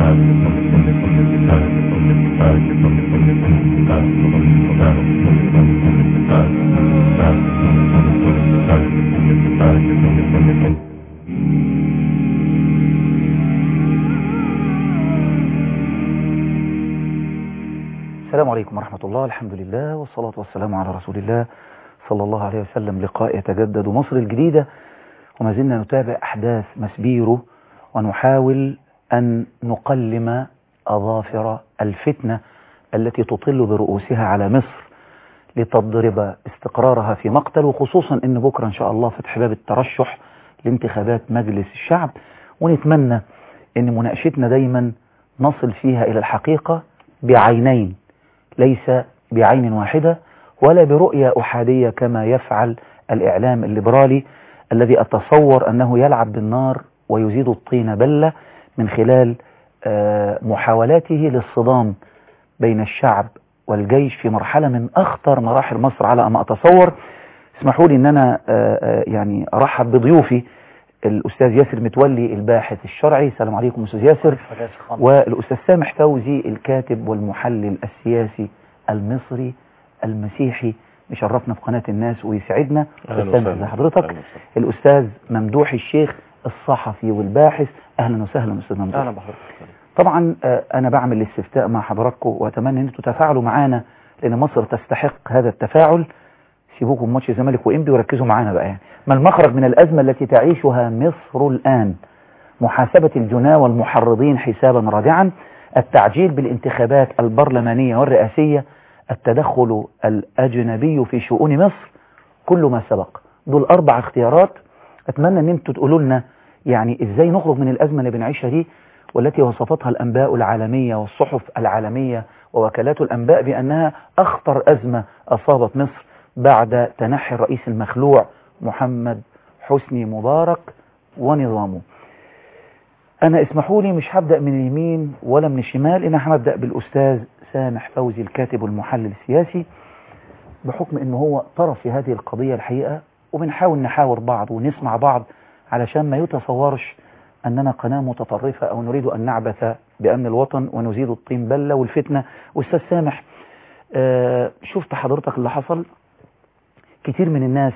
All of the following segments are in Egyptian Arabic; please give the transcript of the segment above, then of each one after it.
السلام عليكم ورحمة الله الحمد لله والصلاة والسلام على رسول الله صلى الله عليه وسلم لقاء يتجدد مصر الجديدة وما زلنا نتابع أحداث مسبيرو ونحاول أن نقلم أظافر الفتنة التي تطل برؤوسها على مصر لتضرب استقرارها في مقتل وخصوصا أن بكرة إن شاء الله فتح باب الترشح لانتخابات مجلس الشعب ونتمنى أن مناقشتنا دايما نصل فيها إلى الحقيقة بعينين ليس بعين واحدة ولا برؤية أحادية كما يفعل الإعلام الليبرالي الذي أتصور أنه يلعب بالنار ويزيد الطين بلة من خلال محاولاته للصدام بين الشعب والجيش في مرحلة من أخطر مراحل مصر على ما أتصور اسمحوا لي أن أنا يعني أرحب بضيوفي الأستاذ ياسر متولي الباحث الشرعي السلام عليكم أستاذ ياسر والأستاذ سامح فوزي الكاتب والمحلل السياسي المصري المسيحي مشرفنا في قناة الناس ويسعدنا أستاذ حضرتك الأستاذ ممدوح الشيخ الصحفي والباحث أهلا وسهلا أستاذ ممدوح أهلا بحضرتك طبعا أنا بعمل الاستفتاء مع حضراتكم وأتمنى أن أنتم تتفاعلوا معانا لأن مصر تستحق هذا التفاعل سيبوكم ماتش الزمالك وإنبي وركزوا معانا بقى يعني ما المخرج من الأزمة التي تعيشها مصر الآن محاسبة الجناه والمحرضين حسابا رادعا التعجيل بالانتخابات البرلمانية والرئاسية التدخل الأجنبي في شؤون مصر كل ما سبق دول أربع اختيارات أتمنى أن أنتم تقولوا لنا يعني إزاي نخرج من الأزمة اللي بنعيشها دي والتي وصفتها الأنباء العالمية والصحف العالمية ووكالات الأنباء بأنها أخطر أزمة أصابت مصر بعد تنحي الرئيس المخلوع محمد حسني مبارك ونظامه أنا اسمحوا لي مش هبدأ من اليمين ولا من الشمال أنا هبدأ بالأستاذ سامح فوزي الكاتب والمحلل السياسي بحكم أنه هو طرف في هذه القضية الحقيقة وبنحاول نحاور بعض ونسمع بعض علشان ما يتصورش أننا قناة متطرفة أو نريد أن نعبث بأمن الوطن ونزيد الطين بلة والفتنة وأستاذ سامح آه شفت حضرتك اللي حصل كتير من الناس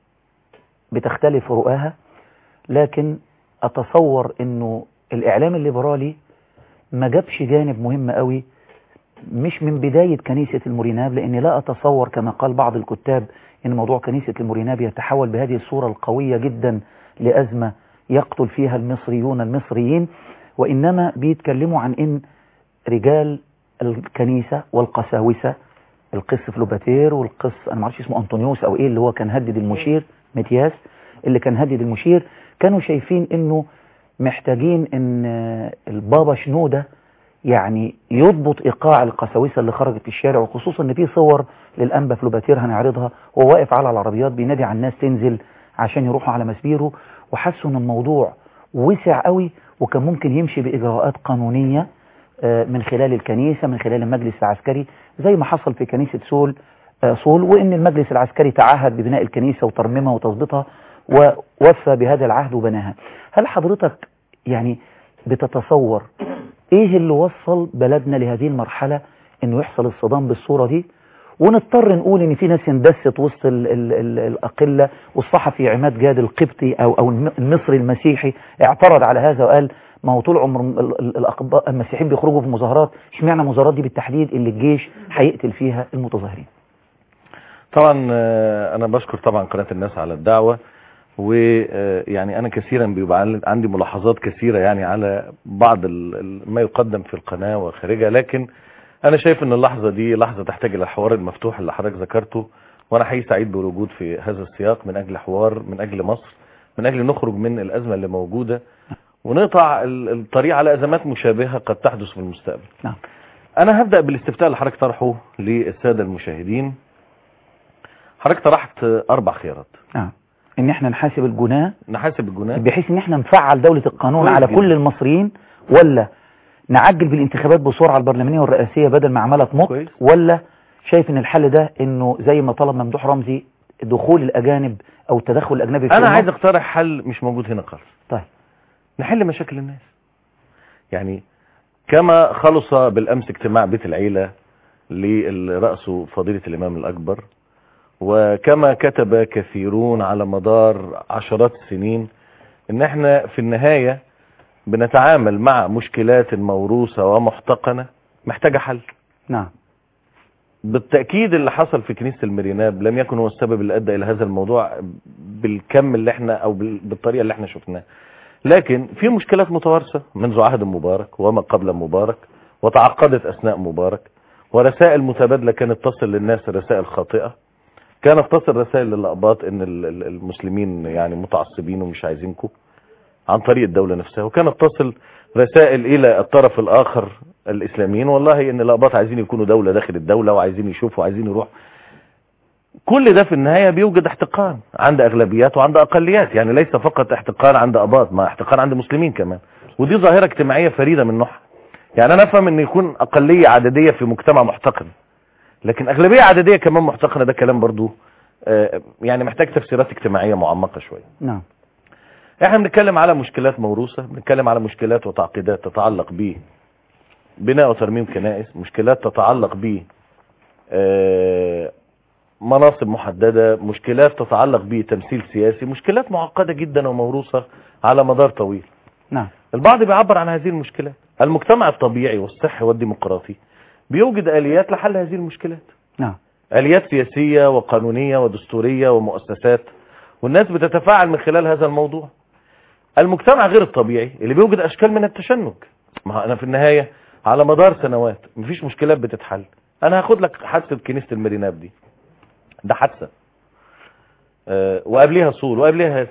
بتختلف رؤاها لكن أتصور أنه الإعلام الليبرالي ما جابش جانب مهم قوي مش من بداية كنيسة الموريناب لأني لا أتصور كما قال بعض الكتاب أن موضوع كنيسة الموريناب يتحول بهذه الصورة القوية جدا لأزمة يقتل فيها المصريون المصريين وإنما بيتكلموا عن أن رجال الكنيسة والقساوسة القس فلوباتير والقس أنا معرفش اسمه أنطونيوس أو إيه اللي هو كان هدد المشير متياس اللي كان هدد المشير كانوا شايفين أنه محتاجين أن البابا شنودة يعني يضبط إيقاع القساوسة اللي خرجت في الشارع وخصوصا أن في صور للأنبا فلوباتير هنعرضها وهو واقف على العربيات بينادي على الناس تنزل عشان يروحوا على مسبيره وحسوا أن الموضوع وسع قوي وكان ممكن يمشي بإجراءات قانونية من خلال الكنيسة من خلال المجلس العسكري زي ما حصل في كنيسة سول صول وإن المجلس العسكري تعهد ببناء الكنيسة وترميمها وتظبيطها ووفى بهذا العهد وبناها هل حضرتك يعني بتتصور ايه اللي وصل بلدنا لهذه المرحلة انه يحصل الصدام بالصورة دي ونضطر نقول ان في ناس اندست وسط ال ال ال الأقلة والصحفي عماد جاد القبطي أو, أو المصري المسيحي اعترض على هذا وقال ما هو طول عمر الأقباء المسيحيين بيخرجوا في مظاهرات اشمعنى المظاهرات دي بالتحديد اللي الجيش هيقتل فيها المتظاهرين طبعا أنا بشكر طبعا قناة الناس على الدعوة ويعني أنا كثيرا بيبقى عندي ملاحظات كثيرة يعني على بعض ما يقدم في القناة وخارجها لكن أنا شايف أن اللحظة دي لحظة تحتاج إلى الحوار المفتوح اللي حضرتك ذكرته وأنا حقيقي سعيد بالوجود في هذا السياق من أجل حوار من أجل مصر من أجل نخرج من الأزمة اللي موجودة ونقطع الطريق على أزمات مشابهة قد تحدث في المستقبل نعم. أنا هبدأ بالاستفتاء اللي حضرتك طرحه للسادة المشاهدين حضرتك طرحت أربع خيارات نعم ان احنا نحاسب الجناه نحاسب الجناه بحيث ان احنا نفعل دولة القانون كويس على جدا. كل المصريين ولا نعجل بالانتخابات بسرعة البرلمانية والرئاسية بدل ما عمالة تمط كويس. ولا شايف ان الحل ده انه زي ما طلب ممدوح رمزي دخول الاجانب او التدخل الاجنبي في أنا الأمور؟ عايز أقترح حل مش موجود هنا خالص طيب نحل مشاكل الناس يعني كما خلص بالامس اجتماع بيت العيله اللي رأسه فضيلة الإمام الأكبر وكما كتب كثيرون على مدار عشرات السنين ان احنا في النهاية بنتعامل مع مشكلات موروثة ومحتقنة محتاجة حل نعم بالتأكيد اللي حصل في كنيسة المريناب لم يكن هو السبب اللي أدى إلى هذا الموضوع بالكم اللي احنا أو بالطريقة اللي احنا شفناها لكن في مشكلات متوارثة منذ عهد مبارك وما قبل مبارك وتعقدت أثناء مبارك ورسائل متبادلة كانت تصل للناس رسائل خاطئة كانت تصل رسائل للأقباط ان المسلمين يعني متعصبين ومش عايزينكم عن طريق الدولة نفسها وكانت تصل رسائل الى الطرف الاخر الاسلاميين والله ان الأقباط عايزين يكونوا دولة داخل الدولة وعايزين يشوفوا وعايزين يروح كل ده في النهاية بيوجد احتقان عند اغلبيات وعند اقليات يعني ليس فقط احتقان عند أقباط ما احتقان عند مسلمين كمان ودي ظاهرة اجتماعية فريدة من نوعها يعني انا افهم ان يكون اقلية عددية في مجتمع محتقن لكن اغلبية عددية كمان محتقنة ده كلام برضو يعني محتاج تفسيرات اجتماعية معمقة شوية نعم احنا بنتكلم على مشكلات موروثة بنتكلم على مشكلات وتعقيدات تتعلق ب بناء وترميم كنائس مشكلات تتعلق ب مناصب محددة مشكلات تتعلق بتمثيل سياسي مشكلات معقدة جدا وموروثة على مدار طويل نعم البعض بيعبر عن هذه المشكلات المجتمع الطبيعي والصحي والديمقراطي بيوجد آليات لحل هذه المشكلات نعم آليات سياسية وقانونية ودستورية ومؤسسات والناس بتتفاعل من خلال هذا الموضوع المجتمع غير الطبيعي اللي بيوجد أشكال من التشنج ما أنا في النهاية على مدار سنوات مفيش مشكلات بتتحل أنا هاخد لك حادثة كنيسة المريناب دي ده حادثة أه وقبليها صول وقبليها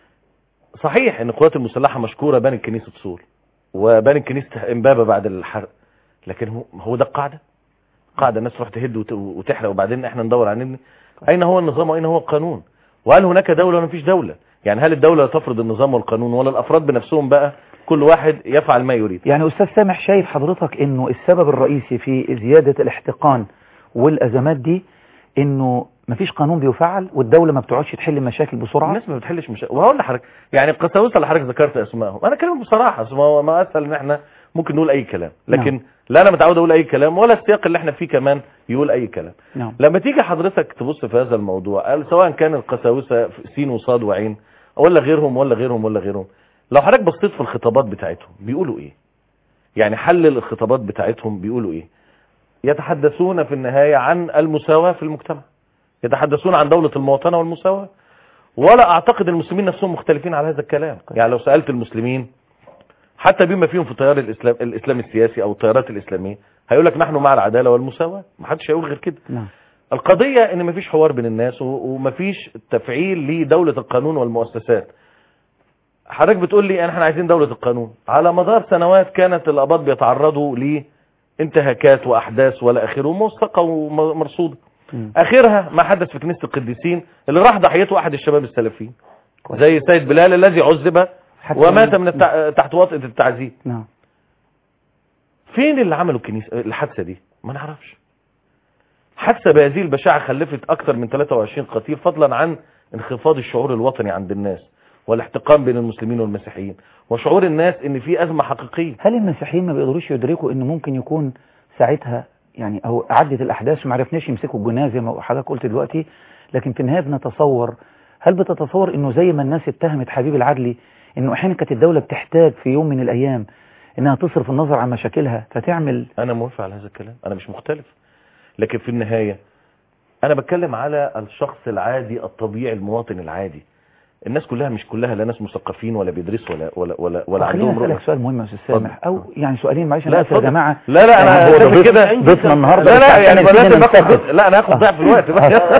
صحيح ان القوات المسلحة مشكورة بنت كنيسة صول وبنت كنيسة امبابة بعد الحرق لكن هو هو ده القاعدة قاعدة الناس تروح تهد وتحرق وبعدين احنا ندور عن نبني اين هو النظام واين هو القانون وهل هناك دولة ولا مفيش دولة يعني هل الدولة تفرض النظام والقانون ولا الافراد بنفسهم بقى كل واحد يفعل ما يريد يعني استاذ سامح شايف حضرتك انه السبب الرئيسي في زيادة الاحتقان والازمات دي انه مفيش قانون بيفعل والدولة ما بتقعدش تحل مشاكل بسرعة الناس ما بتحلش مشاكل وهقول لحضرتك يعني القساوسه اللي حضرتك ذكرت اسمائهم انا كلامك بصراحه ما ما اسهل ان احنا ممكن نقول اي كلام لكن نعم. لا انا متعود اقول اي كلام ولا السياق اللي احنا فيه كمان يقول اي كلام نعم لما تيجي حضرتك تبص في هذا الموضوع قال سواء كان القساوسه سين وصاد وعين ولا غيرهم ولا غيرهم ولا غيرهم لو حضرتك بصيت في الخطابات بتاعتهم بيقولوا ايه يعني حلل الخطابات بتاعتهم بيقولوا ايه يتحدثون في النهاية عن المساواة في المجتمع يتحدثون عن دولة المواطنة والمساواة ولا اعتقد المسلمين نفسهم مختلفين على هذا الكلام يعني لو سألت المسلمين حتى بما فيهم في تيار الاسلام الاسلام السياسي او التيارات الاسلاميه هيقول لك نحن مع العداله والمساواه ما حدش هيقول غير كده نعم القضيه ان مفيش حوار بين الناس و- ومفيش تفعيل لدوله القانون والمؤسسات حضرتك بتقول لي احنا عايزين دوله القانون على مدار سنوات كانت الاباط بيتعرضوا لانتهاكات واحداث ولا اخره موثقه ومرصوده مم. اخرها ما حدث في كنيسه القديسين اللي راح ضحيته احد الشباب السلفيين كويس. زي سيد بلال الذي عذب حتى ومات من- من التع... تحت وطئه التعذيب نعم فين اللي عملوا الكنيسه الحادثه دي ما نعرفش حادثه بهذه البشاعه خلفت اكثر من 23 قتيل فضلا عن انخفاض الشعور الوطني عند الناس والاحتقان بين المسلمين والمسيحيين وشعور الناس ان في ازمه حقيقيه هل المسيحيين ما بيقدروش يدركوا انه ممكن يكون ساعتها يعني او عدت الاحداث وما عرفناش يمسكوا الجناه زي ما حضرتك قلت دلوقتي لكن في النهايه بنتصور هل بتتصور انه زي ما الناس اتهمت حبيب العدلي انه احيانا كانت الدوله بتحتاج في يوم من الايام انها تصرف النظر عن مشاكلها فتعمل انا موافق على هذا الكلام انا مش مختلف لكن في النهايه انا بتكلم على الشخص العادي الطبيعي المواطن العادي الناس كلها مش كلها لا ناس مثقفين ولا بيدرسوا ولا ولا ولا, ولا خليني عندهم اسالك رؤيه سؤال مهم يا استاذ سامح او يعني سؤالين معلش لا انا اسف يا اتفضل. جماعه لا لا انا يعني هو شايف ضيف- كده ضيفنا النهارده لا بس لا عشان يعني نبتدي بلاش ناخد ننتقد. لا انا هاخد ضعف الوقت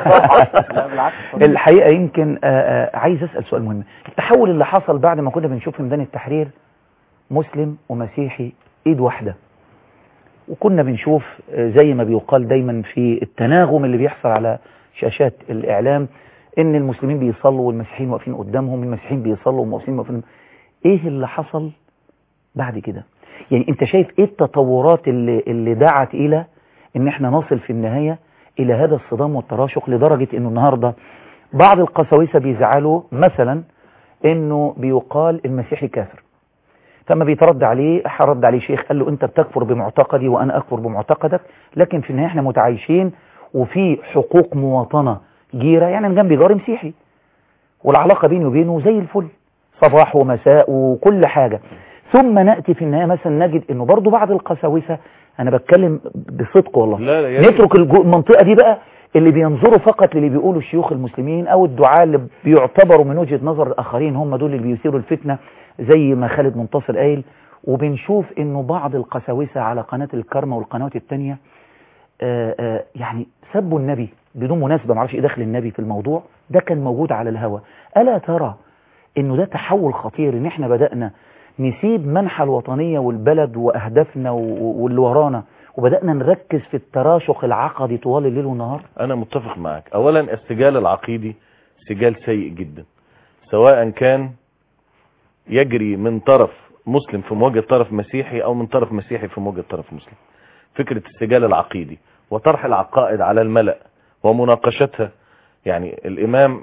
بقى الحقيقة يمكن آه، آه، عايز أسأل سؤال مهم التحول اللي حصل بعد ما كنا بنشوف في ميدان التحرير مسلم ومسيحي ايد واحدة وكنا بنشوف آه، زي ما بيقال دايما في التناغم اللي بيحصل على شاشات الإعلام ان المسلمين بيصلوا والمسيحيين واقفين قدامهم المسيحيين بيصلوا والمسلمين واقفين ايه اللي حصل بعد كده يعني انت شايف ايه التطورات اللي, اللي دعت الى ان احنا نصل في النهاية الى هذا الصدام والتراشق لدرجة انه النهاردة بعض القساوسة بيزعلوا مثلا انه بيقال المسيحي كافر فما بيترد عليه هرد عليه شيخ قال له انت بتكفر بمعتقدي وانا اكفر بمعتقدك لكن في النهايه احنا متعايشين وفي حقوق مواطنه جيره يعني انا جنبي جاري مسيحي والعلاقه بيني وبينه زي الفل صباح ومساء وكل حاجه ثم ناتي في النهايه مثلا نجد انه برضو بعض القساوسه انا بتكلم بصدق والله لا لا يا ريت. نترك الجو- المنطقه دي بقى اللي بينظروا فقط للي بيقولوا الشيوخ المسلمين او الدعاة اللي بيعتبروا من وجهة نظر الاخرين هم دول اللي بيثيروا الفتنة زي ما خالد منتصر قايل وبنشوف انه بعض القساوسة على قناة الكرمة والقنوات التانية آه، آه، يعني سبوا النبي بدون مناسبة معرفش ايه دخل النبي في الموضوع ده كان موجود على الهوى ألا ترى انه ده تحول خطير ان احنا بدأنا نسيب منحى الوطنية والبلد واهدافنا و- واللي ورانا وبدأنا نركز في التراشق العقدي طوال الليل والنهار انا متفق معك اولا السجال العقيدي سجال سيء جدا سواء كان يجري من طرف مسلم في مواجهة طرف مسيحي او من طرف مسيحي في مواجهة طرف مسلم فكرة السجال العقيدي وطرح العقائد على الملأ ومناقشتها يعني الامام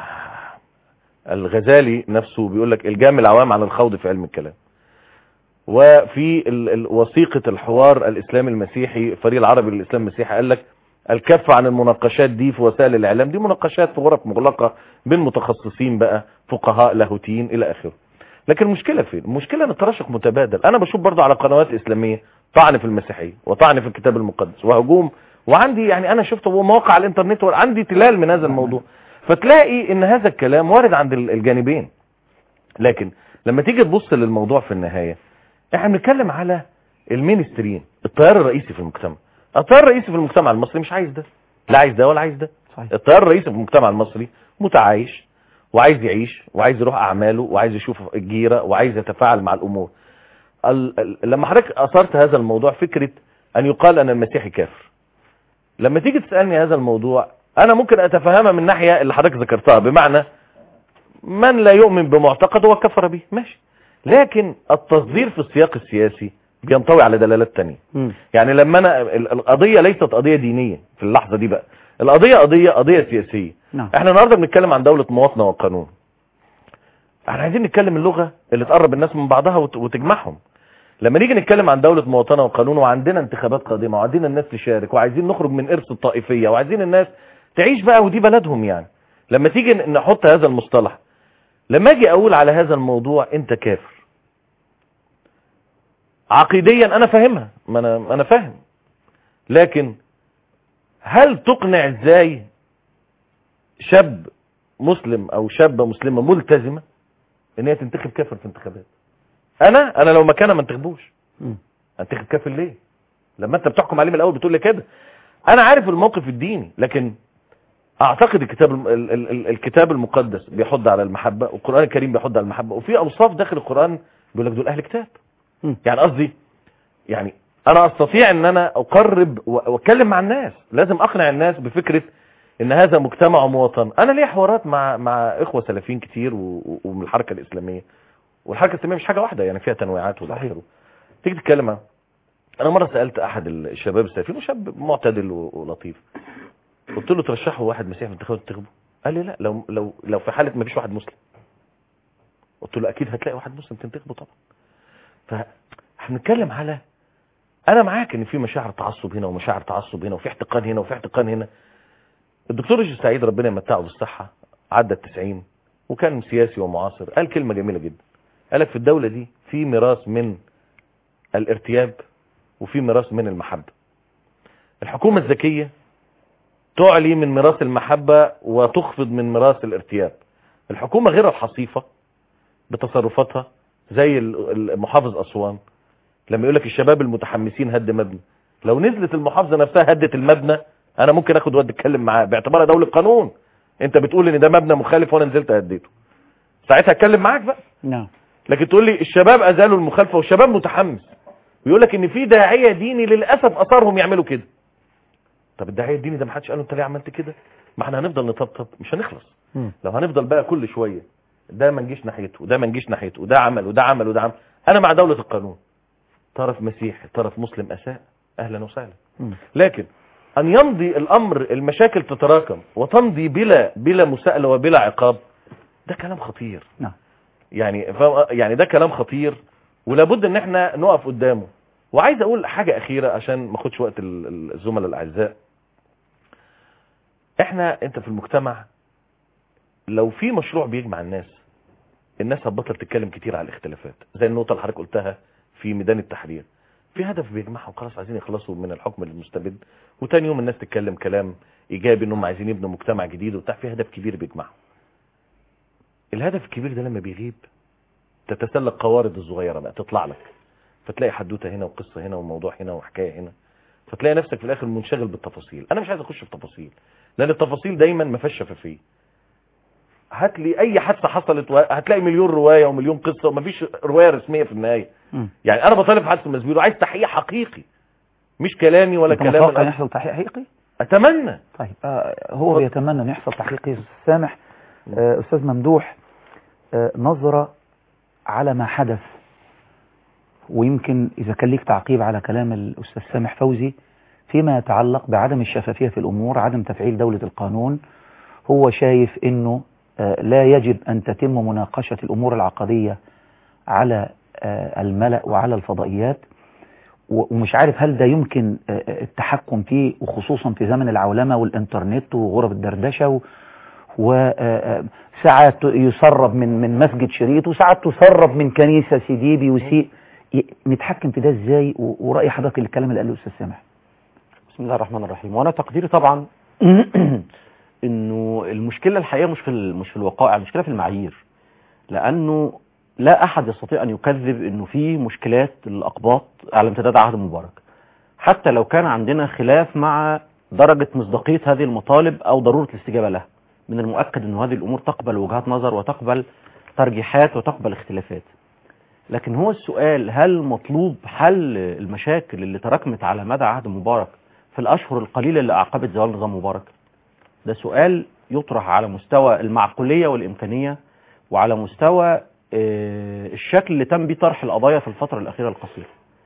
الغزالي نفسه بيقول لك الجام العوام عن الخوض في علم الكلام وفي ال- ال- وثيقة الحوار الإسلامي المسيحي فريق العربي للإسلام المسيحي قال لك الكف عن المناقشات دي في وسائل الإعلام دي مناقشات في غرف مغلقة بين متخصصين بقى فقهاء لاهوتيين إلى آخره لكن المشكلة فين؟ المشكلة ان التراشق متبادل أنا بشوف برضو على قنوات إسلامية طعن في المسيحية وطعن في الكتاب المقدس وهجوم وعندي يعني أنا شفت مواقع على الإنترنت عندي تلال من هذا الموضوع فتلاقي ان هذا الكلام وارد عند ال- الجانبين لكن لما تيجي تبص للموضوع في النهاية احنا بنتكلم على المينسترين التيار الرئيسي في المجتمع التيار الرئيسي في المجتمع المصري مش عايز ده لا عايز ده ولا عايز ده صحيح التيار الرئيسي في المجتمع المصري متعايش وعايز يعيش وعايز يروح اعماله وعايز يشوف الجيرة وعايز يتفاعل مع الامور ال- ال- لما حضرتك اثرت هذا الموضوع فكرة ان يقال ان المسيحي كافر لما تيجي تسألني هذا الموضوع انا ممكن اتفهمها من الناحية اللي حضرتك ذكرتها بمعنى من لا يؤمن بمعتقد هو كفر به ماشي لكن التصدير في السياق السياسي بينطوي على دلالات تانية مم. يعني لما انا ال- القضية ليست قضية دينية في اللحظة دي بقى القضية قضية قضية سياسية نعم احنا النهاردة بنتكلم عن دولة مواطنة وقانون احنا عايزين نتكلم اللغة اللي تقرب الناس من بعضها وت- وتجمعهم لما نيجي نتكلم عن دولة مواطنة وقانون وعندنا انتخابات قادمة وعايزين الناس تشارك وعايزين نخرج من إرث الطائفية وعايزين الناس تعيش بقى ودي بلدهم يعني لما تيجي ن- نحط هذا المصطلح لما اجي اقول على هذا الموضوع انت كافر عقيديا انا فاهمها ما انا انا فاهم لكن هل تقنع ازاي شاب مسلم او شابة مسلمة ملتزمة ان هي تنتخب كافر في انتخابات انا انا لو مكانها ما انتخبوش مم. انتخب كافر ليه لما انت بتحكم عليه من الاول بتقول لي كده انا عارف الموقف الديني لكن اعتقد الكتاب الم- ال- ال- ال- الكتاب المقدس بيحض على المحبة والقرآن الكريم بيحض على المحبة وفي اوصاف داخل القرآن بيقول لك دول اهل كتاب مم. يعني قصدي يعني انا استطيع ان انا اقرب و- واتكلم مع الناس لازم اقنع الناس بفكرة ان هذا مجتمع ومواطن انا ليا حوارات مع مع اخوة سلفيين كتير و- و- ومن الحركة الاسلامية والحركة الاسلامية مش حاجة واحدة يعني فيها تنويعات والى اخره تيجي تتكلم مع- انا مرة سألت احد الشباب السلفيين وشاب معتدل و- ولطيف قلت له ترشحوا واحد مسيحي في الانتخابات تنتخبه قال لي لا لو لو لو في حالة ما فيش واحد مسلم قلت له اكيد هتلاقي واحد مسلم تنتخبه طبعا فاحنا بنتكلم على انا معاك ان في مشاعر تعصب هنا ومشاعر تعصب هنا وفي احتقان هنا وفي احتقان هنا الدكتور رشدي سعيد ربنا يمتعه بالصحة عدى التسعين وكان سياسي ومعاصر قال كلمة جميلة جدا قال لك في الدولة دي في ميراث من الارتياب وفي ميراث من المحبة الحكومة الذكية تعلي من ميراث المحبة وتخفض من ميراث الارتياب الحكومة غير الحصيفة بتصرفاتها زي ال- المحافظ أسوان لما يقول لك الشباب المتحمسين هد مبنى لو نزلت المحافظة نفسها هدت المبنى انا ممكن اخد واد اتكلم معاه باعتبارها دولة قانون انت بتقول ان ده مبنى مخالف وانا نزلت هديته ساعتها اتكلم معاك بقى نعم لكن تقول لي الشباب ازالوا المخالفة والشباب متحمس ويقول لك ان في داعية ديني للاسف اثرهم يعملوا كده طب الداعية الديني ده ما حدش قال له انت ليه عملت كده ما احنا هنفضل نطبطب مش هنخلص مم. لو هنفضل بقى كل شوية ده ما نجيش ناحيته وده ما نجيش ناحيته وده عمل وده عمل وده عمل انا مع دولة القانون طرف مسيحي طرف مسلم اساء اهلا وسهلا مم. لكن ان يمضي الامر المشاكل تتراكم وتمضي بلا بلا مساءله وبلا عقاب ده كلام خطير نعم يعني فاهم- يعني ده كلام خطير ولابد ان احنا نقف قدامه وعايز اقول حاجة اخيرة عشان ما اخدش وقت ال- ال- الزملاء الاعزاء احنا انت في المجتمع لو في مشروع بيجمع الناس الناس هتبطل تتكلم كتير على الاختلافات زي النقطة اللي حضرتك قلتها في ميدان التحرير في هدف بيجمعهم خلاص عايزين يخلصوا من الحكم المستبد وتاني يوم الناس تتكلم كلام ايجابي انهم عايزين يبنوا مجتمع جديد وبتاع في هدف كبير بيجمعهم الهدف الكبير ده لما بيغيب تتسلق قوارض الصغيره بقى تطلع لك فتلاقي حدوته هنا وقصه هنا وموضوع هنا وحكايه هنا فتلاقي نفسك في الاخر منشغل بالتفاصيل انا مش عايز اخش في تفاصيل لان التفاصيل دايما ما فيهاش شفافيه هات لي اي حادثه حصلت و... هتلاقي مليون روايه ومليون قصه ومفيش روايه رسميه في النهايه مم. يعني انا بطالب في حادثه المزبير وعايز تحقيق حقيقي مش كلامي ولا انت كلام متوقع ان الأب- يحصل تحقيق حقيقي اتمنى طيب آه هو بيتمنى ان يحصل تحقيق يا أستاذ سامح آه استاذ ممدوح آه نظرة على ما حدث ويمكن اذا كان ليك تعقيب على كلام الاستاذ سامح فوزي فيما يتعلق بعدم الشفافية في الامور عدم تفعيل دولة القانون هو شايف انه آه لا يجب ان تتم مناقشة الامور العقدية على آه الملأ وعلى الفضائيات و- ومش عارف هل ده يمكن آه، آه، التحكم فيه وخصوصا في زمن العولمة والإنترنت وغرف الدردشة وساعات يسرب من من مسجد شريط وساعات تسرب من كنيسة سيدي بيسيء ي- نتحكم في ده ازاي و- ورأي حضرتك الكلام اللي قاله الأستاذ سامح بسم الله الرحمن الرحيم وانا تقديري طبعا انه المشكله الحقيقه مش في ال- مش في الوقائع المشكله في المعايير لانه لا احد يستطيع ان يكذب انه في مشكلات الاقباط على امتداد عهد مبارك حتى لو كان عندنا خلاف مع درجه مصداقيه هذه المطالب او ضروره الاستجابه لها من المؤكد ان هذه الامور تقبل وجهات نظر وتقبل ترجيحات وتقبل اختلافات لكن هو السؤال هل مطلوب حل المشاكل اللي تراكمت على مدى عهد مبارك في الأشهر القليلة اللي أعقبت زوال نظام مبارك ده سؤال يطرح على مستوى المعقولية والإمكانية وعلى مستوى آه، الشكل اللي تم بيه طرح القضايا في الفترة الأخيرة القصيرة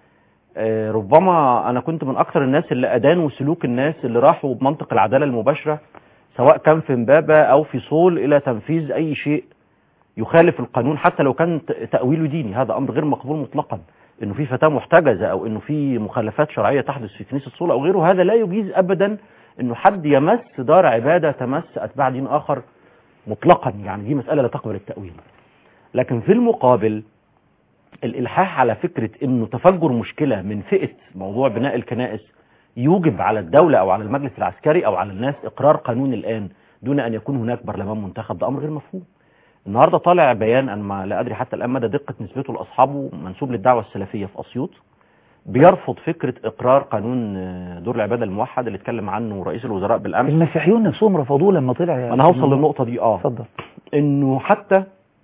آه، ربما أنا كنت من أكثر الناس اللي أدانوا سلوك الناس اللي راحوا بمنطق العدالة المباشرة سواء كان في امبابة أو في صول إلى تنفيذ أي شيء يخالف القانون حتى لو كان ت- تأويله ديني هذا أمر غير مقبول مطلقا انه في فتاة محتجزة او انه في مخالفات شرعية تحدث في كنيسة صولة او غيره هذا لا يجيز ابدا انه حد يمس دار عبادة تمس اتباع دين اخر مطلقا يعني دي مسألة لا تقبل التأويل لكن في المقابل الالحاح على فكرة انه تفجر مشكلة من فئة موضوع بناء الكنائس يوجب على الدولة او على المجلس العسكري او على الناس اقرار قانون الان دون ان يكون هناك برلمان منتخب ده امر غير مفهوم النهارده طالع بيان انا ما لا ادري حتى الان مدى دقه نسبته لاصحابه منسوب للدعوه السلفيه في اسيوط بيرفض فكره اقرار قانون آه، دور العباده الموحد اللي اتكلم عنه رئيس الوزراء بالامس المسيحيون نفسهم رفضوه لما طلع يا انا هوصل أستاذ للنقطه دي اه اتفضل انه حتى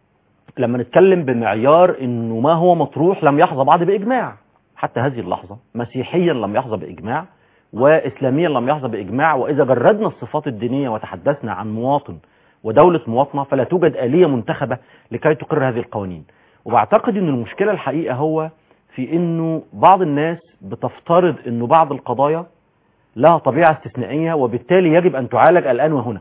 لما نتكلم بمعيار انه ما هو مطروح لم يحظى بعد باجماع حتى هذه اللحظه مسيحيا لم يحظى باجماع واسلاميا لم يحظى باجماع واذا جردنا الصفات الدينيه وتحدثنا عن مواطن ودوله مواطنه فلا توجد اليه منتخبه لكي تقر هذه القوانين وبعتقد ان المشكله الحقيقه هو في انه بعض الناس بتفترض انه بعض القضايا لها طبيعه استثنائيه وبالتالي يجب ان تعالج الان وهنا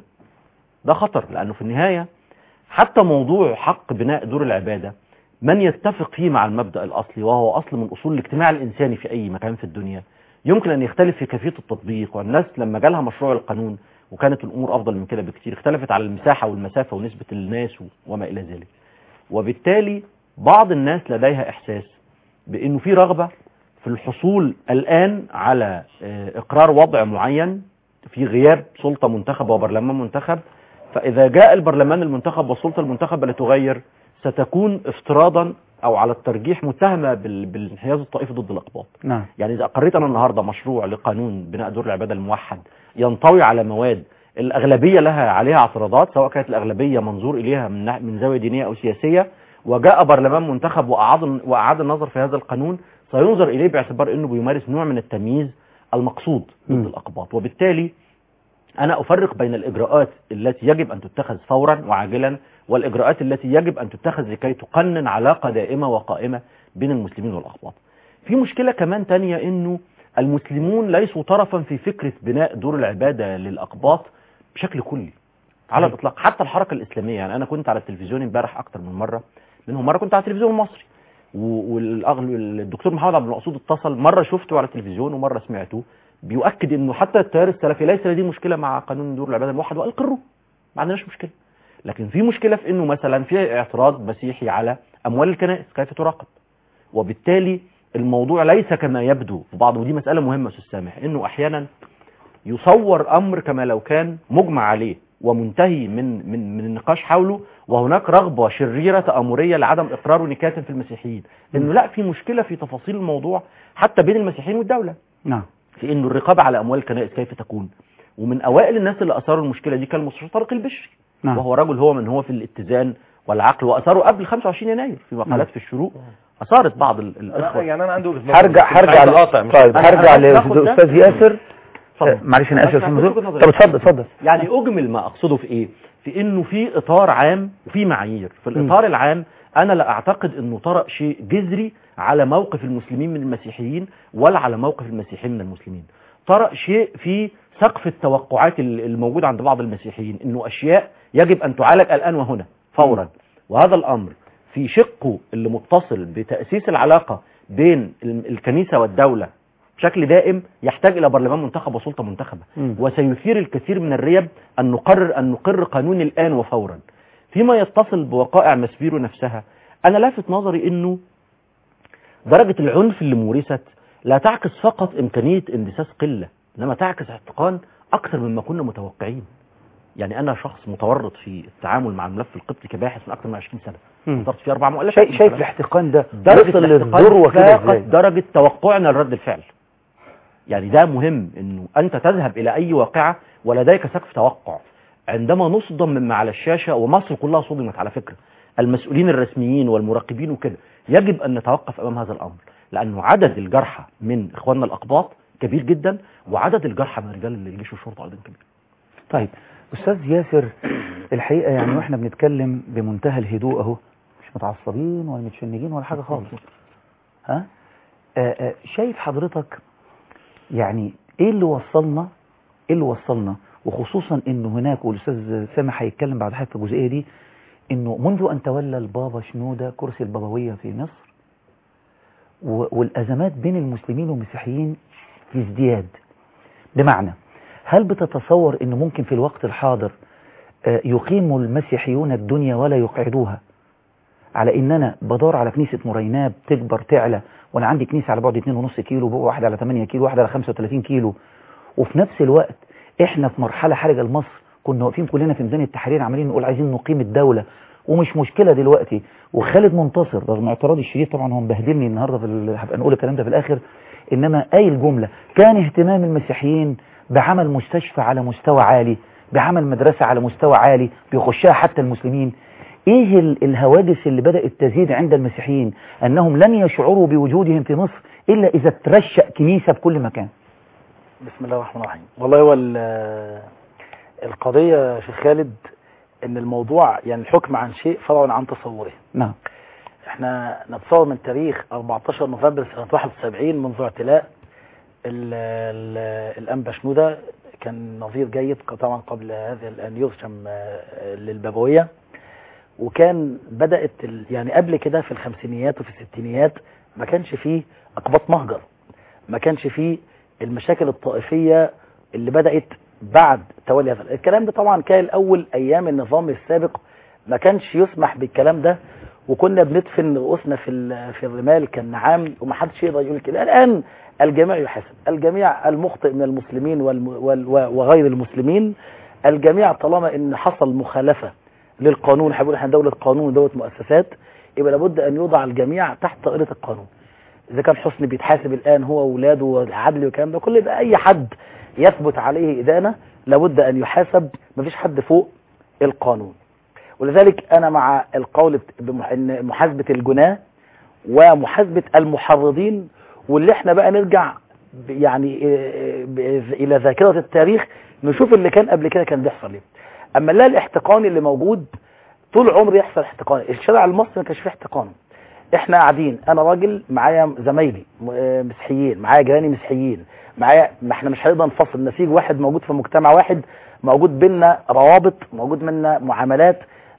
ده خطر لانه في النهايه حتى موضوع حق بناء دور العبادة من يتفق فيه مع المبدأ الأصلي وهو أصل من أصول الاجتماع الإنساني في أي مكان في الدنيا يمكن أن يختلف في كيفية التطبيق والناس لما جالها مشروع القانون وكانت الأمور أفضل من كده بكتير اختلفت على المساحة والمسافة ونسبة الناس وما إلى ذلك وبالتالي بعض الناس لديها إحساس بأنه في رغبة في الحصول الآن على آه، إقرار وضع معين في غياب سلطة منتخبة وبرلمان منتخب فإذا جاء البرلمان المنتخب والسلطة المنتخبة لتغير ستكون افتراضا أو على الترجيح متهمة بال- بالانحياز الطائفي ضد الأقباط نعم يعني إذا أقريت أنا النهاردة مشروع لقانون بناء دور العبادة الموحد ينطوي على مواد الأغلبية لها عليها اعتراضات سواء كانت الأغلبية منظور إليها من ناح- من زاوية دينية أو سياسية وجاء برلمان منتخب وأعاد وأعاد النظر في هذا القانون سينظر إليه باعتبار أنه بيمارس نوع من التمييز المقصود ضد مم. الأقباط وبالتالي أنا أفرق بين الإجراءات التي يجب أن تتخذ فورا وعاجلا والإجراءات التي يجب أن تتخذ لكي تقنن علاقة دائمة وقائمة بين المسلمين والأقباط في مشكلة كمان تانية إنه المسلمون ليسوا طرفا في فكرة بناء دور العبادة للأقباط بشكل كلي على الإطلاق حتى الحركة الإسلامية يعني أنا كنت على التلفزيون امبارح أكتر من مرة منهم مرة كنت على التلفزيون المصري والدكتور محمد عبد المقصود اتصل مره شفته على التلفزيون ومره سمعته بيؤكد انه حتى التيار السلفي ليس لديه مشكله مع قانون دور العباده الموحد واقروا ما عندناش مشكله لكن في مشكله في انه مثلا في اعتراض مسيحي على اموال الكنائس كيف تراقب وبالتالي الموضوع ليس كما يبدو في بعض ودي مساله مهمه استاذ سامح انه احيانا يصور امر كما لو كان مجمع عليه ومنتهي من من من النقاش حوله وهناك رغبه شريره تامريه لعدم اقراره نكاتا في المسيحيين انه لا في مشكله في تفاصيل الموضوع حتى بين المسيحيين والدوله نعم في انه الرقابه على اموال الكنائس كيف تكون ومن اوائل الناس اللي اثاروا المشكله دي كان المستشار طارق البشري نعم وهو رجل هو من هو في الاتزان والعقل واثاره قبل 25 يناير في مقالات في الشروق اثارت بعض ال- الاخوه يعني انا عندي وجهه نظر هرجع بس مش هرجع عايز ل- اقاطع مش طيب أنا- هرجع أنا هاخد ده. لاستاذ ياسر اتفضل. آه، معلش انا اسف يا بس استاذ هاخد مزور وجهة نظري. طب اتفضل اتفضل يعني اجمل ما اقصده في ايه في انه في اطار عام وفي معايير في الاطار العام انا لا اعتقد انه طرأ شيء جذري على موقف المسلمين من المسيحيين ولا على موقف المسيحيين من المسلمين طرأ شيء في سقف التوقعات ال- الموجود عند بعض المسيحيين انه اشياء يجب ان تعالج الان وهنا فورا وهذا الامر في شقه اللي متصل بتأسيس العلاقة بين ال- الكنيسة والدولة بشكل دائم يحتاج الى برلمان منتخب وسلطه منتخبه مم. وسيثير الكثير من الريب ان نقرر ان نقر قانون الان وفورا فيما يتصل بوقائع مسبيرو نفسها انا لافت نظري انه درجه العنف اللي مورست لا تعكس فقط امكانيه اندساس قله انما تعكس احتقان اكثر مما كنا متوقعين يعني انا شخص متورط في التعامل مع الملف القبطي كباحث من اكثر من 20 سنه مم. حضرت فيه اربع مؤلفات شايف شايف مثلاً. الاحتقان ده درجة وصل الاحتقان للذروه كده فاقت ازاي درجة توقعنا لرد الفعل يعني ده مهم انه انت تذهب الى اي واقعة ولديك سقف توقع عندما نصدم مما على الشاشة ومصر كلها صدمت على فكرة المسؤولين الرسميين والمراقبين وكده يجب ان نتوقف امام هذا الامر لانه عدد الجرحى من اخواننا الاقباط كبير جدا وعدد الجرحى من رجال الجيش والشرطة ايضا كبير طيب استاذ ياسر الحقيقه يعني واحنا بنتكلم بمنتهى الهدوء اهو مش متعصبين ولا متشنجين ولا حاجه خالص ها آه آه شايف حضرتك يعني ايه اللي وصلنا ايه اللي وصلنا وخصوصا انه هناك والاستاذ سامح هيتكلم بعد حاجه في الجزئيه دي انه منذ ان تولى البابا شنوده كرسي البابويه في مصر و- والازمات بين المسلمين والمسيحيين في ازدياد بمعنى هل بتتصور انه ممكن في الوقت الحاضر آه، يقيم المسيحيون الدنيا ولا يقعدوها على ان انا بدور على كنيسة مريناب تكبر تعلى وانا عندي كنيسة على بعد 2.5 كيلو بقى واحدة على 8 كيلو واحدة على 35 كيلو وفي نفس الوقت احنا في مرحلة حرجة لمصر كنا واقفين كلنا في ميدان التحرير عمالين نقول عايزين نقيم الدولة ومش مشكلة دلوقتي وخالد منتصر رغم اعتراضي الشديد طبعا هو مبهدلني النهارده في ال- هبقى نقول الكلام ده في الاخر انما قايل جملة كان اهتمام المسيحيين بعمل مستشفى على مستوى عالي بعمل مدرسة على مستوى عالي بيخشها حتى المسلمين ايه ال- الهواجس اللي بدأت تزيد عند المسيحيين انهم لن يشعروا بوجودهم في مصر الا اذا ترشأ كنيسة بكل مكان بسم الله الرحمن الرحيم والله هو ال- القضية يا شيخ خالد ان الموضوع يعني الحكم عن شيء فرع عن تصوره نعم احنا نتصور من تاريخ 14 نوفمبر سنة 71 منذ اعتلاء ال- ال- الأنبا شنودة كان نظير جيد طبعا قبل هذا أن يرسم آه، للبابوية وكان بدأت ال- يعني قبل كده في الخمسينيات وفي الستينيات ما كانش فيه أقباط مهجر ما كانش فيه المشاكل الطائفية اللي بدأت بعد تولي هذا الكلام ده طبعا كان الأول أيام النظام السابق ما كانش يسمح بالكلام ده وكنا بندفن رؤوسنا في ال- في الرمال كالنعام ومحدش يقدر يقول كده الآن الجميع يحاسب الجميع المخطئ من المسلمين والم وال- وغير المسلمين الجميع طالما ان حصل مخالفة للقانون هنقول احنا دولة قانون ودولة مؤسسات يبقى لابد ان يوضع الجميع تحت طائلة القانون اذا كان حسني بيتحاسب الان هو واولاده والعدل والكلام ده كل ده اي حد يثبت عليه ادانه لابد ان يحاسب مفيش حد فوق القانون ولذلك انا مع القول بت- بمح- ان محاسبه الجناه ومحاسبه المحرضين واللي احنا بقى نرجع ب- يعني إيه- ب- الى ذاكره التاريخ نشوف اللي كان قبل كده كان بيحصل ايه اما لا الاحتقان اللي موجود طول عمري يحصل احتقان الشارع المصري ما كانش فيه احتقان احنا قاعدين انا راجل معايا زمايلي م- آه مسيحيين معايا جيراني مسيحيين معايا ما احنا مش هنقدر نفصل نسيج واحد موجود في مجتمع واحد موجود بينا روابط موجود منا معاملات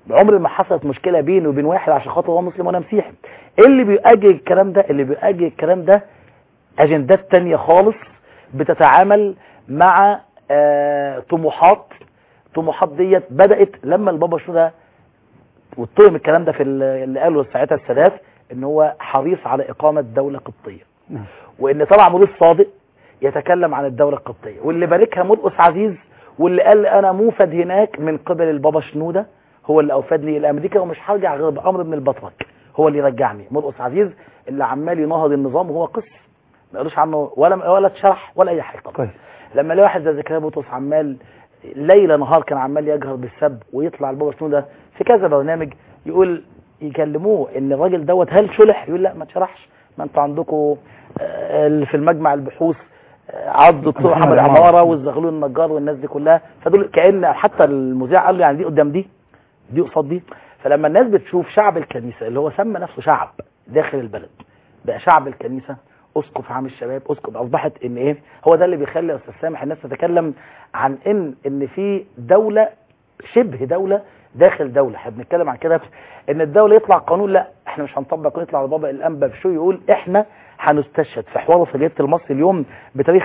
عمر ما حصلت مشكله بيني وبين واحد عشان خاطر هو مسلم وانا مسيحي إيه اللي بيؤجج الكلام ده اللي بيؤجج الكلام ده اجندات تانية خالص بتتعامل مع آه طموحات طموحات ديت بدات لما البابا شنودة واتهم الكلام ده في ال- اللي قاله ساعتها السادات ان هو حريص على اقامه دوله قبطيه نعم. وان طلع مريض صادق يتكلم عن الدوله القبطيه واللي باركها مرقس عزيز واللي قال انا موفد هناك من قبل البابا شنوده هو اللي اوفدني الى امريكا ومش هرجع غير بامر من البطرك هو اللي يرجعني مرقس عزيز اللي عمال ينهض النظام وهو قس ما قالوش عنه ولا ولا اتشرح ولا اي حاجه طبعا كويس لما لقى واحد زي زكريا بطرس عمال ليل نهار كان عمال يجهر بالسب ويطلع البابا شنوده في كذا برنامج يقول يكلموه ان الراجل دوت هل شلح يقول لا ما اتشرحش ما انتوا عندكم آه، اللي في المجمع البحوث آه، عض الدكتور محمد محمد عمارة. عماره والزغلول النجار والناس دي كلها فدول كان حتى المذيع قال له يعني دي قدام دي دي قصاد دي فلما الناس بتشوف شعب الكنيسه اللي هو سمى نفسه شعب داخل البلد بقى شعب الكنيسه اسقف عام الشباب اسقف اصبحت ان ايه هو ده اللي بيخلي يا استاذ سامح الناس تتكلم عن ان ان في دوله شبه دوله داخل دوله احنا بنتكلم عن كده ان الدوله يطلع قانون لا احنا مش هنطبق قانون يطلع البابا الانبا بشو يقول احنا هنستشهد في حوار سجلة المصري اليوم بتاريخ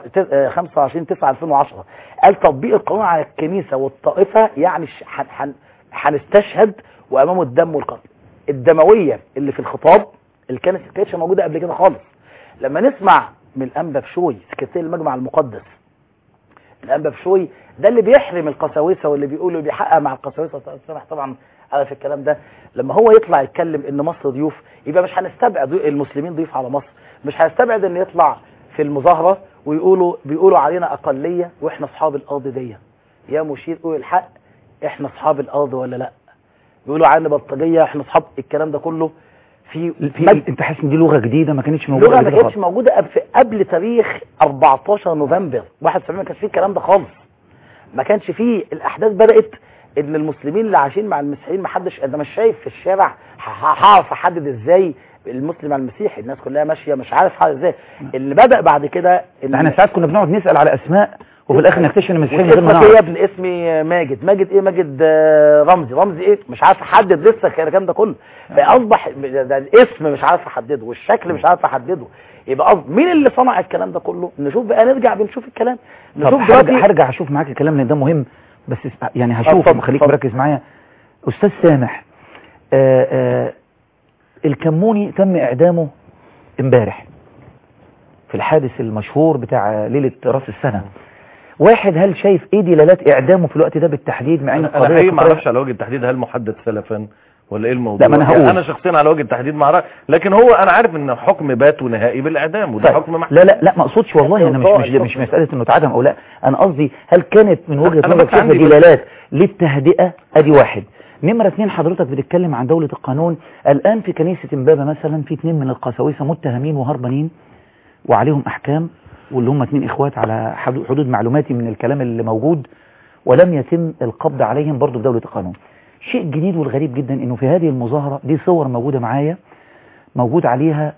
25 9 2010 قال تطبيق القانون على الكنيسه والطائفه يعني ش- هن- هن- هنستشهد وامامه الدم والقتل الدمويه اللي في الخطاب اللي كانت كانتش موجوده قبل كده خالص لما نسمع من الانبا بشوي سكرتير المجمع المقدس الانبا بشوي ده اللي بيحرم القساوسه واللي بيقولوا بيحقق مع القساوسه سامح طبعا على في الكلام ده لما هو يطلع يتكلم ان مصر ضيوف يبقى مش هنستبعد المسلمين ضيوف على مصر مش هنستبعد ان يطلع في المظاهره ويقولوا بيقولوا علينا اقليه واحنا اصحاب الارض دي يا مشير قول الحق احنا اصحاب الارض ولا لا بيقولوا علينا بلطجيه احنا اصحاب الكلام ده كله في في مد- انت حاسس ان دي لغه جديده ما كانتش موجوده لغه قبل ما كده كانتش خالص. موجوده قبل, قبل تاريخ 14 نوفمبر 71 ما كانش فيه الكلام ده خالص ما كانش فيه الاحداث بدات ان المسلمين اللي عايشين مع المسيحيين ما حدش انت مش شايف في الشارع ه- ه- هعرف احدد ازاي المسلم على المسيحي الناس كلها ماشيه مش عارف حاجه ازاي اللي بدا بعد كده ان احنا ساعات كنا بنقعد نسال على اسماء وفي الاخر نكتشف ان المسيحيين غير ما اسمك ايه يا نعرف ابن اسمي ماجد ماجد ايه ماجد آه، رمزي رمزي ايه مش عارف احدد لسه الكلام ده كله فاصبح ده ده الاسم مش عارف احدده والشكل مش عارف احدده يبقى أص- مين اللي صنع الكلام ده كله نشوف بقى نرجع بنشوف الكلام طب نشوف هرجع, دلوقتي هرجع اشوف معاك الكلام لان ده مهم بس اس- يعني هشوف اتفضل، خليك اتفضل. مركز معايا استاذ سامح آآ آآ الكموني تم اعدامه امبارح في الحادث المشهور بتاع ليله راس السنه واحد هل شايف ايه دلالات اعدامه في الوقت ده بالتحديد مع ان انا القضيه حقيقي ما قضية- اعرفش على وجه التحديد هل محدد سلفا ولا ايه الموضوع لا، ما أنا يعني هقول. انا شخصيا على وجه التحديد ما اعرف لكن هو انا عارف ان حكم بات ونهائي بالاعدام وده طيب. حكم محكم لا لا لا ما اقصدش والله انا مش القضاء مش الحكم. مش مساله انه اتعدم او لا انا قصدي هل كانت من وجهه أنا نظرك بس شايفه عندي بس- دلالات للتهدئه ادي واحد نمرة اتنين حضرتك بتتكلم عن دولة القانون الآن في كنيسة امبابة مثلا في اتنين من القساوسة متهمين وهربانين وعليهم أحكام واللي هم اتنين إخوات على حدود حدود معلوماتي من الكلام اللي موجود ولم يتم القبض عليهم برضو بدولة القانون شيء جديد والغريب جدا انه في هذه المظاهرة دي صور موجودة معايا موجود عليها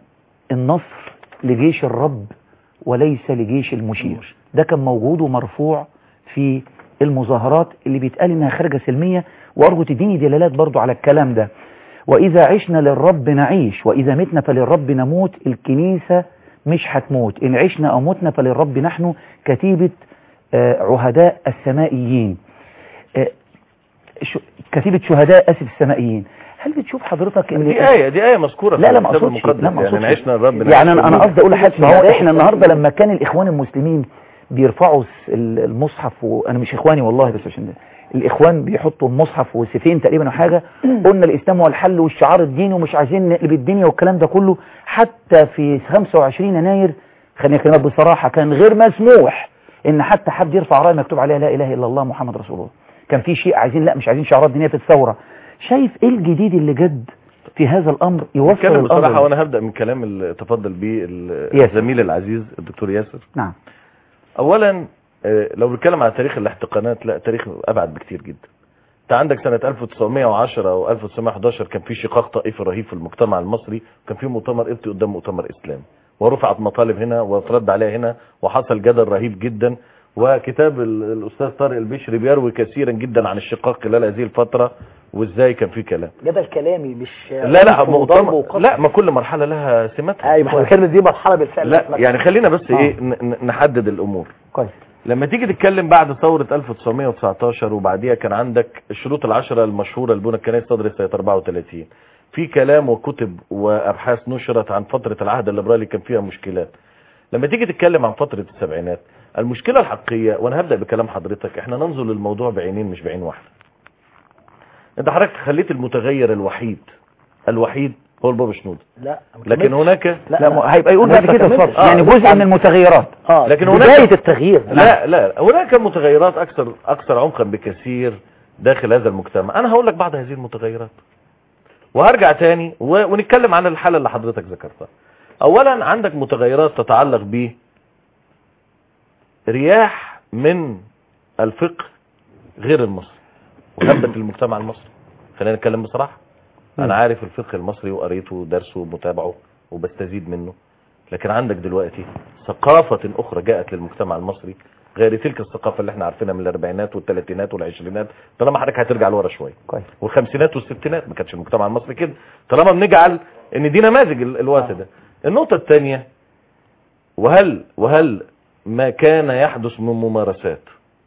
النصر لجيش الرب وليس لجيش المشير ده كان موجود ومرفوع في المظاهرات اللي بيتقال انها خارجة سلمية وارجو تديني دلالات برضو على الكلام ده واذا عشنا للرب نعيش واذا متنا فللرب نموت الكنيسة مش هتموت ان عشنا او متنا فللرب نحن كتيبة آه، عهداء السمائيين آه، شو- كتيبة شهداء اسف السمائيين هل بتشوف حضرتك ان دي آية دي آية مذكورة في لا لا ما الكتاب اقصدش المقدس لا ما يعني اقصدش عشنا الرب يعني انا انا نعيش قصدي اقول لحضرتك ما هو احنا النهارده لما كان الاخوان المسلمين بيرفعوا الس- ال- المصحف وانا مش اخواني والله بس عشان ده الاخوان بيحطوا المصحف وسيفين تقريبا وحاجه قلنا الاسلام هو الحل والشعار الديني ومش عايزين نقلب الدنيا والكلام ده كله حتى في 25 يناير خليني اكلمك بصراحه كان غير مسموح ان حتى حد يرفع رايه مكتوب عليها لا اله الا الله محمد رسول الله كان في شيء عايزين لا مش عايزين شعارات دينيه في الثوره شايف ايه الجديد اللي جد في هذا الامر يوصل نتكلم بصراحة الامر وانا هبدأ من كلام اللي تفضل بيه ال- ياسر. الزميل العزيز الدكتور ياسر نعم اولا آه، لو بنتكلم على تاريخ الاحتقانات لا تاريخ ابعد بكتير جدا انت عندك سنة 1910 او 1911 كان في شقاق طائفي رهيب في المجتمع المصري وكان في مؤتمر قبطي قدام مؤتمر اسلامي ورفعت مطالب هنا وترد عليها هنا وحصل جدل رهيب جدا وكتاب ال- الاستاذ طارق البشري بيروي كثيرا جدا عن الشقاق خلال هذه الفتره وازاي كان في كلام جدل كلامي مش لا لا عنف وضرب مؤتمر وقتل. لا ما كل مرحله لها سماتها ايوه احنا بنتكلم دي مرحله بالفعل لا يعني خلينا بس آه. ايه ن- ن- نحدد الامور كويس لما تيجي تتكلم بعد ثورة 1919 وبعديها كان عندك الشروط العشرة المشهورة لبنى الكنائس صدرت سنة 34 في كلام وكتب وابحاث نشرت عن فترة العهد الليبرالي كان فيها مشكلات لما تيجي تتكلم عن فترة السبعينات المشكلة الحقيقية وانا هبدأ بكلام حضرتك احنا ننظر للموضوع بعينين مش بعين واحدة انت حضرتك خليت المتغير الوحيد الوحيد هو البابا شنودة لا ما لكن كملتش. هناك لا لا لا م- هيبقى يقول أنا بعد كده ما كملتش. اتفضل يعني آه، جزء من المتغيرات اه لكن لكن هناك- بدايه التغيير لا لا هناك متغيرات اكثر اكثر عمقا بكثير داخل هذا المجتمع انا هقول لك بعض هذه المتغيرات وهرجع تاني و... ونتكلم عن الحالة اللي حضرتك ذكرتها اولا عندك متغيرات تتعلق ب رياح من الفقه غير المصري وهبت المجتمع المصري خلينا نتكلم بصراحة انا عارف الفقه المصري وقريته ودرسه ومتابعه وبستزيد منه لكن عندك دلوقتي ثقافة اخرى جاءت للمجتمع المصري غير تلك الثقافة اللي احنا عارفينها من الاربعينات والثلاثينات والعشرينات طالما حضرتك هترجع لورا شوية كويس والخمسينات والستينات ما كانش المجتمع المصري كده طالما بنجعل ان دي نماذج ال- الوقت ده النقطة الثانية وهل وهل ما كان يحدث من ممارسات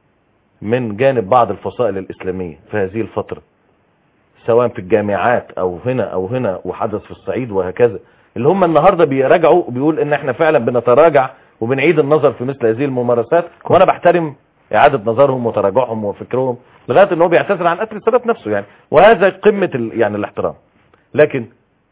من جانب بعض الفصائل الإسلامية في هذه الفترة سواء في الجامعات او هنا او هنا وحدث في الصعيد وهكذا اللي هم النهاردة بيراجعوا وبيقول ان احنا فعلا بنتراجع وبنعيد النظر في مثل هذه الممارسات وانا بحترم اعادة نظرهم وتراجعهم وفكرهم لغاية ان هو بيعتذر عن قتل السادات نفسه يعني وهذا قمة ال- يعني الاحترام لكن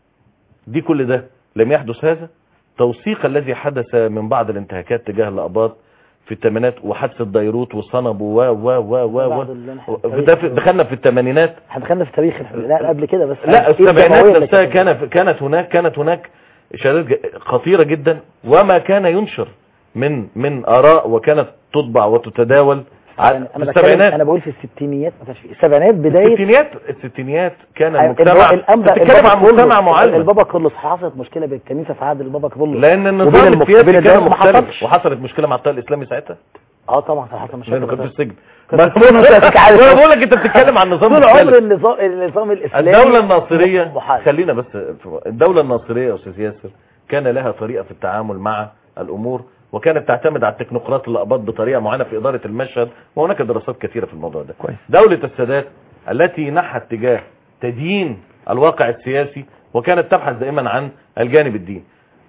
دي كل ده لم يحدث هذا توثيق الذي حدث من بعض الانتهاكات تجاه الأقباط في الثمانينات وحادثة ديروت وصنب و و و و بعض و اللي نحن- و- ده في- دخلنا في الثمانينات احنا دخلنا في تاريخ الح- لا قبل كده بس لا إيه الدموية السبعينات اللي نفسها كانت- كان كانت هناك كانت هناك اشارات ج- خطيرة جدا وما كان ينشر من من آراء وكانت تطبع وتتداول ع- يعني في انا بتكلم السبعينات انا بقول في الستينيات ما كانش في السبعينات بدايه الستينيات الستينيات كان أيوة، المجتمع الأنبا- بتتكلم البابا عن مجتمع كرولوس- معلم البابا كرولوس حصلت مشكله بالكنيسه في عهد البابا كرولوس لان وبين النظام المك- السياسي بين كان الناس ما مختلف حصلش. وحصلت مشكله مع الطائر الاسلامي ساعتها اه طبعا كان حصل لانه مشاكل كان في السجن كان ما في السجن وكان في عارف. انا بقول لك انت بتتكلم عن نظام طول عمر مختلف النظام النظام الاسلامي الدولة الناصرية محارب. خلينا بس الدولة الناصرية يا استاذ ياسر كان لها طريقة في التعامل مع الامور وكانت تعتمد على التكنوقراط الأقباط بطريقة معينة في إدارة المشهد وهناك دراسات كثيرة في الموضوع ده كويس. دولة السادات التي نحت تجاه تدين الواقع السياسي وكانت تبحث دائما عن الجانب الديني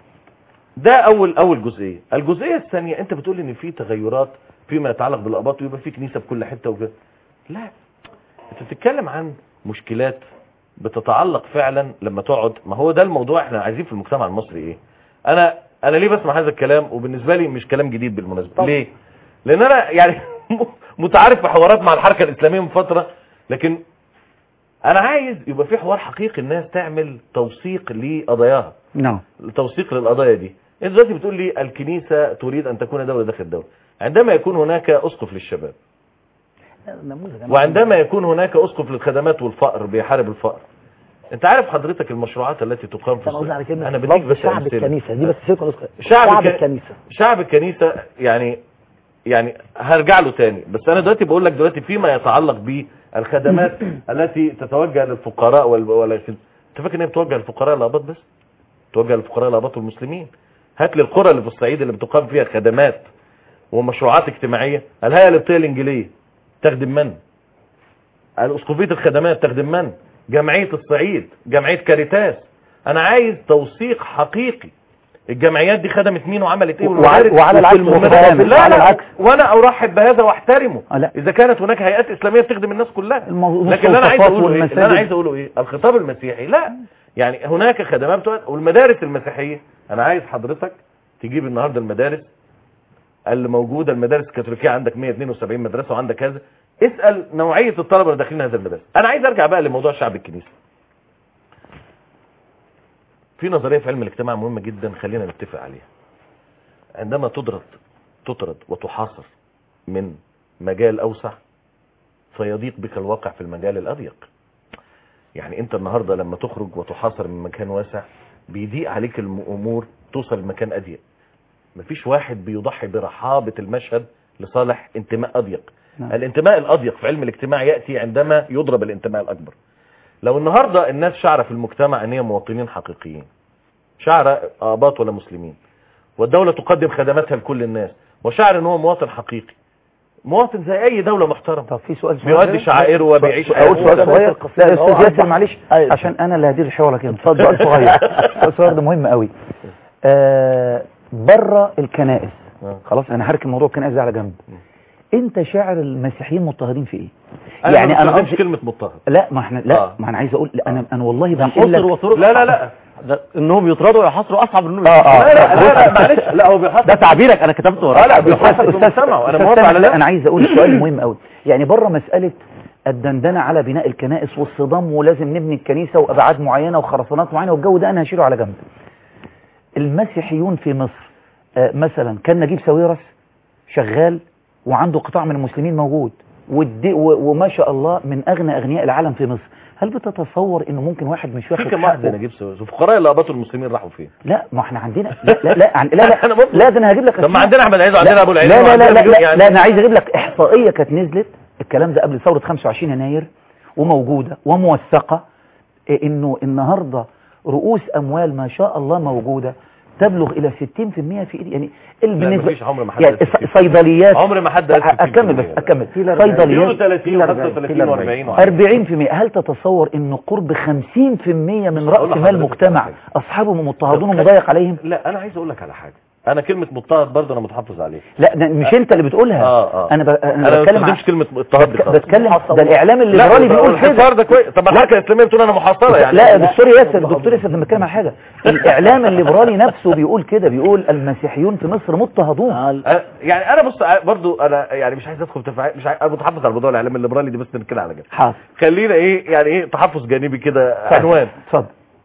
ده اول اول جزئيه الجزئيه الثانيه انت بتقول ان في تغيرات فيما يتعلق بالاباط ويبقى في كنيسه في كل حته وكده لا انت بتتكلم عن مشكلات بتتعلق فعلا لما تقعد ما هو ده الموضوع احنا عايزين في المجتمع المصري ايه انا انا ليه بسمع هذا الكلام وبالنسبه لي مش كلام جديد بالمناسبه طبعا. ليه لان انا يعني متعارف في حوارات مع الحركه الاسلاميه من فتره لكن انا عايز يبقى في حوار حقيقي الناس تعمل توثيق لقضاياها نعم توثيق للقضايا دي انت دلوقتي بتقول لي الكنيسة تريد ان تكون دولة داخل الدولة عندما يكون هناك اسقف للشباب نموذج أنا- وعندما يكون هناك اسقف للخدمات والفقر بيحارب الفقر انت عارف حضرتك المشروعات التي تقام في انا قصدي على كلمه انا بديك بس شعب أمثلة. الكنيسه دي بس سيبكم نسخه شعب شعب الك- الكنيسه شعب الكنيسة يعني يعني هرجع له تاني بس انا دلوقتي بقول لك دلوقتي فيما يتعلق بالخدمات التي تتوجه للفقراء وال ولا انت فاكر ان هي بتوجه للفقراء الاباط بس توجه للفقراء الاباط والمسلمين هات لي القرى اللي في الصعيد اللي بتقام فيها خدمات ومشروعات اجتماعيه الهيئه القبطيه الانجيليه تخدم من الاسقفيه الخدمات تخدم من جمعيه الصعيد جمعيه كاريتاس انا عايز توثيق حقيقي الجمعيات دي خدمت مين وعملت ايه وعلى- والمدارس وعلى العكس والمدارس- تماما، لا وعلى لا العكس. وانا ارحب بهذا واحترمه آه، لا. اذا كانت هناك هيئات اسلاميه بتخدم الناس كلها الموضوع لكن اللي انا عايز المستوصفات اقوله ايه اللي انا والمساجد. عايز اقوله ايه الخطاب المسيحي لا يعني هناك خدمات بتوع- والمدارس المسيحيه انا عايز حضرتك تجيب النهارده المدارس اللي موجوده المدارس الكاثوليكيه عندك 172 مدرسه وعندك هذا اسال نوعيه الطلبه اللي داخلين هذه المدارس انا عايز ارجع بقى لموضوع شعب الكنيسه في نظريه في علم الاجتماع مهمه جدا خلينا نتفق عليها عندما تطرد تطرد وتحاصر من مجال اوسع فيضيق بك الواقع في المجال الاضيق يعني انت النهارده لما تخرج وتحاصر من مكان واسع بيضيق عليك الامور توصل لمكان اضيق مفيش واحد بيضحي برحابه المشهد لصالح انتماء اضيق نعم. الانتماء الاضيق في علم الاجتماع ياتي عندما يضرب الانتماء الاكبر لو النهارده الناس شعر في المجتمع ان هي مواطنين حقيقيين شعر اباط ولا مسلمين والدوله تقدم خدماتها لكل الناس وشعر ان هو مواطن حقيقي مواطن زي اي دوله محترمه طب في سؤال صغير بيؤدي شعائره وبيعيش اقول سؤال حياته. صغير لا يا استاذ ياسر معلش أيوة. عشان انا اللي هدير الحوار كده اتفضل سؤال صغير السؤال صغير ده مهم قوي آه بره الكنائس آه. خلاص انا هركن موضوع الكنائس ده على جنب انت شاعر المسيحيين مضطهدين في ايه انا يعني انا انا قصدي كلمه مضطهد نا لا ما احنا لا آه. ما انا عايز اقول لا انا انا والله ده بنقول حصر لك وطرق لا لا لا ده انهم يطردوا ويحاصروا اصعب من انهم اه اه لا لا لا, لا معلش لا هو بيحصل ده تعبيرك انا كتبته اه وراك لا بيحصل في المجتمع وانا أستاذ موافق سامح، على لا ده انا عايز اقول سؤال مهم قوي يعني بره مساله الدندنه على بناء الكنائس والصدام ولازم نبني الكنيسه وابعاد معينه وخرسانات معينه والجو ده انا هشيله على جنب المسيحيون في مصر آه، مثلا كان نجيب ساويرس شغال وعنده قطاع من المسلمين موجود والدي و- وما شاء الله من اغنى اغنياء العالم في مصر هل بتتصور انه ممكن واحد مش في واخد كم واحد زي حقه نجيب سويس وفقراء اللي قبطوا المسلمين راحوا فين لا ما احنا عندنا لا لا لا عن- لا لا, أنا ممكن. لا ده انا هجيب لك طب ما أسماء. عندنا احمد عيد وعندنا لا ابو العيد لا لا لا وعندنا لا, مليون لا, يعني لا انا عايز اجيب لك احصائيه كانت نزلت الكلام ده قبل ثوره 25 يناير وموجوده وموثقه إيه انه النهارده رؤوس اموال ما شاء الله موجوده تبلغ الى 60% في ايدي يعني لا مفيش عمر ما حد يعني قال 60%. ص- صيدليات عمر ما حد قال 60% اكمل بس اكمل بيقولوا صيدليات 30 و35 و40 40% هل تتصور انه قرب 50% من أقول راس مال لحضرتك المجتمع حاجة. اصحابهم مضطهدون طب ومضايق عليهم لا انا عايز اقول لك على حاجه انا كلمه مضطهد برضه انا متحفظ عليها لا ده مش انت اللي بتقولها اه اه انا ب... انا انا ما بتكلم عن بستخدمش كلمه اضطهاد دي بتك- خالص. بتكلم ده الاعلام الليبرالي بيقول كده الحصار ده كويس طب الحركه الاسلاميه بتقول انا محاصره يعني لا دكتور ياسر دكتور ياسر لما بتكلم عن حاجه الاعلام الليبرالي نفسه بيقول كده بيقول المسيحيون في مصر مضطهدون آه، أنا- يعني انا بص برضو انا يعني مش عايز ادخل في تفاعل مش عايز انا متحفظ على موضوع الاعلام الليبرالي دي بس كده على جنب حاضر خلينا ايه يعني ايه تحفظ جانبي كده عنوان اتفضل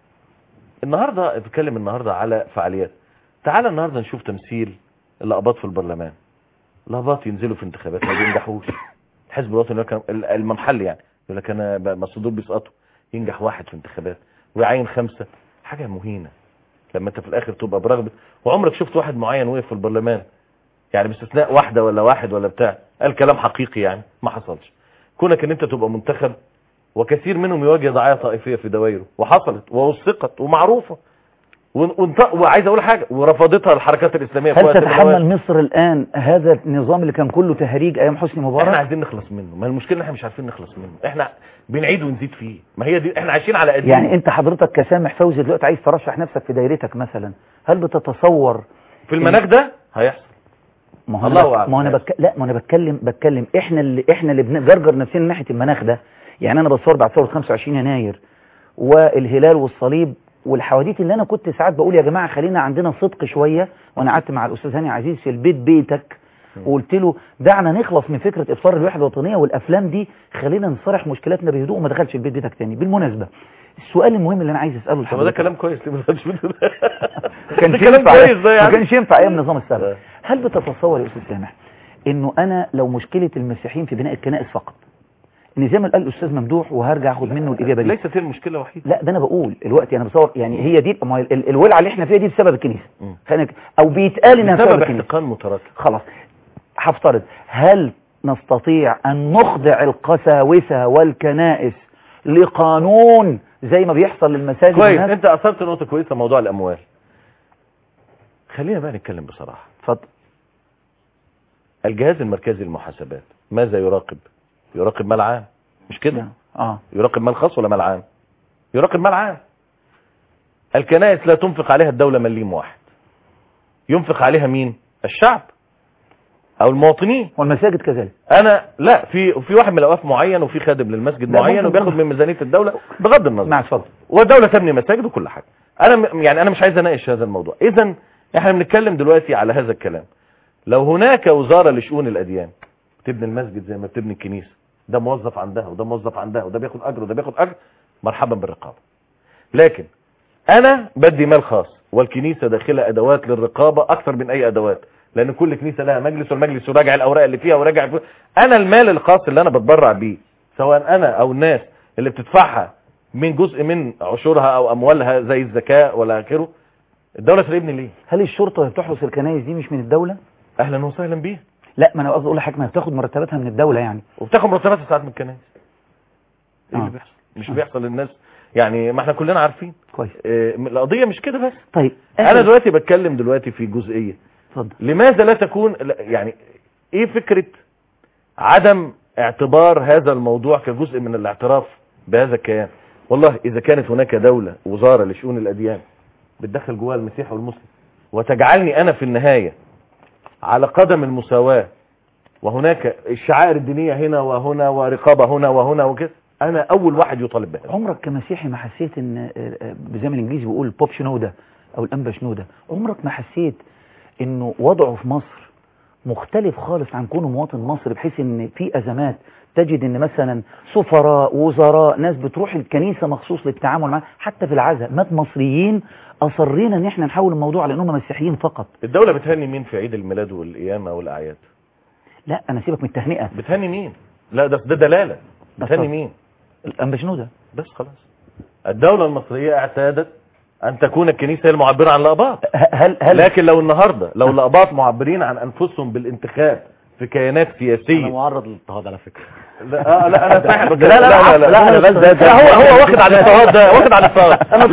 النهارده بتكلم النهارده على فعاليات تعال النهارده نشوف تمثيل الاباط في البرلمان الاباط ينزلوا في انتخابات ما بينجحوش الحزب الوطني يقول لك- ال- المنحل يعني يقول لك انا ب- بس دول بيسقطوا ينجح واحد في انتخابات ويعين خمسه حاجه مهينه لما انت في الاخر تبقى برغبه وعمرك شفت واحد معين وقف في البرلمان يعني باستثناء واحده ولا واحد ولا بتاع قال كلام حقيقي يعني ما حصلش كونك ان انت تبقى منتخب وكثير منهم يواجه ضعايا طائفيه في دوائره وحصلت ووثقت ومعروفه ون- ونط- وعايز اقول حاجه ورفضتها الحركات الاسلاميه في هل وقت من الأوقات. تتحمل مصر الان هذا النظام اللي كان كله تهريج ايام حسني احنا مبارك عايزين نخلص منه ما المشكله ان احنا مش عارفين نخلص منه احنا بنعيد ونزيد فيه ما هي دي احنا عايشين على قديم يعني انت حضرتك كسامح فوزي دلوقتي عايز ترشح نفسك في دايرتك مثلا هل بتتصور في المناخ ده هيحصل ما هو الله انا بك... أعلم. ما هو انا بك... لا ما انا بتكلم بتكلم احنا اللي احنا اللي بنجرجر نفسنا ناحيه المناخ ده يعني انا بتصور بعد ثوره 25 يناير والهلال والصليب والحواديت اللي انا كنت ساعات بقول يا جماعه خلينا عندنا صدق شويه وانا قعدت مع الاستاذ هاني عزيز في البيت بيتك وقلت له دعنا نخلص من فكره افطار الوحده الوطنيه والافلام دي خلينا نصارح مشكلاتنا بهدوء وما دخلش البيت بيتك تاني بالمناسبه السؤال المهم اللي انا عايز اساله طب ده لحضرتك كلام كويس ليه ما دخلش منه ده ما كانش ده كلام ينفع كويس ده ما يعني كانش ينفع ايام النظام السابق آه. هل بتتصور يا استاذ سامح انه انا لو مشكله المسيحيين في بناء الكنائس فقط ان زي ما قال الاستاذ ممدوح وهرجع اخد منه الاجابه دي ليست هي المشكله وحيده لا ده انا بقول الوقت انا بصور يعني هي دي ما هي ال- الولعه اللي احنا فيها دي بسبب الكنيسه مم. خلينا نك- او بيتقال انها بسبب بسبب الكنيسه احتقان متراكم خلاص هفترض هل نستطيع ان نخضع القساوسه والكنائس لقانون زي ما بيحصل للمساجد كويس هناك؟ انت اثرت نقطه كويسه موضوع الاموال خلينا بقى نتكلم بصراحه اتفضل الجهاز المركزي للمحاسبات ماذا يراقب يراقب مال عام مش كده اه يراقب مال خاص ولا مال عام يراقب مال عام الكنائس لا تنفق عليها الدولة مليم واحد ينفق عليها مين الشعب او المواطنين والمساجد كذلك انا لا في في واحد من الاوقاف معين وفي خادم للمسجد لا، معين ممكن وبياخد طبعا. من ميزانيه الدوله بغض النظر مع اتفضل والدوله تبني مساجد وكل حاجه انا م- يعني انا مش عايز اناقش هذا الموضوع اذا احنا بنتكلم دلوقتي على هذا الكلام لو هناك وزاره لشؤون الاديان تبني المسجد زي ما بتبني الكنيسه ده موظف عندها وده موظف عندها وده بياخد اجر وده بياخد اجر مرحبا بالرقابه لكن انا بدي مال خاص والكنيسه داخله ادوات للرقابه اكثر من اي ادوات لان كل كنيسه لها مجلس والمجلس يراجع الاوراق اللي فيها وراجع انا المال الخاص اللي انا بتبرع بيه سواء انا او الناس اللي بتدفعها من جزء من عشورها او اموالها زي الزكاه ولا اخره الدوله تراقبني ليه هل الشرطه اللي بتحرس الكنائس دي مش من الدوله اهلا وسهلا بيها لا ما انا قصدي اقول لحضرتك ما بتاخد مرتباتها من الدوله يعني وبتاخد مرتباتها ساعات من الكنائس ايه اللي آه. بيحصل مش آه. بيحصل للناس يعني ما احنا كلنا عارفين كويس آه، القضيه مش كده بس طيب انا آخر- دلوقتي بتكلم دلوقتي في جزئيه اتفضل لماذا لا تكون لا، يعني ايه فكرة عدم اعتبار هذا الموضوع كجزء من الاعتراف بهذا الكيان والله اذا كانت هناك دولة وزارة لشؤون الاديان بتدخل جواها المسيح والمسلم وتجعلني انا في النهاية على قدم المساواة وهناك الشعائر الدينية هنا وهنا ورقابة هنا وهنا وكده انا اول واحد يطالب بها عمرك كمسيحي ما حسيت ان آه، آه، زي ما الانجليزي بيقول بوب شنودة او الانبا شنودة عمرك ما حسيت انه وضعه في مصر مختلف خالص عن كونه مواطن مصري بحيث ان في ازمات تجد ان مثلا سفراء وزراء ناس بتروح الكنيسة مخصوص للتعامل معاه حتى في العزاء مات مصريين اصرينا ان احنا نحول الموضوع على انهم مسيحيين فقط الدولة بتهني مين في عيد الميلاد والقيامة والاعياد لا انا سيبك من التهنئة بتهني مين لا ده ده دلالة بتهني طبعا. مين الانبا شنودة بس خلاص الدولة المصرية اعتادت أن تكون الكنيسة هي المعبرة عن الأقباط ه- هل هل لكن لو النهاردة لو الأقباط معبرين عن أنفسهم بالانتخاب في كيانات انا سياسية معرض للاضطهاد على فكره لا, آه لا أنا صاحب لا، لا، لا لا لا, لا، لا, بس ده- لا هو هو واخد على الاضطهاد ده واخد على الاضطهاد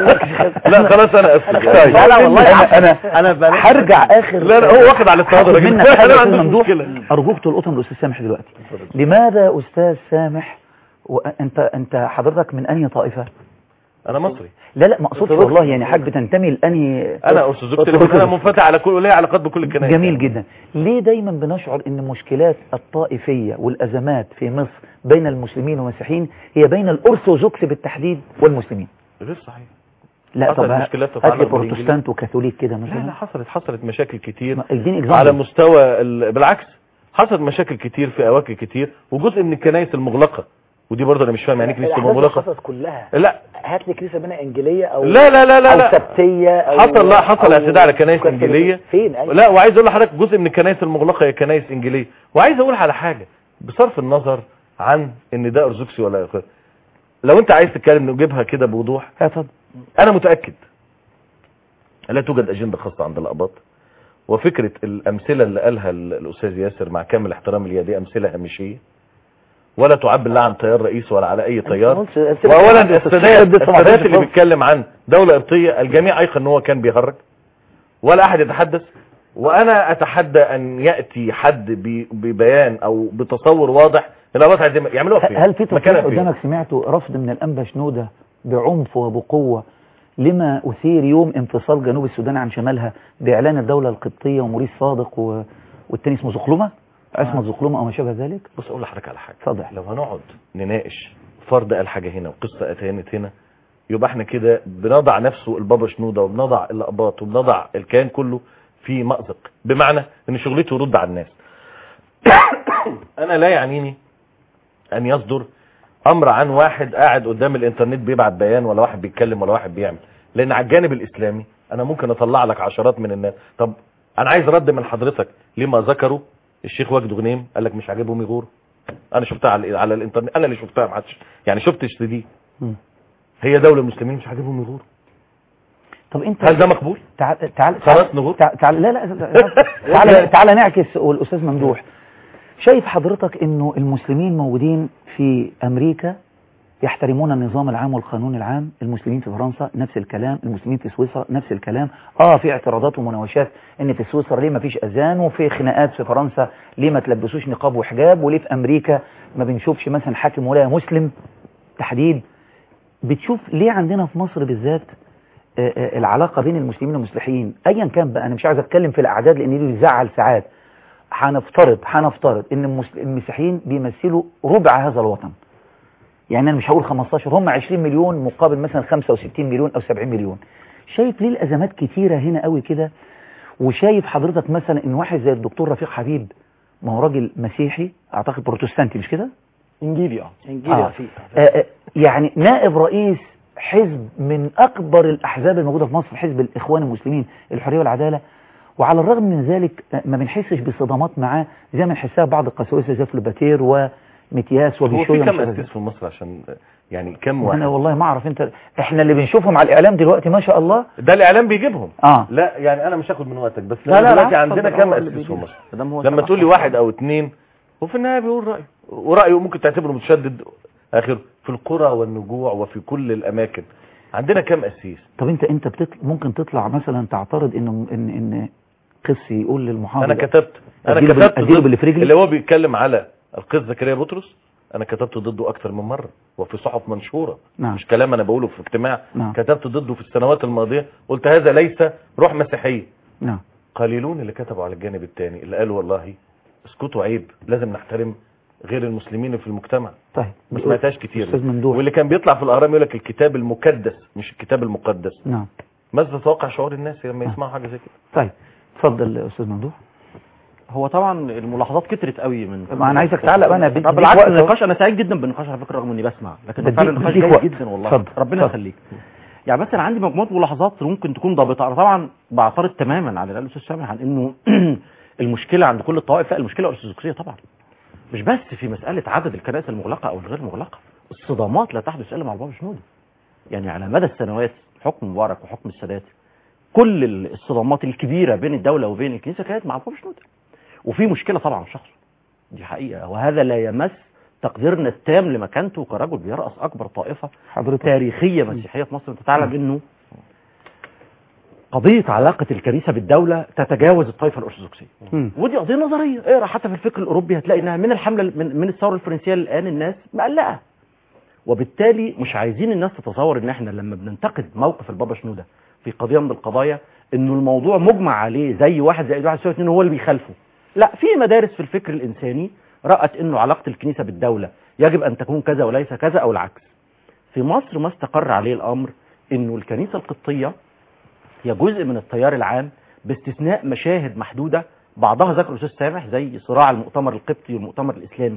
لا خلاص أنا أسف طيب. لا لا والله انا انا انا بلاش هرجع اخر لا لا هو واخد على الاضطهاد هاخد الراجل. منك حاجه أنا يا ما استاذ عنديش ممدوح مشكلة. ارجوك تلقطها من الاستاذ سامح دلوقتي لماذا يا استاذ سامح وانت انت حضرتك من انهي طائفه أنا مصري لا لا ما اقصدش والله يعني حضرتك بتنتمي لانهي أنا أرثوذكسي لكن أنا منفتح على كل ولي علاقات بكل الكنائس جميل جدا ليه دايما بنشعر ان مشكلات الطائفيه والازمات في مصر بين المسلمين والمسيحيين هي بين الارثوذكس بالتحديد والمسلمين غير صحيح لا حصلت طب ها- مشكلات هات لي تتعلق بروتستانت وكاثوليك كده لا لا مثلا حصلت حصلت مشاكل كتير ما- اديني على اكزامبل مستوى ال... بالعكس حصلت مشاكل كتير في اماكن كتير وجزء من الكنائس المغلقه ودي برضه انا مش فاهم يعني ايه كنيسه الأحداث مغلقه حصلت كلها لا هات لي كنيسه منها انجيليه او لا لا لا لا, او لا. سبتيه او حصل لا حصل أو اعتداء على كنائس كاثوليكية. انجيليه فين أيوة. لا وعايز اقول لحضرتك جزء من الكنائس المغلقه هي كنائس انجيليه وعايز اقول على حاجه بصرف النظر عن ان ده ارثوذكسي ولا غير لو انت عايز تتكلم نجيبها كده بوضوح اتفضل انا متاكد لا توجد اجنده خاصه عند الاقباط وفكره الامثله اللي قالها ال- الاستاذ ياسر مع كامل احترامي ليها دي امثله هامشيه ولا تعبر لا عن تيار رئيس ولا على اي تيار واولا السادات السادات اللي بيتكلم عن دوله قبطيه الجميع ايقن ان هو كان بيهرج ولا احد يتحدث وانا اتحدى ان ياتي حد ب- ببيان او بتصور واضح ان الأقباط عايزين يعملوها فين هل في تصريح مكانها فين؟ قدامك سمعته رفض من الأنبا شنودة بعنف وبقوة لما أثير يوم انفصال جنوب السودان عن شمالها بإعلان الدولة القبطية وموريس صادق و... والتاني اسمه زقلمة عصمت زقلمة أو ما شابه ذلك بص اقول لحضرتك على حاجه اتفضل لو هنقعد نناقش فرد قال حاجه هنا وقصه اتهانت هنا يبقى احنا كده بنضع نفسه البابا شنوده وبنضع الاقباط وبنضع الكيان كله في مأزق بمعنى ان شغلته يرد على الناس انا لا يعنيني ان يصدر امر عن واحد قاعد قدام الانترنت بيبعت بيان ولا واحد بيتكلم ولا واحد بيعمل لان على الجانب الاسلامي انا ممكن اطلع لك عشرات من الناس طب انا عايز رد من حضرتك لما ذكروا الشيخ وجد غنيم قال لك مش عاجبهم يغور انا شفتها على, على الانترنت انا اللي شفتها ما حدش يعني شفتش دي مم. هي دولة المسلمين مش عاجبهم يغور طب أنت هل ده مقبول تعال تعال خلاص نغور تعال تعال لا لا تعال تعال نعكس والأستاذ ممدوح شايف حضرتك إنه المسلمين موجودين في أمريكا يحترمون النظام العام والقانون العام المسلمين في فرنسا نفس الكلام المسلمين في سويسرا نفس الكلام اه في اعتراضات ومناوشات ان في سويسرا ليه ما فيش اذان وفي خناقات في فرنسا ليه ما تلبسوش نقاب وحجاب وليه في امريكا ما بنشوفش مثلا حاكم ولايه مسلم تحديد بتشوف ليه عندنا في مصر بالذات آه، آه، العلاقه بين المسلمين والمسيحيين ايا كان بقى انا مش عايز اتكلم في الاعداد لان دي بيزعل ساعات هنفترض هنفترض ان المسل- المسيحيين بيمثلوا ربع هذا الوطن يعني انا مش هقول 15 هم 20 مليون مقابل مثلا 65 مليون او 70 مليون شايف ليه الازمات كتيره هنا قوي كده وشايف حضرتك مثلا ان واحد زي الدكتور رفيق حبيب ما هو راجل مسيحي اعتقد بروتستانتي مش كده انجيلي اه انجيلي آه. رفيق آه، آه، يعني نائب رئيس حزب من اكبر الاحزاب الموجوده في مصر حزب الاخوان المسلمين الحريه والعداله وعلى الرغم من ذلك آه، ما بنحسش بصدامات معاه زي ما بنحسها بعض القساوسه زي فلوباتير متياس هو في وبيشوية كم مش عارف اسيس إيه. في مصر عشان يعني كم انا واحد والله ما اعرف انت احنا اللي بنشوفهم على الاعلام دلوقتي ما شاء الله ده الاعلام بيجيبهم اه لا يعني انا مش هاخد من وقتك بس لا لا لا دلوقتي عندنا اتفضل، كم هو اللي اسيس في بيجيب. مصر مادام هو لما سبع تقول لي حاجات. واحد او اثنين وفي النهايه بيقول رايه ورايه ممكن تعتبره متشدد اخر في القرى والنجوع وفي كل الاماكن عندنا كم اسيس طب انت انت بتطلع ممكن تطلع مثلا تعترض انه ان ان قسي يقول للمحافظ انا كتبت انا أديله بال- كتبت أديله ضد- باللي في رجلي؟ اللي هو بيتكلم على القس زكريا بطرس انا كتبت ضده اكثر من مره وفي صحف منشوره نعم مش كلام انا بقوله في اجتماع نعم كتبت ضده في السنوات الماضيه قلت هذا ليس روح مسيحيه نعم قليلون اللي كتبوا على الجانب الثاني اللي قالوا والله اسكتوا عيب لازم نحترم غير المسلمين في المجتمع طيب ما سمعتهاش كتير استاذ ممدوح واللي كان بيطلع في الاهرام يقول لك الكتاب المقدس مش الكتاب المقدس نعم ماذا تتوقع شعور الناس لما آه. يسمعوا حاجه زي كده طيب اتفضل يا استاذ ممدوح هو طبعا الملاحظات كترت قوي من ما أنا عايزك تعلق بقى، أنا بديك طب بالعكس وقت. النقاش انا سعيد جدا بالنقاش على فكره رغم اني بسمع لكن بديك- فعلا النقاش بديك جيد وقت. جدا والله اتفضل، ربنا اتفضل. يخليك يعني مثلا عندي مجموعه ملاحظات ممكن تكون ضابطه انا طبعا بعترض تماما على اللي قاله الاستاذ سامح عن انه المشكله عند كل الطوائف لا المشكله ارثوذكسيه طبعا مش بس في مساله عدد الكنائس المغلقه او الغير مغلقه الصدامات لا تحدث الا مع البابا شنودة يعني على مدى السنوات حكم مبارك وحكم السادات كل ال- الصدامات الكبيره بين الدوله وبين الكنيسه كانت مع البابا شنودة وفي مشكله طبعا في شخصه دي حقيقه وهذا لا يمس تقديرنا التام لمكانته كرجل بيرأس اكبر طائفه حضرتك تاريخيه مسيحيه في مصر انت تعلم انه قضيه علاقه الكنيسه بالدوله تتجاوز الطائفه الارثوذكسيه مم. ودي قضيه نظريه اقرا حتى في الفكر الاوروبي هتلاقي انها من الحمله من, من الثوره الفرنسيه الان الناس مقلقه وبالتالي مش عايزين الناس تتصور ان احنا لما بننتقد موقف البابا شنوده في قضيه من القضايا انه الموضوع مجمع عليه زي واحد زائد واحد يساوي اتنين هو اللي بيخالفه لا في مدارس في الفكر الانساني رأت انه علاقه الكنيسه بالدوله يجب ان تكون كذا وليس كذا او العكس في مصر ما استقر عليه الامر انه الكنيسه القبطيه هي جزء من التيار العام باستثناء مشاهد محدوده بعضها ذكر الاستاذ سامح زي صراع المؤتمر القبطي والمؤتمر الاسلامي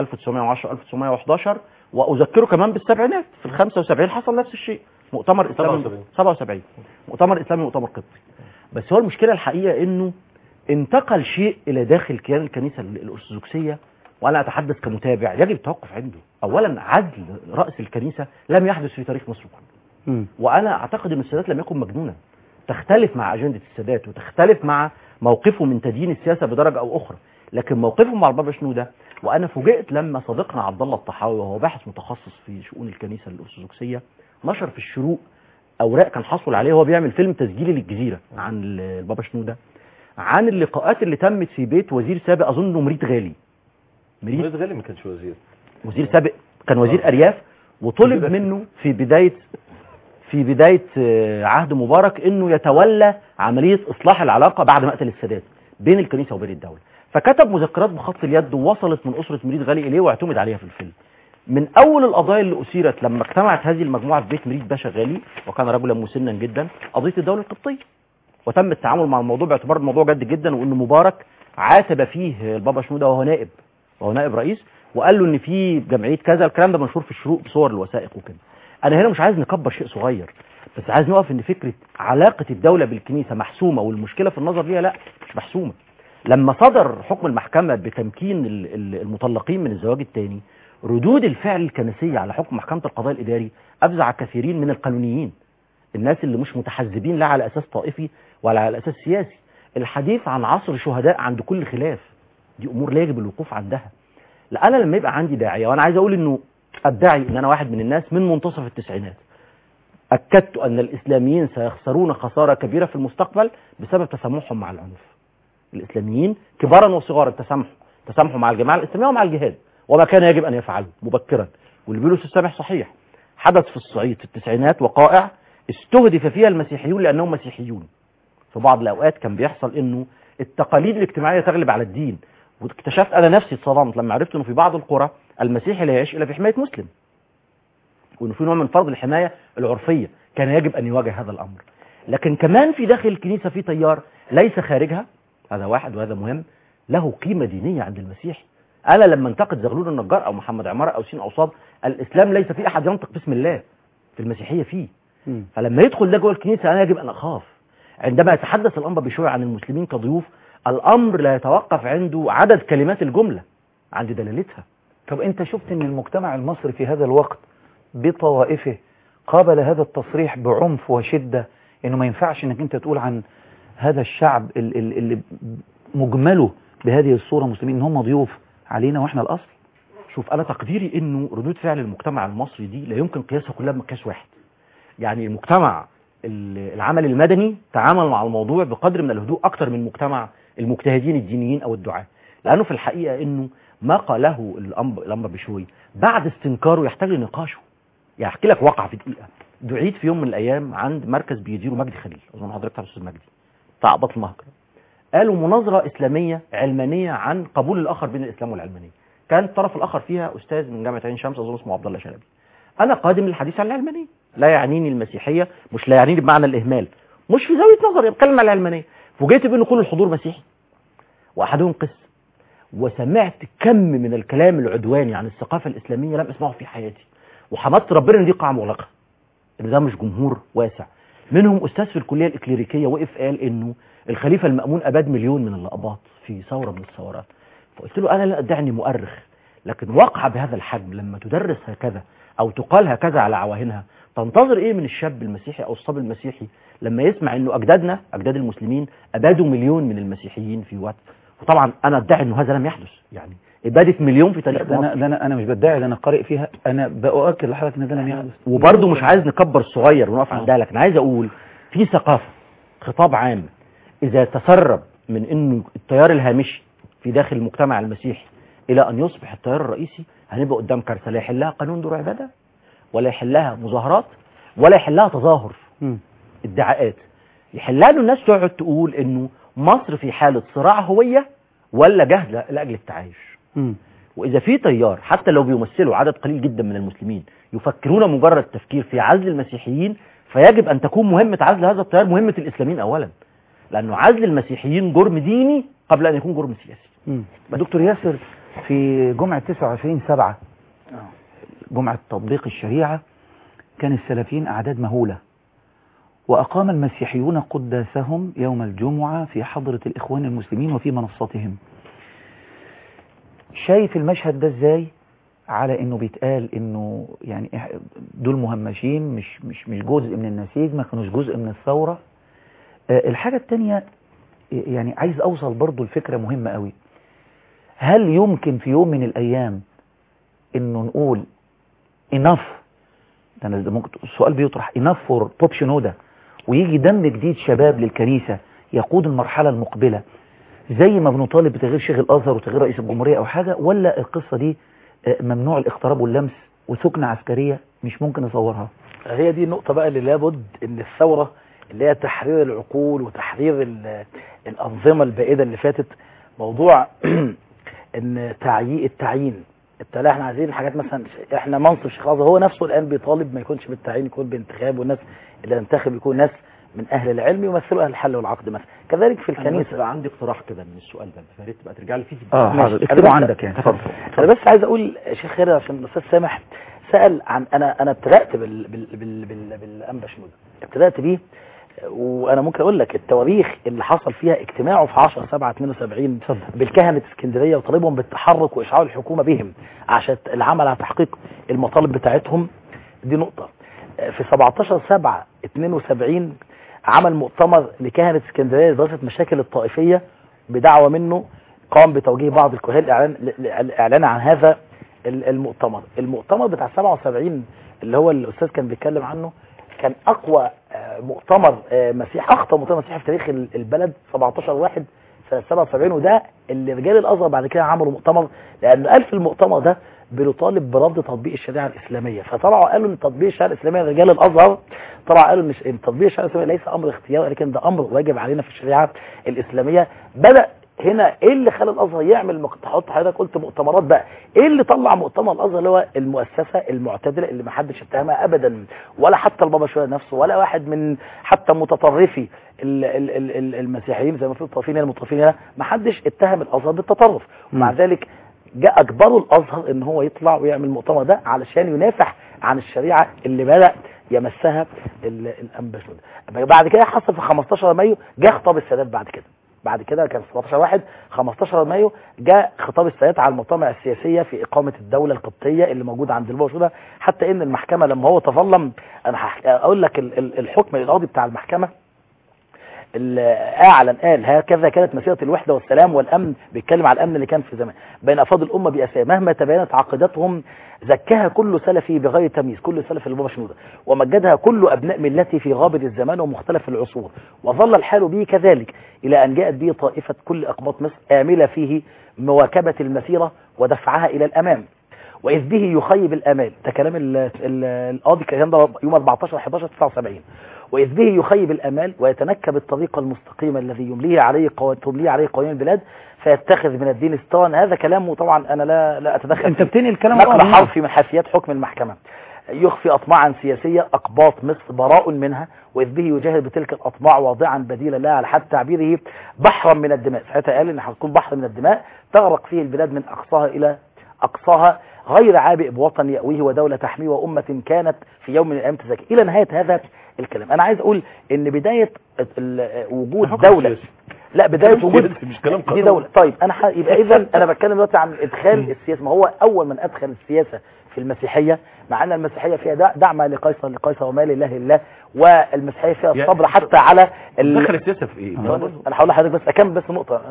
1910 1911 واذكره كمان بالسبعينات في ال 75 حصل نفس الشيء مؤتمر اسلامي 77. 77 مؤتمر اسلامي مؤتمر قبطي بس هو المشكله الحقيقه انه انتقل شيء الى داخل كيان الكنيسه ال- الارثوذكسيه وانا اتحدث كمتابع يجب التوقف عنده اولا عدل راس الكنيسه لم يحدث في تاريخ مصر كله مم. وانا اعتقد ان السادات لم يكن مجنونا تختلف مع اجنده السادات وتختلف مع موقفه من تدين السياسه بدرجه او اخرى لكن موقفه مع البابا شنوده وانا فوجئت لما صديقنا عبد الله الطحاوي وهو باحث متخصص في شؤون الكنيسه الارثوذكسيه نشر في الشروق اوراق كان حصل عليه وهو بيعمل فيلم تسجيلي للجزيره عن ال- البابا شنوده عن اللقاءات اللي تمت في بيت وزير سابق اظن مريد غالي مريد مريد غالي ما كانش وزير وزير سابق كان وزير ارياف وطلب منه في بدايه في بدايه آه، عهد مبارك انه يتولى عمليه اصلاح العلاقه بعد مقتل السادات بين الكنيسه وبين الدوله فكتب مذكرات بخط اليد ووصلت من اسره مريد غالي اليه واعتمد عليها في الفيلم من اول القضايا اللي اثيرت لما اجتمعت هذه المجموعه في بيت مريد باشا غالي وكان رجلا مسنا جدا قضيه الدوله القبطيه وتم التعامل مع الموضوع باعتبار الموضوع جد جدا وان مبارك عاتب فيه البابا شنوده وهو نائب وهو نائب رئيس وقال له ان في جمعيه كذا الكلام ده منشور في الشروق بصور الوثائق وكده انا هنا مش عايز نكبر شيء صغير بس عايز نقف ان فكره علاقه الدوله بالكنيسه محسومه والمشكله في النظر ليها لا مش محسومه لما صدر حكم المحكمه بتمكين ال- ال- المطلقين من الزواج الثاني ردود الفعل الكنسيه على حكم محكمه القضاء الاداري افزع كثيرين من القانونيين الناس اللي مش متحزبين لا على اساس طائفي ولا على اساس سياسي الحديث عن عصر شهداء عند كل خلاف دي امور لا يجب الوقوف عندها لا انا لما يبقى عندي داعيه وانا عايز اقول انه ادعي ان انا واحد من الناس من منتصف التسعينات اكدت ان الاسلاميين سيخسرون خساره كبيره في المستقبل بسبب تسامحهم مع العنف الاسلاميين كبارا وصغارا تسامحوا تسامحوا مع الجماعه الاسلاميه ومع الجهاد وما كان يجب ان يفعله مبكرا واللي بيقوله الاستاذ سامح صحيح حدث في الصعيد في التسعينات وقائع استهدف فيها المسيحيون لانهم مسيحيون في بعض الاوقات كان بيحصل انه التقاليد الاجتماعيه تغلب على الدين واكتشفت انا نفسي اتصدمت لما عرفت انه في بعض القرى المسيحي لا يعيش الا في حمايه مسلم وانه في نوع من فرض الحمايه العرفيه كان يجب ان يواجه هذا الامر لكن كمان في داخل الكنيسه في تيار ليس خارجها هذا واحد وهذا مهم له قيمه دينيه عند المسيح انا لما انتقد زغلول النجار او محمد عماره او سين او صاد الاسلام ليس فيه احد ينطق باسم الله في المسيحيه فيه مم. فلما يدخل ده جوه الكنيسه انا يجب ان اخاف عندما يتحدث الانبا بشوي عن المسلمين كضيوف الامر لا يتوقف عنده عدد كلمات الجمله عند دلالتها طب انت شفت ان المجتمع المصري في هذا الوقت بطوائفه قابل هذا التصريح بعنف وشدة انه ما ينفعش انك انت تقول عن هذا الشعب ال- ال- اللي مجمله بهذه الصورة مسلمين ان هم ضيوف علينا واحنا الاصل شوف انا تقديري انه ردود فعل المجتمع المصري دي لا يمكن قياسها كلها بمقياس واحد يعني المجتمع ال- العمل المدني تعامل مع الموضوع بقدر من الهدوء اكتر من مجتمع المجتهدين الدينيين او الدعاة لانه في الحقيقة انه ما قاله الأنب- الانبا بشوي بعد استنكاره يحتاج لنقاشه يعني احكي لك واقعة في دقيقة دعيت في يوم من الايام عند مركز بيديره مجدي خليل اظن حضرتك تعرف الاستاذ مجدي بتاع بطل المهجر قالوا مناظرة اسلامية علمانية عن قبول الاخر بين الاسلام والعلمانية كان الطرف الاخر فيها استاذ من جامعه عين شمس اظن اسمه عبد الله شلبي انا قادم للحديث عن العلمانيه لا يعنيني المسيحيه مش لا يعنيني بمعنى الاهمال مش في زاويه نظري بتكلم عن العلمانيه فوجئت بان كل الحضور مسيحي واحدهم قس وسمعت كم من الكلام العدواني عن الثقافه الاسلاميه لم اسمعه في حياتي وحمدت ربنا ان دي قاعه مغلقه ان ده مش جمهور واسع منهم استاذ في الكليه الاكليريكيه وقف قال انه الخليفه المامون اباد مليون من الاقباط في ثوره من الثورات فقلت له انا لا ادعني مؤرخ لكن واقعة بهذا الحجم لما تدرس هكذا او تقال هكذا على عواهنها تنتظر ايه من الشاب المسيحي او الصبي المسيحي لما يسمع انه اجدادنا اجداد المسلمين ابادوا مليون من المسيحيين في وقت وطبعا انا ادعي انه هذا لم يحدث يعني اباده مليون في تاريخ ده انا مصر ده انا انا مش بدعي ده انا قارئ فيها انا باؤكد لحضرتك ان ده لم يحدث وبرضه مش عايز نكبر الصغير ونقف عندها لكن عايز اقول في ثقافه خطاب عام اذا تسرب من انه التيار الهامشي في داخل المجتمع المسيحي الى ان يصبح التيار الرئيسي هنبقى قدام كارثه لا يحلها قانون دور عباده ولا يحلها مظاهرات ولا يحلها تظاهر مم. ادعاءات يحلها له الناس تقعد تقول انه مصر في حاله صراع هويه ولا جهد لاجل التعايش مم. واذا في تيار حتى لو بيمثلوا عدد قليل جدا من المسلمين يفكرون مجرد التفكير في عزل المسيحيين فيجب ان تكون مهمه عزل هذا التيار مهمه الاسلاميين اولا لانه عزل المسيحيين جرم ديني قبل ان يكون جرم سياسي مم. دكتور ياسر في جمعة 29 سبعة آه. جمعة تطبيق الشريعة كان السلفيين أعداد مهولة وأقام المسيحيون قداسهم يوم الجمعة في حضرة الإخوان المسلمين وفي منصتهم شايف المشهد ده ازاي على انه بيتقال انه يعني إح- دول مهمشين مش مش مش جزء من النسيج ما كانوش جزء من الثورة آه، الحاجة التانية يعني عايز اوصل برضو الفكرة مهمة قوي هل يمكن في يوم من الايام انه نقول enough ده أنا ده ممكن السؤال بيطرح enough for بوب شنودة ويجي دم جديد شباب للكنيسة يقود المرحلة المقبلة زي ما بنطالب بتغيير شيخ الازهر وتغيير رئيس الجمهورية او حاجة ولا القصة دي آه، ممنوع الاقتراب واللمس وسكنة عسكرية مش ممكن نصورها هي دي النقطة بقى اللي لابد ان الثورة اللي هي تحرير العقول وتحرير ال- الأنظمة البائدة اللي فاتت موضوع ان تعيين التعيين التلا احنا عايزين حاجات مثلا احنا منصب شيخ الازهر هو نفسه الان بيطالب ما يكونش بالتعيين يكون بانتخاب والناس اللي ينتخب يكون ناس من اهل العلم يمثلوا اهل الحل والعقد مثلا كذلك في الكنيسه الكنيسه بقى عندي اقتراح كده من السؤال ده فيا ريت تبقى ترجع لي فيه اه ماشي. حاضر أنا اكتبوا بس- عندك يعني اتفضل انا بس عايز اقول شيخ خير عشان الاستاذ سامح سال عن انا انا ابتدات بال بال بال بال بالانبا شنودة ابتدات بيه وانا ممكن اقول لك التواريخ اللي حصل فيها اجتماعه في 10 7 72 اتفضل. بالكهنه اسكندريه وطالبهم بالتحرك واشعار الحكومه بهم عشان العمل على تحقيق المطالب بتاعتهم دي نقطه في 17 7 72 عمل مؤتمر لكهنه اسكندريه لدراسه مشاكل الطائفيه بدعوه منه قام بتوجيه بعض الكهان الاعلان الاعلان عن هذا ال- المؤتمر المؤتمر بتاع 77 اللي هو الاستاذ كان بيتكلم عنه كان اقوى آه، مؤتمر آه، مسيح اخطر مؤتمر مسيحي في تاريخ ال- البلد 17 واحد سنه 77 وده اللي رجال الازهر بعد كده عملوا مؤتمر لان قال في المؤتمر ده بنطالب برفض تطبيق الشريعه الاسلاميه فطلعوا قالوا ان تطبيق الشريعه الاسلاميه رجال الازهر طلعوا قالوا ان ش- إن تطبيق الشريعه الاسلاميه ليس امر اختياري لكن ده امر واجب علينا في الشريعه الاسلاميه بدا هنا ايه اللي خلى الازهر يعمل مق- تحط حضرتك قلت مؤتمرات بقى ايه اللي طلع مؤتمر الازهر اللي هو المؤسسه المعتدله اللي ما حدش اتهمها ابدا ولا حتى البابا شويه نفسه ولا واحد من حتى متطرفي ال- ال- ال- ال- المسيحيين زي ما في المتطرفين هنا المتطرفين هنا ما حدش اتهم الازهر بالتطرف ومع مم. ذلك جاء اجبروا الازهر ان هو يطلع ويعمل المؤتمر ده علشان ينافح عن الشريعه اللي بدا يمسها ال- الانبا شنودة. بعد كده حصل في 15 مايو جه خطاب السادات بعد كده بعد كده كان 17 واحد 15 مايو جاء خطاب السادات على المطامع السياسيه في اقامه الدوله القبطيه اللي موجوده عند البابا شنوده حتى ان المحكمه لما هو تظلم انا هح- اقول لك ال- ال- الحكم القاضي بتاع المحكمه اللي اعلن قال هكذا كانت مسيره الوحده والسلام والامن بيتكلم على الامن اللي كان في زمان بين افراد الامه باساء مهما تبينت عقيدتهم زكاها كل سلفي بغير تمييز كل سلف البابا شنوده ومجدها كل ابناء ملته في غابر الزمان ومختلف العصور وظل الحال به كذلك الى ان جاءت به طائفه كل اقباط مصر امله فيه مواكبه المسيره ودفعها الى الامام واذ به يخيب الامال ده كلام ال- ال- القاضي كان ده يوم 14 11 79 واذ به يخيب الامال ويتنكب الطريق المستقيم الذي يمليه عليه قو... تمليه عليه قوانين البلاد فيتخذ من الدين سترا هذا كلامه طبعا انا لا لا اتدخل انت فيه. بتنقل كلام نقل القاضي. حرفي من حيثيات حكم المحكمه يخفي اطماعا سياسيه اقباط مصر براء منها واذ به يجاهد بتلك الاطماع واضعا بديلا لها على حد تعبيره بحرا من الدماء ساعتها قال ان هتكون بحر من الدماء تغرق فيه البلاد من اقصاها الى اقصاها غير عابئ بوطن يأويه ودولة تحميه وأمة كانت في يوم من الأيام تزكي إلى نهاية هذا الكلام أنا عايز أقول إن بداية ال- وجود حكم دولة سياسي. لا بداية كلام وجود سياسي، مش كلام دي قانون. دولة طيب أنا ح... يبقى إذا أنا بتكلم دلوقتي عن إدخال السياسة ما هو أول من أدخل السياسة في المسيحية مع أن المسيحية فيها دع- دعم لقيصر لقيصر وما لله لله والمسيحية فيها يعني الصبر حتى على ال... دخل السياسه في ايه؟ أنا هقول لحضرتك بس أكمل بس نقطة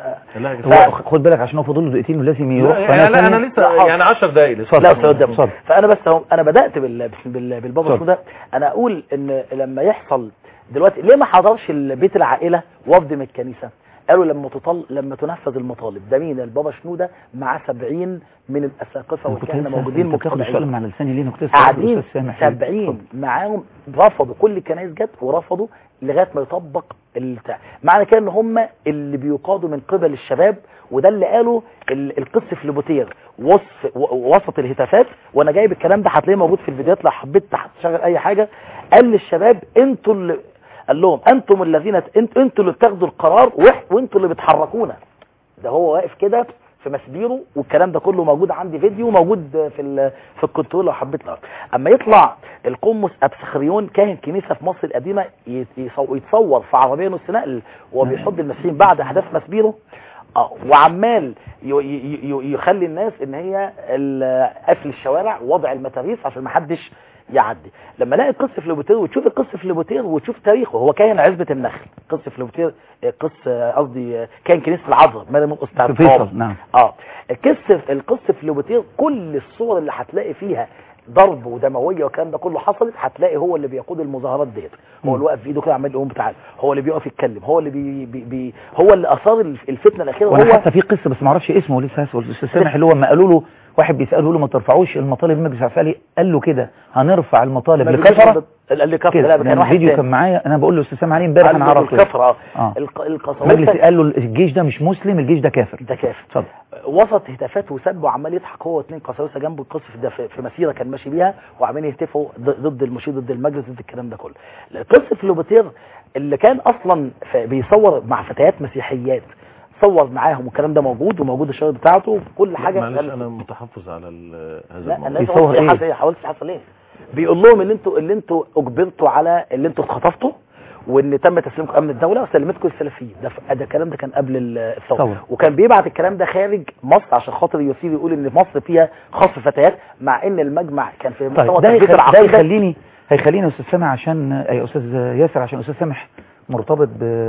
لا يا ف- جماعة. هو خد بالك عشان هو فاضل له دقيقتين ولازم يروح لا فأنا لا انا ثاني- لسه يعني 10 دقايق لسه لا أستاذ قدام اتفضل. فانا بس اهو انا بدات بال... بال... بالبابا اتفضل. شنودة انا اقول ان لما يحصل دلوقتي ليه ما حضرش بيت العائله وفد من الكنيسه قالوا لما تطل لما تنفذ المطالب ده مين البابا شنوده مع 70 من الاساقفه أنا كنت والكهنه لسه- موجودين انت بتاخد السؤال مجتمعين من على لساني ليه انا كنت لسه هقول قاعدين للأستاذ سامح 70 معاهم رفضوا كل الكنائس جت ورفضوا لغايه ما يطبق البتاع معنى كده ان هم اللي بيقادوا من قبل الشباب وده اللي قاله ال- القس فليبوتير وصف و- وسط الهتافات وانا جايب الكلام ده هتلاقيه موجود في الفيديوهات لو حبيت تشغل اي حاجه قال للشباب انتوا اللي قال لهم انتم الذين انتوا انتوا اللي بتاخدوا القرار وإح- وانتوا اللي بتحركونا ده هو واقف كده في مسبيره والكلام ده كله موجود عندي فيديو موجود في ال- في الكنترول لو حبيت لو. اما يطلع القمص ابسخريون كاهن كنيسه في مصر القديمه يت- يصو- يتصور في عربيه نص نقل وهو بيحض المسيحيين بعد احداث مسبيره اه وعمال ي- ي- ي- يخلي الناس ان هي ال- قفل الشوارع ووضع المتاريس عشان ما حدش يعدي لما الاقي قص فلوبوتير وتشوف القص فلوبوتير وتشوف تاريخه هو كان عزبة النخل قص فلوبوتير آه، قص آه، قصدي آه، كان كنيسة العذراء مريم القدس بتاعت في فيصل طاب. نعم اه القص القص فلوبوتير كل الصور اللي هتلاقي فيها ضرب ودمويه والكلام ده كله حصلت هتلاقي هو اللي بيقود المظاهرات ديت هو اللي واقف في ايده كده عمال يقوم تعالى هو اللي بيقف يتكلم هو اللي بي بي بي هو اللي اثار الف- الفتنه الاخيره وانا هو حتى في قصه بس ما اعرفش اسمه لسه هسأل الاستاذ سامح اللي هو لما قالوا له واحد بيساله له ما ترفعوش المطالب المجلس العسكري قال له كده هنرفع المطالب ما لكفره قال لي كفره كده لا ده كان لأن واحد الفيديو تاني. كان معايا انا بقول له استاذ سامح علي امبارح قال انا له عرفت الكفره اه اه الق- مجلس القساوسه قال له الجيش ده مش مسلم الجيش ده كافر ده كافر اتفضل وسط هتافات وسب وعمال يضحك هو واثنين قساوسه جنبه القصف ده في في مسيره كان ماشي بيها وعمالين يهتفوا ضد ضد المشير ضد المجلس ضد الكلام ده كله القصف لوبوتير اللي كان اصلا ف- بيصور مع فتيات مسيحيات صور معاهم والكلام ده موجود وموجود الشغل بتاعته وكل حاجه معلش قال- انا متحفظ على ال- هذا لا الموضوع انا لسه بيصور قلت إيه؟ حصل ايه حاولت حصل ايه بيقول لهم اللي انتوا اللي انتوا اجبرتوا على اللي انتوا اتخطفتوا وان تم تسليمكم امن الدوله وسلمتكم السلفيين ده ف- ده الكلام ده كان قبل ال- الثوره ثورة. وكان بيبعت الكلام ده خارج مصر عشان خاطر يثير يقول ان مصر فيها خصف فتيات مع ان المجمع كان في مستوى طيب ده, تثبيت يخل... ده العقيده يخليني هيخليني يا استاذ سامح عشان يا استاذ ياسر عشان استاذ سامح مرتبط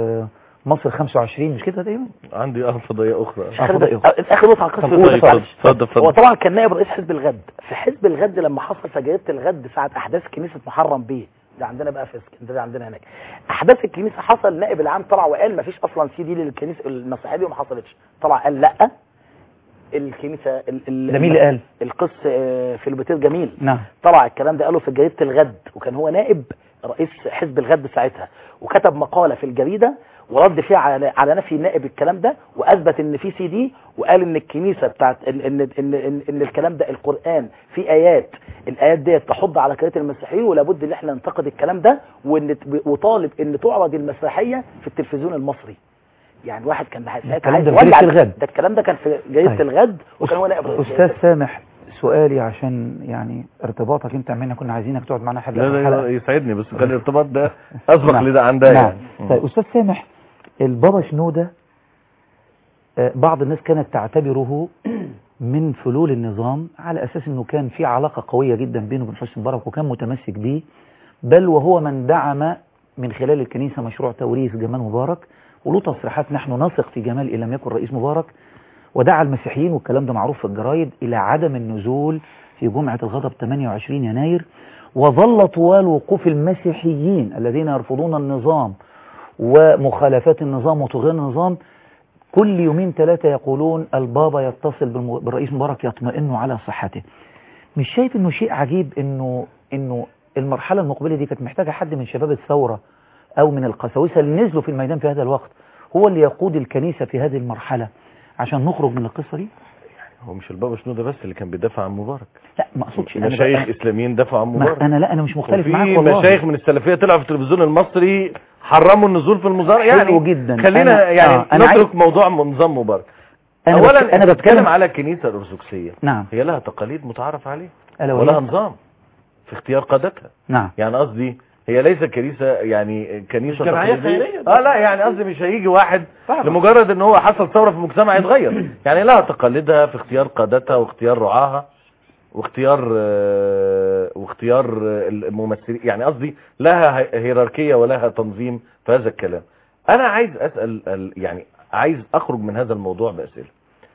بمصر 25 مش كده دايما عندي اه فضائيه اخرى آه، فضل إيه؟ اخر نقطه على طب القصه قول دي. اتفضل. معلش. اتفضل هو اتفضل طبعا كان نائب رئيس حزب الغد في حزب الغد لما حصل في جريده الغد ساعه احداث كنيسه محرم بيه ده عندنا بقى في اسكندريه عندنا هناك احداث الكنيسه حصل نائب العام طلع وقال ما فيش اصلا سي دي للكنيسه المسيحيه دي وما حصلتش طلع قال لا الكنيسه ال- ال- ده مين اللي قال القس آه، فيلبوتير جميل نعم طلع الكلام ده قاله في جريده الغد وكان هو نائب رئيس حزب الغد ساعتها وكتب مقاله في الجريده ورد فيها على على نفي النائب الكلام ده واثبت ان في سي دي وقال ان الكنيسه بتاعت ان ان ان, إن, إن الكلام ده القران في ايات الايات ديت تحض على كراهيه المسيحيين ولابد ان احنا ننتقد الكلام ده وان وطالب ان تعرض المسيحيه في التلفزيون المصري يعني واحد كان ساعتها الكلام عايز ده في جريدة يولع- الغد. ده الكلام ده كان في جريده طيب. الغد وكان هو نائب رئيس استاذ سامح سؤالي عشان يعني ارتباطك انت عمالنا كنا عايزينك تقعد معانا حاجه لا في لا الحلقة. لا يسعدني بس كان الارتباط ده اسبق نعم. لده عن ده نعم يعني طيب استاذ سامح البابا شنودة آه، بعض الناس كانت تعتبره من فلول النظام على أساس أنه كان في علاقة قوية جدا بينه وبين حسني مبارك وكان متمسك به بل وهو من دعم من خلال الكنيسة مشروع توريث جمال مبارك وله تصريحات نحن نثق في جمال إن لم يكن رئيس مبارك ودعا المسيحيين والكلام ده معروف في الجرايد إلى عدم النزول في جمعة الغضب 28 يناير وظل طوال وقوف المسيحيين الذين يرفضون النظام ومخالفات النظام وطغيان النظام كل يومين ثلاثة يقولون البابا يتصل بالم- بالرئيس مبارك يطمئن على صحته مش شايف انه شيء عجيب انه انه المرحلة المقبلة دي كانت محتاجة حد من شباب الثورة او من القساوسة اللي نزلوا في الميدان في هذا الوقت هو اللي يقود الكنيسة في هذه المرحلة عشان نخرج من القصة دي هو مش البابا شنودة بس اللي كان بيدافع عن مبارك لا ما اقصدش انا مشايخ بقى- اسلاميين دافعوا عن ما مبارك انا لا انا مش مختلف معاك وفي والله مشايخ من السلفيه طلعوا في التلفزيون المصري حرموا النزول في المظاهره يعني حلو جدا. خلينا أنا- يعني آه، أنا نترك عايز- موضوع نظام مبارك انا اولا بتك- انا أنت بتكلم بتتكلم على الكنيسه الارثوذكسيه نعم هي لها تقاليد متعارف عليها ألا وهي؟ ولها نظام في اختيار قادتها نعم يعني قصدي هي ليست كنيسه يعني كنيسه مش جمعية تقليدية. خيرية. اه لا يعني قصدي مش هيجي واحد فاهمك. لمجرد ان هو حصل ثوره في المجتمع يتغير يعني لها تقاليدها في اختيار قادتها واختيار رعاها واختيار آه، واختيار آه، الممثلين يعني قصدي لها هي- هيراركيه ولها تنظيم في هذا الكلام انا عايز اسال ال- يعني عايز اخرج من هذا الموضوع باسئله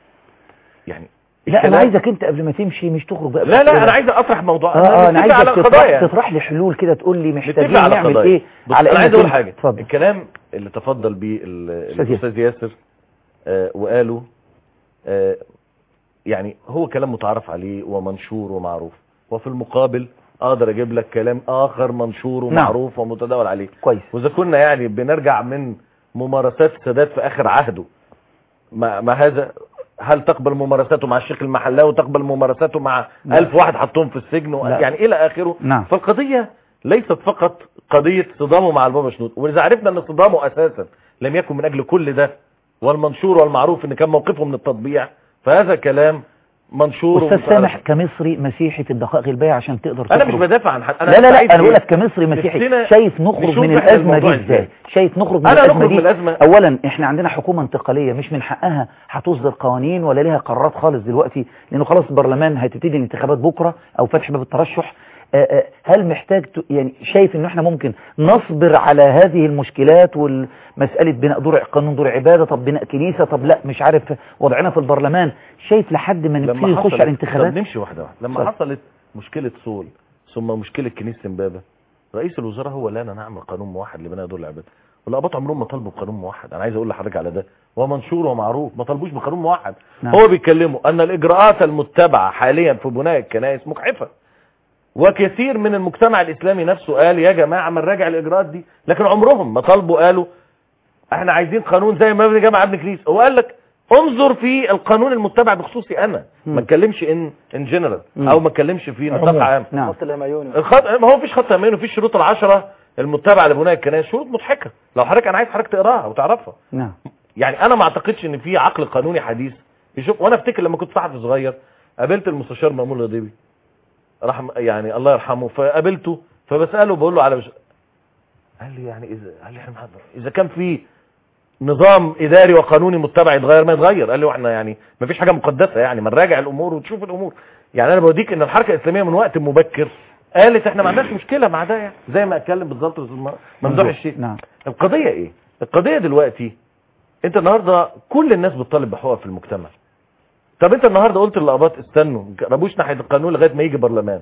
يعني لا انا الكلام- عايزك انت قبل ما تمشي مش تخرج بقى لا لا بأسئلة. انا عايز اطرح موضوع اه اه انا نتفق على عايزك قضايا تطرح, تطرح لي حلول كده تقول لي محتاجين نتفق على نعمل قضايا ايه بص على انا عايز إنك اقول أنت- حاجه اتفضل الكلام اللي تفضل بيه ال- أستاذ الاستاذ ياسر آه، وقاله آه، يعني هو كلام متعارف عليه ومنشور ومعروف وفي المقابل اقدر اجيب لك كلام اخر منشور ومعروف ومتداول عليه كويس واذا كنا يعني بنرجع من ممارسات السادات في اخر عهده ما, ما هذا هل تقبل ممارساته مع الشيخ المحلاوي وتقبل ممارساته مع لا. ألف واحد حطهم في السجن و... لا. يعني الى اخره نعم. فالقضيه ليست فقط قضيه صدامه مع البابا شنود واذا عرفنا ان صدامه اساسا لم يكن من اجل كل ده والمنشور والمعروف ان كان موقفه من التطبيع فهذا كلام منشور استاذ ومتعارف. سامح كمصري مسيحي في الدقائق الباقيه عشان تقدر انا تخرج مش بدافع عن حد انا لا لا عايز لا انا بقول إيه؟ لك كمصري مسيحي نفسنا شايف نخرج نشوف من إحنا الازمه دي الموضوع ازاي إزاي. شايف نخرج من أنا الازمه نخرج دي من الأزمة. اولا احنا عندنا حكومه انتقاليه مش من حقها هتصدر قوانين ولا ليها قرارات خالص دلوقتي لانه خلاص البرلمان هتبتدي الانتخابات بكره او فتح باب الترشح آه، آه، هل محتاج ت- يعني شايف ان احنا ممكن نصبر على هذه المشكلات والمساله بناء دور قانون دور عباده طب بناء كنيسه طب لا مش عارف وضعنا في البرلمان شايف لحد ما نبتدي نخش على الانتخابات طب نمشي واحده واحده لما اتفضل. حصلت مشكله صول ثم مشكله كنيسه امبابه رئيس الوزراء هو اللي انا نعمل قانون موحد لبناء دور العباد والاباط عمرهم ما طلبوا بقانون موحد انا عايز اقول لحضرتك على ده ومنشور ومعروف ما طلبوش بقانون موحد نعم. هو بيتكلموا ان الاجراءات المتبعه حاليا في بناء الكنائس مجحفه وكثير من المجتمع الاسلامي نفسه قال يا جماعه ما نراجع الاجراءات دي لكن عمرهم ما طلبوا قالوا احنا عايزين قانون زي ما ابن جامع ابن كنيسه هو قال لك انظر في القانون المتبع بخصوصي انا مم. ما اتكلمش ان ان جنرال مم. او ما اتكلمش في نطاق عموم. عام نعم خط الهميوني الخط ما هو فيش خط امين وفيش شروط العشرة المتبعه لبناء الكنائس شروط مضحكه لو حضرتك انا عايز حضرتك تقراها وتعرفها نعم يعني انا ما اعتقدش ان في عقل قانوني حديث يشوف وانا افتكر لما كنت صحفي صغير قابلت المستشار مامون الغضيبي رحم يعني الله يرحمه فقابلته فبساله بقول له على مش... قال لي يعني اذا قال لي احنا اذا كان في نظام اداري وقانوني متبع يتغير ما يتغير قال لي واحنا يعني ما فيش حاجه مقدسه يعني ما نراجع الامور وتشوف الامور يعني انا بوديك ان الحركه الاسلاميه من وقت مبكر قالت احنا ما عندناش مشكله مع ده يعني زي ما اتكلم بالظبط أستاذ ممدوح الشيخ نعم القضية ايه القضية دلوقتي انت النهاردة كل الناس بتطالب بحقوقها في المجتمع طب انت النهاردة قلت للقباط استنوا ما جربوش ناحية القانون لغاية ما يجي برلمان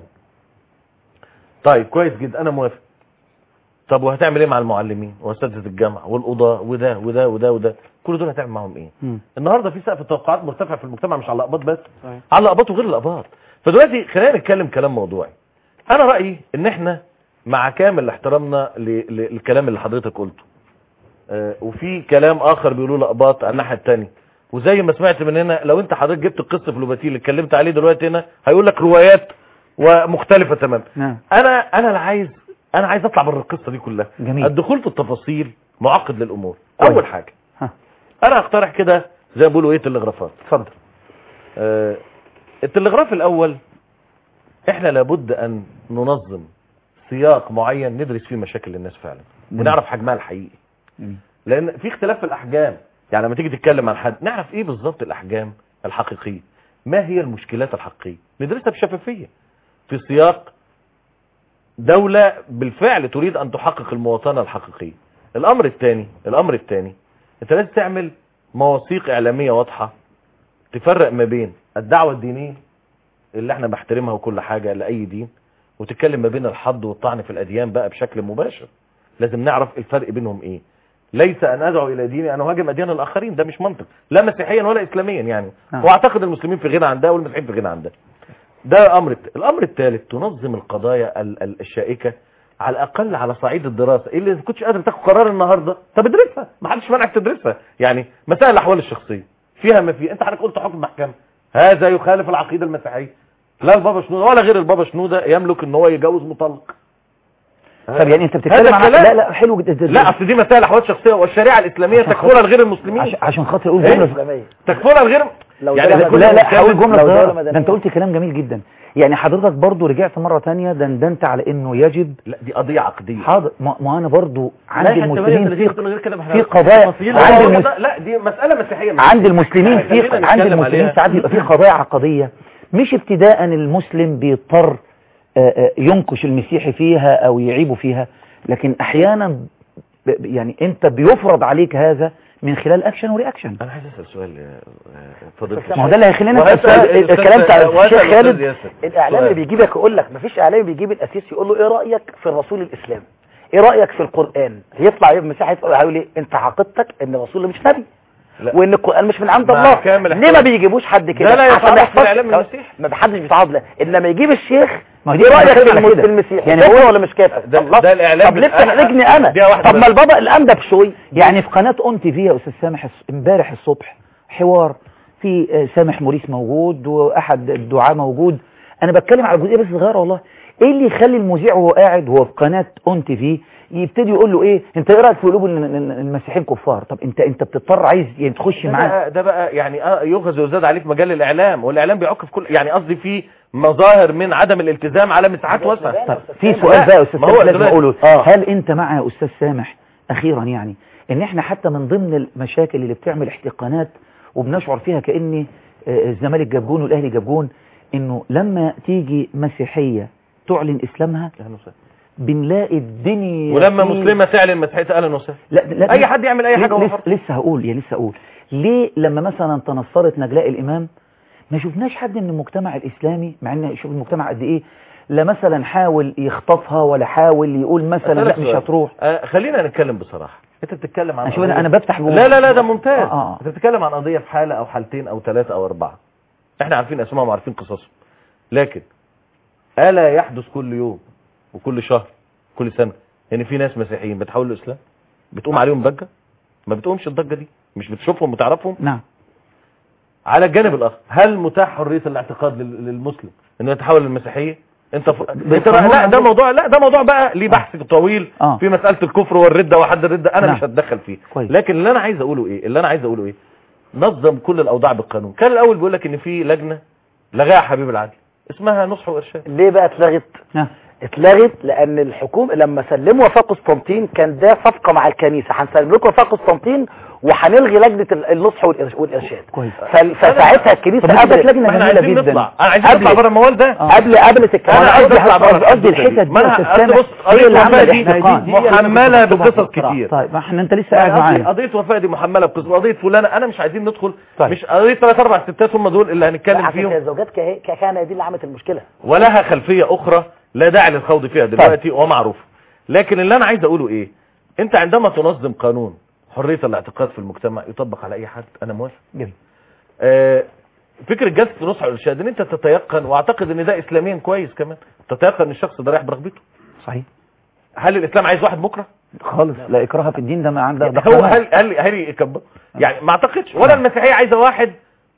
طيب كويس جدا انا موافق طب وهتعمل ايه مع المعلمين واساتذه الجامعه والقضاه وده وده وده وده كل دول هتعمل معاهم ايه مم. النهارده في سقف توقعات مرتفع في المجتمع مش على الاقباط بس صحيح. على الاقباط وغير الاقباط فدلوقتي خلينا نتكلم كلام موضوعي انا رايي ان احنا مع كامل احترامنا ل- ل- للكلام اللي حضرتك قلته آه، وفي كلام اخر بيقولوه الاقباط على الناحيه الثانيه وزي ما سمعت من هنا لو انت حضرتك جبت القصه في لوباتيل اللي اتكلمت عليه دلوقتي هنا هيقول لك روايات ومختلفه تماما نعم انا انا اللي عايز انا عايز اطلع بره القصه دي كلها جميل. الدخول في التفاصيل معقد للامور كويس. اول حاجه ها انا هقترح كده زي ما بيقولوا ايه تلغرافات اتفضل آه، التلغراف الاول احنا لابد ان ننظم سياق معين ندرس فيه مشاكل الناس فعلا جميل. ونعرف حجمها الحقيقي جميل. لان في اختلاف في الاحجام يعني لما تيجي تتكلم عن حد نعرف ايه بالظبط الاحجام الحقيقيه ما هي المشكلات الحقيقيه ندرسها بشفافيه في سياق دولة بالفعل تريد ان تحقق المواطنة الحقيقية الامر الثاني الامر الثاني انت لازم تعمل مواثيق اعلامية واضحة تفرق ما بين الدعوة الدينية اللي احنا بحترمها وكل حاجة لأي دين وتتكلم ما بين الحض والطعن في الأديان بقى بشكل مباشر لازم نعرف الفرق بينهم ايه ليس ان ادعو الى ديني ان اهاجم اديان الاخرين ده مش منطق لا مسيحيا ولا اسلاميا يعني نعم. واعتقد المسلمين في غنى عن ده والمسيحيين في غنى عن ده ده امر الت- الامر الثالث تنظم القضايا ال- ال- الشائكه على الاقل على صعيد الدراسه اللي ما كنتش قادر تاخد قرار النهارده طب ادرسها ما حدش منعك تدرسها يعني مسائل الاحوال الشخصيه فيها ما فيها انت حضرتك قلت حكم محكمه هذا يخالف العقيده المسيحيه لا البابا شنوده ولا غير البابا شنوده يملك ان هو يجوز مطلق طب يعني انت هذا بتتكلم عن الكلام- لا لا حلو جدا لا اصل دي مسائل احوال شخصيه والشريعه الاسلاميه عشان تكفرها لغير المسلمين عشان, عشان خاطر اقول إيه؟ جمله إسلامية تكفرها لغير لو يعني دولة إذا كنا لا لا بنتكلم- هقول جمله لو دولة صغيره مدنية. ده انت قلت كلام جميل جدا يعني حضرتك برضو رجعت مره تانية دندنت على انه يجب لا دي قضيه عقديه حاضر ما, ما انا برضو عند لا، حتى المسلمين 38 في بتقول غير كده، ما احنا- في قضايا تفاصيل عند الموضوع المس... ده- لا دي مساله مسيحيه عند المسلمين في خلينا عند نتكلم المسلمين عليها. ساعات بيبقى في قضايا عقديه مش ابتداء المسلم بيضطر آه، آه، ينقش المسيحي فيها او يعيبه فيها لكن احيانا ب- يعني انت بيفرض عليك هذا من خلال اكشن ورياكشن انا عايز اسال سؤال يا فضيله ما هو ده اللي هيخلينا وهسأل نسال الأستاذ- الكلام بتاع وهسأل الشيخ الأستاذ خالد ياسر. الاعلام سؤال. اللي بيجيبك يقول لك مفيش اعلامي بيجيب الاسيس يقول له ايه رايك في الرسول الاسلامي ايه رايك في القران يطلع المسيحي يقول هيقول ايه انت عقيدتك ان الرسول مش نبي لا. وان القران مش من عند مع الله كامل ليه ما احترام. بيجيبوش حد كده ده لا عشان يتعرف يحفظ- في الإعلام المسيحي. ما حدش بيتعرض له انما يجيب الشيخ ما ايه دي رايك بتكلم في على المس- كده. في المسيحي يعني كافر هو- ولا مش كافر ده- الله. ده الإعلام طب ليه بت- أنا- بتحرجني أنا- انا دي واحدة طب بس. ما البابا الاندب شوي يعني في قناة اون تي في يا استاذ سامح الص- امبارح الصبح حوار في آه، سامح موريس موجود واحد الدعاة موجود انا بتكلم على جزئيه بس صغيره والله ايه اللي يخلي المذيع وهو قاعد وهو في قناه اون تي في يبتدي يقول له ايه انت ايه رايك في قلوب ال- ال- المسيحيين كفار طب انت انت بتضطر عايز يعني تخش ده معاه بقى, ده بقى يعني آه يؤخذ ويزاد عليه في مجال الاعلام والاعلام بيعك في كل يعني قصدي في مظاهر من عدم الالتزام على مساحات واسعه طيب في سؤال بقى يا استاذ ما هو سامح لازم دلوقتي- اقوله آه. هل انت مع يا استاذ سامح اخيرا يعني ان احنا حتى من ضمن المشاكل اللي بتعمل احتقانات وبنشعر فيها كان آه، الزمالك جاب جون والاهلي جاب جون انه لما تيجي مسيحيه تعلن اسلامها أهلاً وسهلاً. بنلاقي الدنيا ولما فيه- مسلمه تعلن مسيحيه اهلا وسهلا لا لا اي حد يعمل اي حاجه هو لسه, حر. لسه هقول يا لسه هقول ليه لما مثلا تنصرت نجلاء الامام ما شفناش حد من المجتمع الاسلامي مع ان شوف المجتمع قد ايه لا مثلا حاول يخطفها ولا حاول يقول مثلا لا أسألك مش سؤال. هتروح آه خلينا نتكلم بصراحه انت بتتكلم عن انا شوف انا قضية- انا بفتح جوه لا لا لا ده ممتاز آه، آه. انت بتتكلم عن قضيه في حاله او حالتين او ثلاثه او اربعه احنا عارفين اسمائهم وعارفين قصصهم لكن الا يحدث كل يوم وكل شهر كل سنه يعني في ناس مسيحيين بتحولوا الاسلام بتقوم عليهم ضجه ما بتقومش الضجه دي مش بتشوفهم وتعرفهم نعم على الجانب الاخر هل متاح حريه الاعتقاد لل- للمسلم انه يتحول للمسيحيه انت ف... انت بالقانون لا ده عندك- موضوع لا ده موضوع بقى ليه بحث طويل آه. في مساله الكفر والرده وحد الرده انا نعم. مش هتدخل فيه كويس. لكن اللي انا عايز اقوله ايه اللي انا عايز اقوله ايه نظم كل الاوضاع بالقانون كان الاول بيقول لك ان في لجنه لغاها حبيب العدل اسمها نصح وارشاد ليه بقى اتلغت نعم اتلغت لان الحكومه لما سلموا وفاء قسطنطين كان ده صفقه مع الكنيسه هنسلم لكم وفاء قسطنطين وهنلغي لجنه ال- النصح والإرش- والارشاد كويس. فل- فساعتها الكنيسه طب دي كانت قبل لجنه ما احنا جميله عايزين جدا نطلع انا عايزين قبل- نطلع بره الموال ده آه. قبل قبل تتكلم انا عايز قصدي اطلع بره قصدي الحدوتة دي. الحتت ما دي يا انا أستاذ قصدي سامح، بص هي قضيه اللي وفاء عملت دي احتقان. دي محمله بقصص كتير طيب ما احنا انت لسه قاعد قضية, معانا قضية وفاء دي محملة بقصة قضية فلانة انا مش عايزين ندخل طيب. مش قضية ثلاث اربع ستات هم دول اللي هنتكلم عشان فيهم الزوجات كه- كهانه دي اللي عملت المشكله ولها خلفية اخرى لا داعي للخوض فيها دلوقتي ومعروف لكن اللي انا عايز اقوله ايه انت عندما تنظم قانون حرية الاعتقاد في المجتمع يطبق على اي حد انا موافق جميل. آه فكرة جلسة نصح الارشاد ان انت تتيقن واعتقد ان ده اسلاميا كويس كمان تتيقن ان الشخص ده رايح برغبته صحيح هل الاسلام عايز واحد مكره خالص لا اكراه في الدين ده ما عندك ده هو قانون. هل هل هل يكبر يعني ما اعتقدش ولا المسيحيه عايزه واحد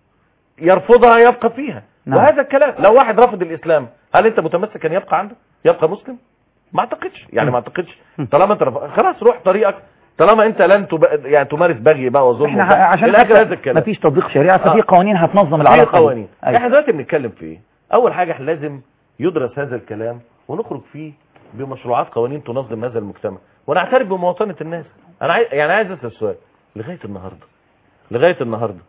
يرفضها يبقى فيها نعم. وهذا الكلام لو واحد رفض الاسلام هل انت متمسك ان يبقى عنده يبقى مسلم ما اعتقدش يعني ما اعتقدش طالما انت رفض خلاص روح طريقك طالما انت لن تب... يعني تمارس بغي بقى وظلم احنا وبتاع. عشان الى اخر حتى هذا الكلام مفيش تطبيق شريعه ففي آه. قوانين هتنظم في العلاقه دي. قوانين أيوة. احنا دلوقتي بنتكلم في ايه اول حاجه احنا لازم يدرس هذا الكلام ونخرج فيه بمشروعات قوانين تنظم هذا المجتمع ونعترف بمواطنه الناس انا عايز يعني عايز اسال سؤال لغايه النهارده لغايه النهارده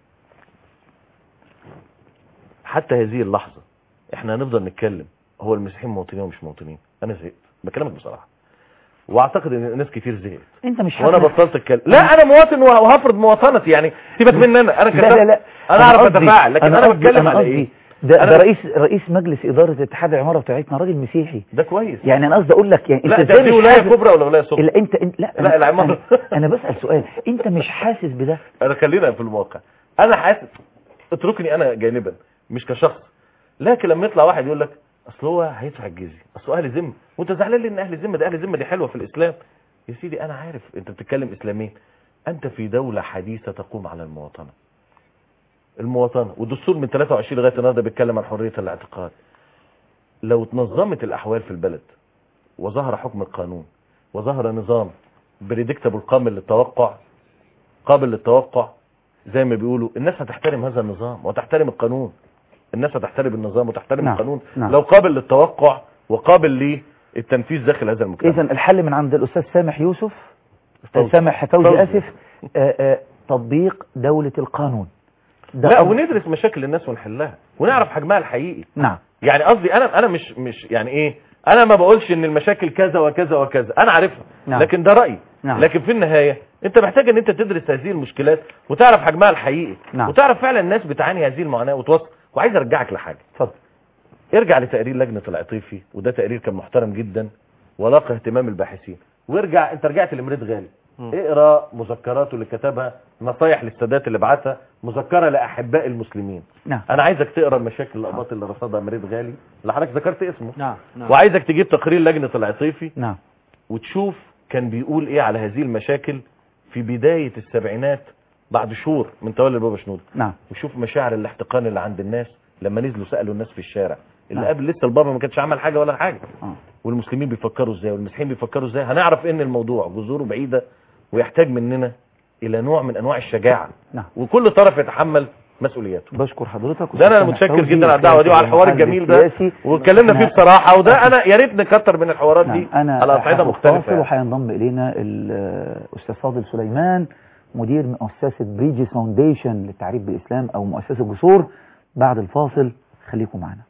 حتى هذه اللحظه احنا هنفضل نتكلم هو المسيحيين مواطنين ومش مواطنين انا زهقت بكلمك بصراحه واعتقد ان ناس كتير زهقت انت مش وانا حاسس- بطلت اتكلم لا انا مواطن وه- وهفرض مواطنتي يعني سيبك مني انا انا لا لا لا انا اعرف قصدي- اتفاعل لكن انا, قصدي- بتكلم على قصدي ايه ده, أنا- ده رئيس رئيس مجلس اداره اتحاد العماره بتاعتنا راجل مسيحي ده كويس يعني انا قصدي اقول لك يعني لا انت ده ازاي في مش ولايه حاسس كبرى ولا ولايه صغرى لا انت انت- لا لا، أنا- العمارة. انا, أنا بسال سؤال انت مش حاسس بده انا خلينا في الواقع انا حاسس اتركني انا جانبا مش كشخص لكن لما يطلع واحد يقول لك اصل هو هيدفع الجزيه اصل هو اهل ذمه وانت زعلان ليه ان اهل ذمه ده اهل ذمه دي حلوه في الاسلام يا سيدي انا عارف انت بتتكلم اسلاميا انت في دوله حديثه تقوم على المواطنه المواطنه والدستور من 23 لغايه النهارده بيتكلم عن حريه الاعتقاد لو تنظمت الاحوال في البلد وظهر حكم القانون وظهر نظام بريدكتابل قابل للتوقع قابل للتوقع زي ما بيقولوا الناس هتحترم هذا النظام وتحترم القانون الناس هتحترم النظام وتحترم نعم، القانون نعم. لو قابل للتوقع وقابل للتنفيذ داخل هذا المجتمع اذا الحل من عند الاستاذ سامح يوسف فوزي. سامح فوزي فوزي. اسف آه، آه، تطبيق دوله القانون ده لا أمر- وندرس مشاكل الناس ونحلها ونعرف حجمها الحقيقي نعم يعني قصدي انا انا مش مش يعني ايه انا ما بقولش ان المشاكل كذا وكذا وكذا انا عارفها نعم. لكن ده رايي نعم. لكن في النهايه انت محتاج ان انت تدرس هذه المشكلات وتعرف حجمها الحقيقي نعم. وتعرف فعلا الناس بتعاني هذه المعاناه وتوصل وعايز ارجعك لحاجه اتفضل ارجع لتقرير لجنه العطيفي وده تقرير كان محترم جدا ولاقى اهتمام الباحثين وارجع انت رجعت لمريد غالي اقرا مذكراته اللي كتبها نصايح للسادات اللي بعتها مذكره لاحباء المسلمين نعم انا عايزك تقرا المشاكل الاباط اللي رصدها مريد غالي اللي حضرتك ذكرت اسمه نعم نعم وعايزك تجيب تقرير لجنه العطيفي نعم وتشوف كان بيقول ايه على هذه المشاكل في بدايه السبعينات بعد شهور من تولي البابا شنودة نعم وشوف مشاعر الاحتقان اللي عند الناس لما نزلوا سالوا الناس في الشارع اللي نعم. قبل لسه البابا ما كانش عمل حاجه ولا حاجه آه. والمسلمين بيفكروا ازاي والمسيحيين بيفكروا ازاي هنعرف ان الموضوع جذوره بعيده ويحتاج مننا الى نوع من انواع الشجاعه نعم وكل طرف يتحمل مسؤوليته بشكر حضرتك ده انا وسامح متشكر فوزي جدا على الدعوه دي وعلى الحوار المحلل الجميل ده السياسي. واتكلمنا فيه أنا- بصراحه وده انا يا ريت نكتر من الحوارات دي نعم. انا على اصعده هاخد مختلفه فاصل يعني. وهينضم الينا الاستاذ فاضل سليمان مدير مؤسسه بريجي فاونديشن للتعريف بالاسلام او مؤسسه جسور بعد الفاصل خليكم معنا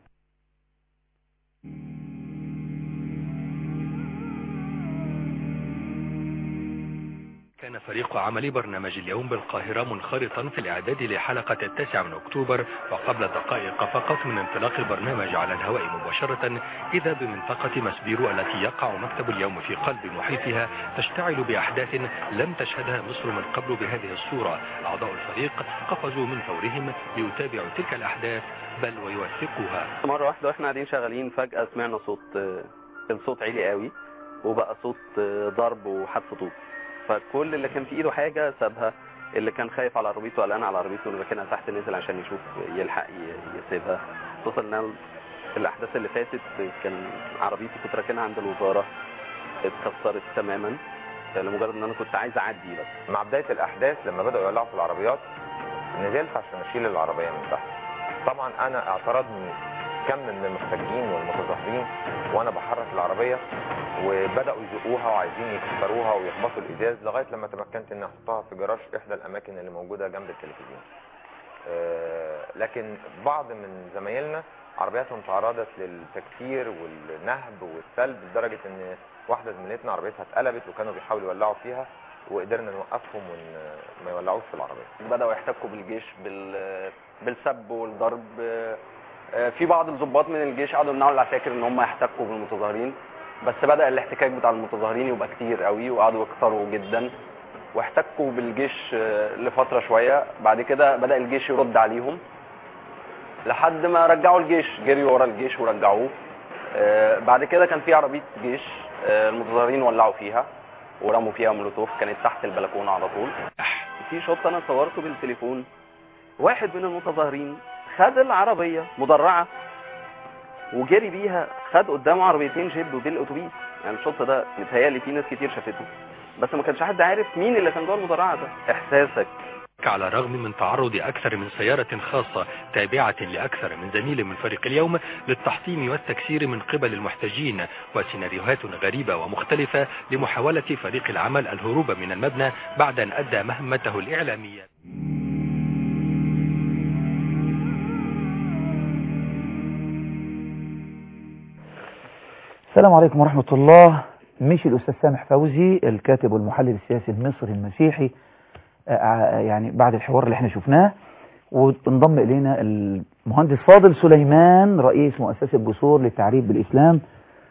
كان فريق عمل برنامج اليوم بالقاهرة منخرطا في الإعداد لحلقة التاسع من أكتوبر وقبل دقائق فقط من انطلاق البرنامج على الهواء مباشرة إذا بمنطقة مسبيرو التي يقع مكتب اليوم في قلب محيطها تشتعل بأحداث لم تشهدها مصر من قبل بهذه الصورة أعضاء الفريق قفزوا من فورهم ليتابعوا تلك الأحداث بل ويوثقوها مرة واحدة واحنا قاعدين شغالين فجأة سمعنا صوت آه، الصوت عالي قوي وبقى صوت آه، ضرب وحدف طوب فكل اللي كان في ايده حاجة سابها اللي كان خايف على عربيته قلقان على عربيته اللي راكنها تحت نزل عشان يشوف يلحق ي- يسيبها خصوصا ان أنا الاحداث اللي فاتت كان عربيتي كنت راكنها عند الوزارة اتكسرت تماما لمجرد ان انا كنت عايز اعدي بس مع بداية الأحداث لما بدأوا يولعوا في العربيات نزلت عشان أشيل العربية من تحت طبعا أنا اعترضني كم من المحتجين والمتظاهرين وأنا بحرك العربية وبدأوا يزقوها وعايزين يكسروها ويخبطوا الإزاز لغاية لما تمكنت إني أحطها في جراج إحدى الأماكن اللي موجودة جنب التلفزيون آه، لكن بعض من زمايلنا عربياتهم تعرضت للتكسير والنهب والسلب لدرجة ان واحدة زميلتنا عربيتها اتقلبت وكانوا بيحاولوا يولعوا فيها وقدرنا نوقفهم وما يولعوش في العربية بدأوا يحتكوا بالجيش بال بالسب والضرب آه، في بعض الضباط من الجيش قعدوا يمنعوا العساكر ان هم يحتكوا بالمتظاهرين بس بدأ الاحتكاك بتاع المتظاهرين يبقى كتير قوي وقعدوا يكتروا جدا واحتكوا بالجيش آه، لفترة شوية بعد كده بدأ الجيش يرد عليهم لحد ما رجعوا الجيش جريوا ورا الجيش ورجعوه آه، بعد كده كان في عربية جيش آه، المتظاهرين ولعوا فيها ورموا فيها مولوتوف كانت تحت البلكونة على طول في شوط انا صورته بالتليفون واحد من المتظاهرين خد العربية مدرعة وجري بيها خد قدامه عربيتين جيب وبالاتوبيس يعني الشوط ده متهيألي في ناس كتير شافته بس ما كانش حد عارف مين اللي كان جوه المدرعة ده احساسك على الرغم من تعرض أكثر من سيارة خاصة تابعة لأكثر من زميل من فريق اليوم للتحطيم والتكسير من قبل المحتجين وسيناريوهات غريبة ومختلفة لمحاولة فريق العمل الهروب من المبنى بعد أن أدى مهمته الإعلامية السلام عليكم ورحمة الله مشي الأستاذ سامح فوزي الكاتب والمحلل السياسي المصري المسيحي آه، يعني بعد الحوار اللي احنا شفناه وانضم إلينا المهندس فاضل سليمان رئيس مؤسسة جسور للتعريف بالإسلام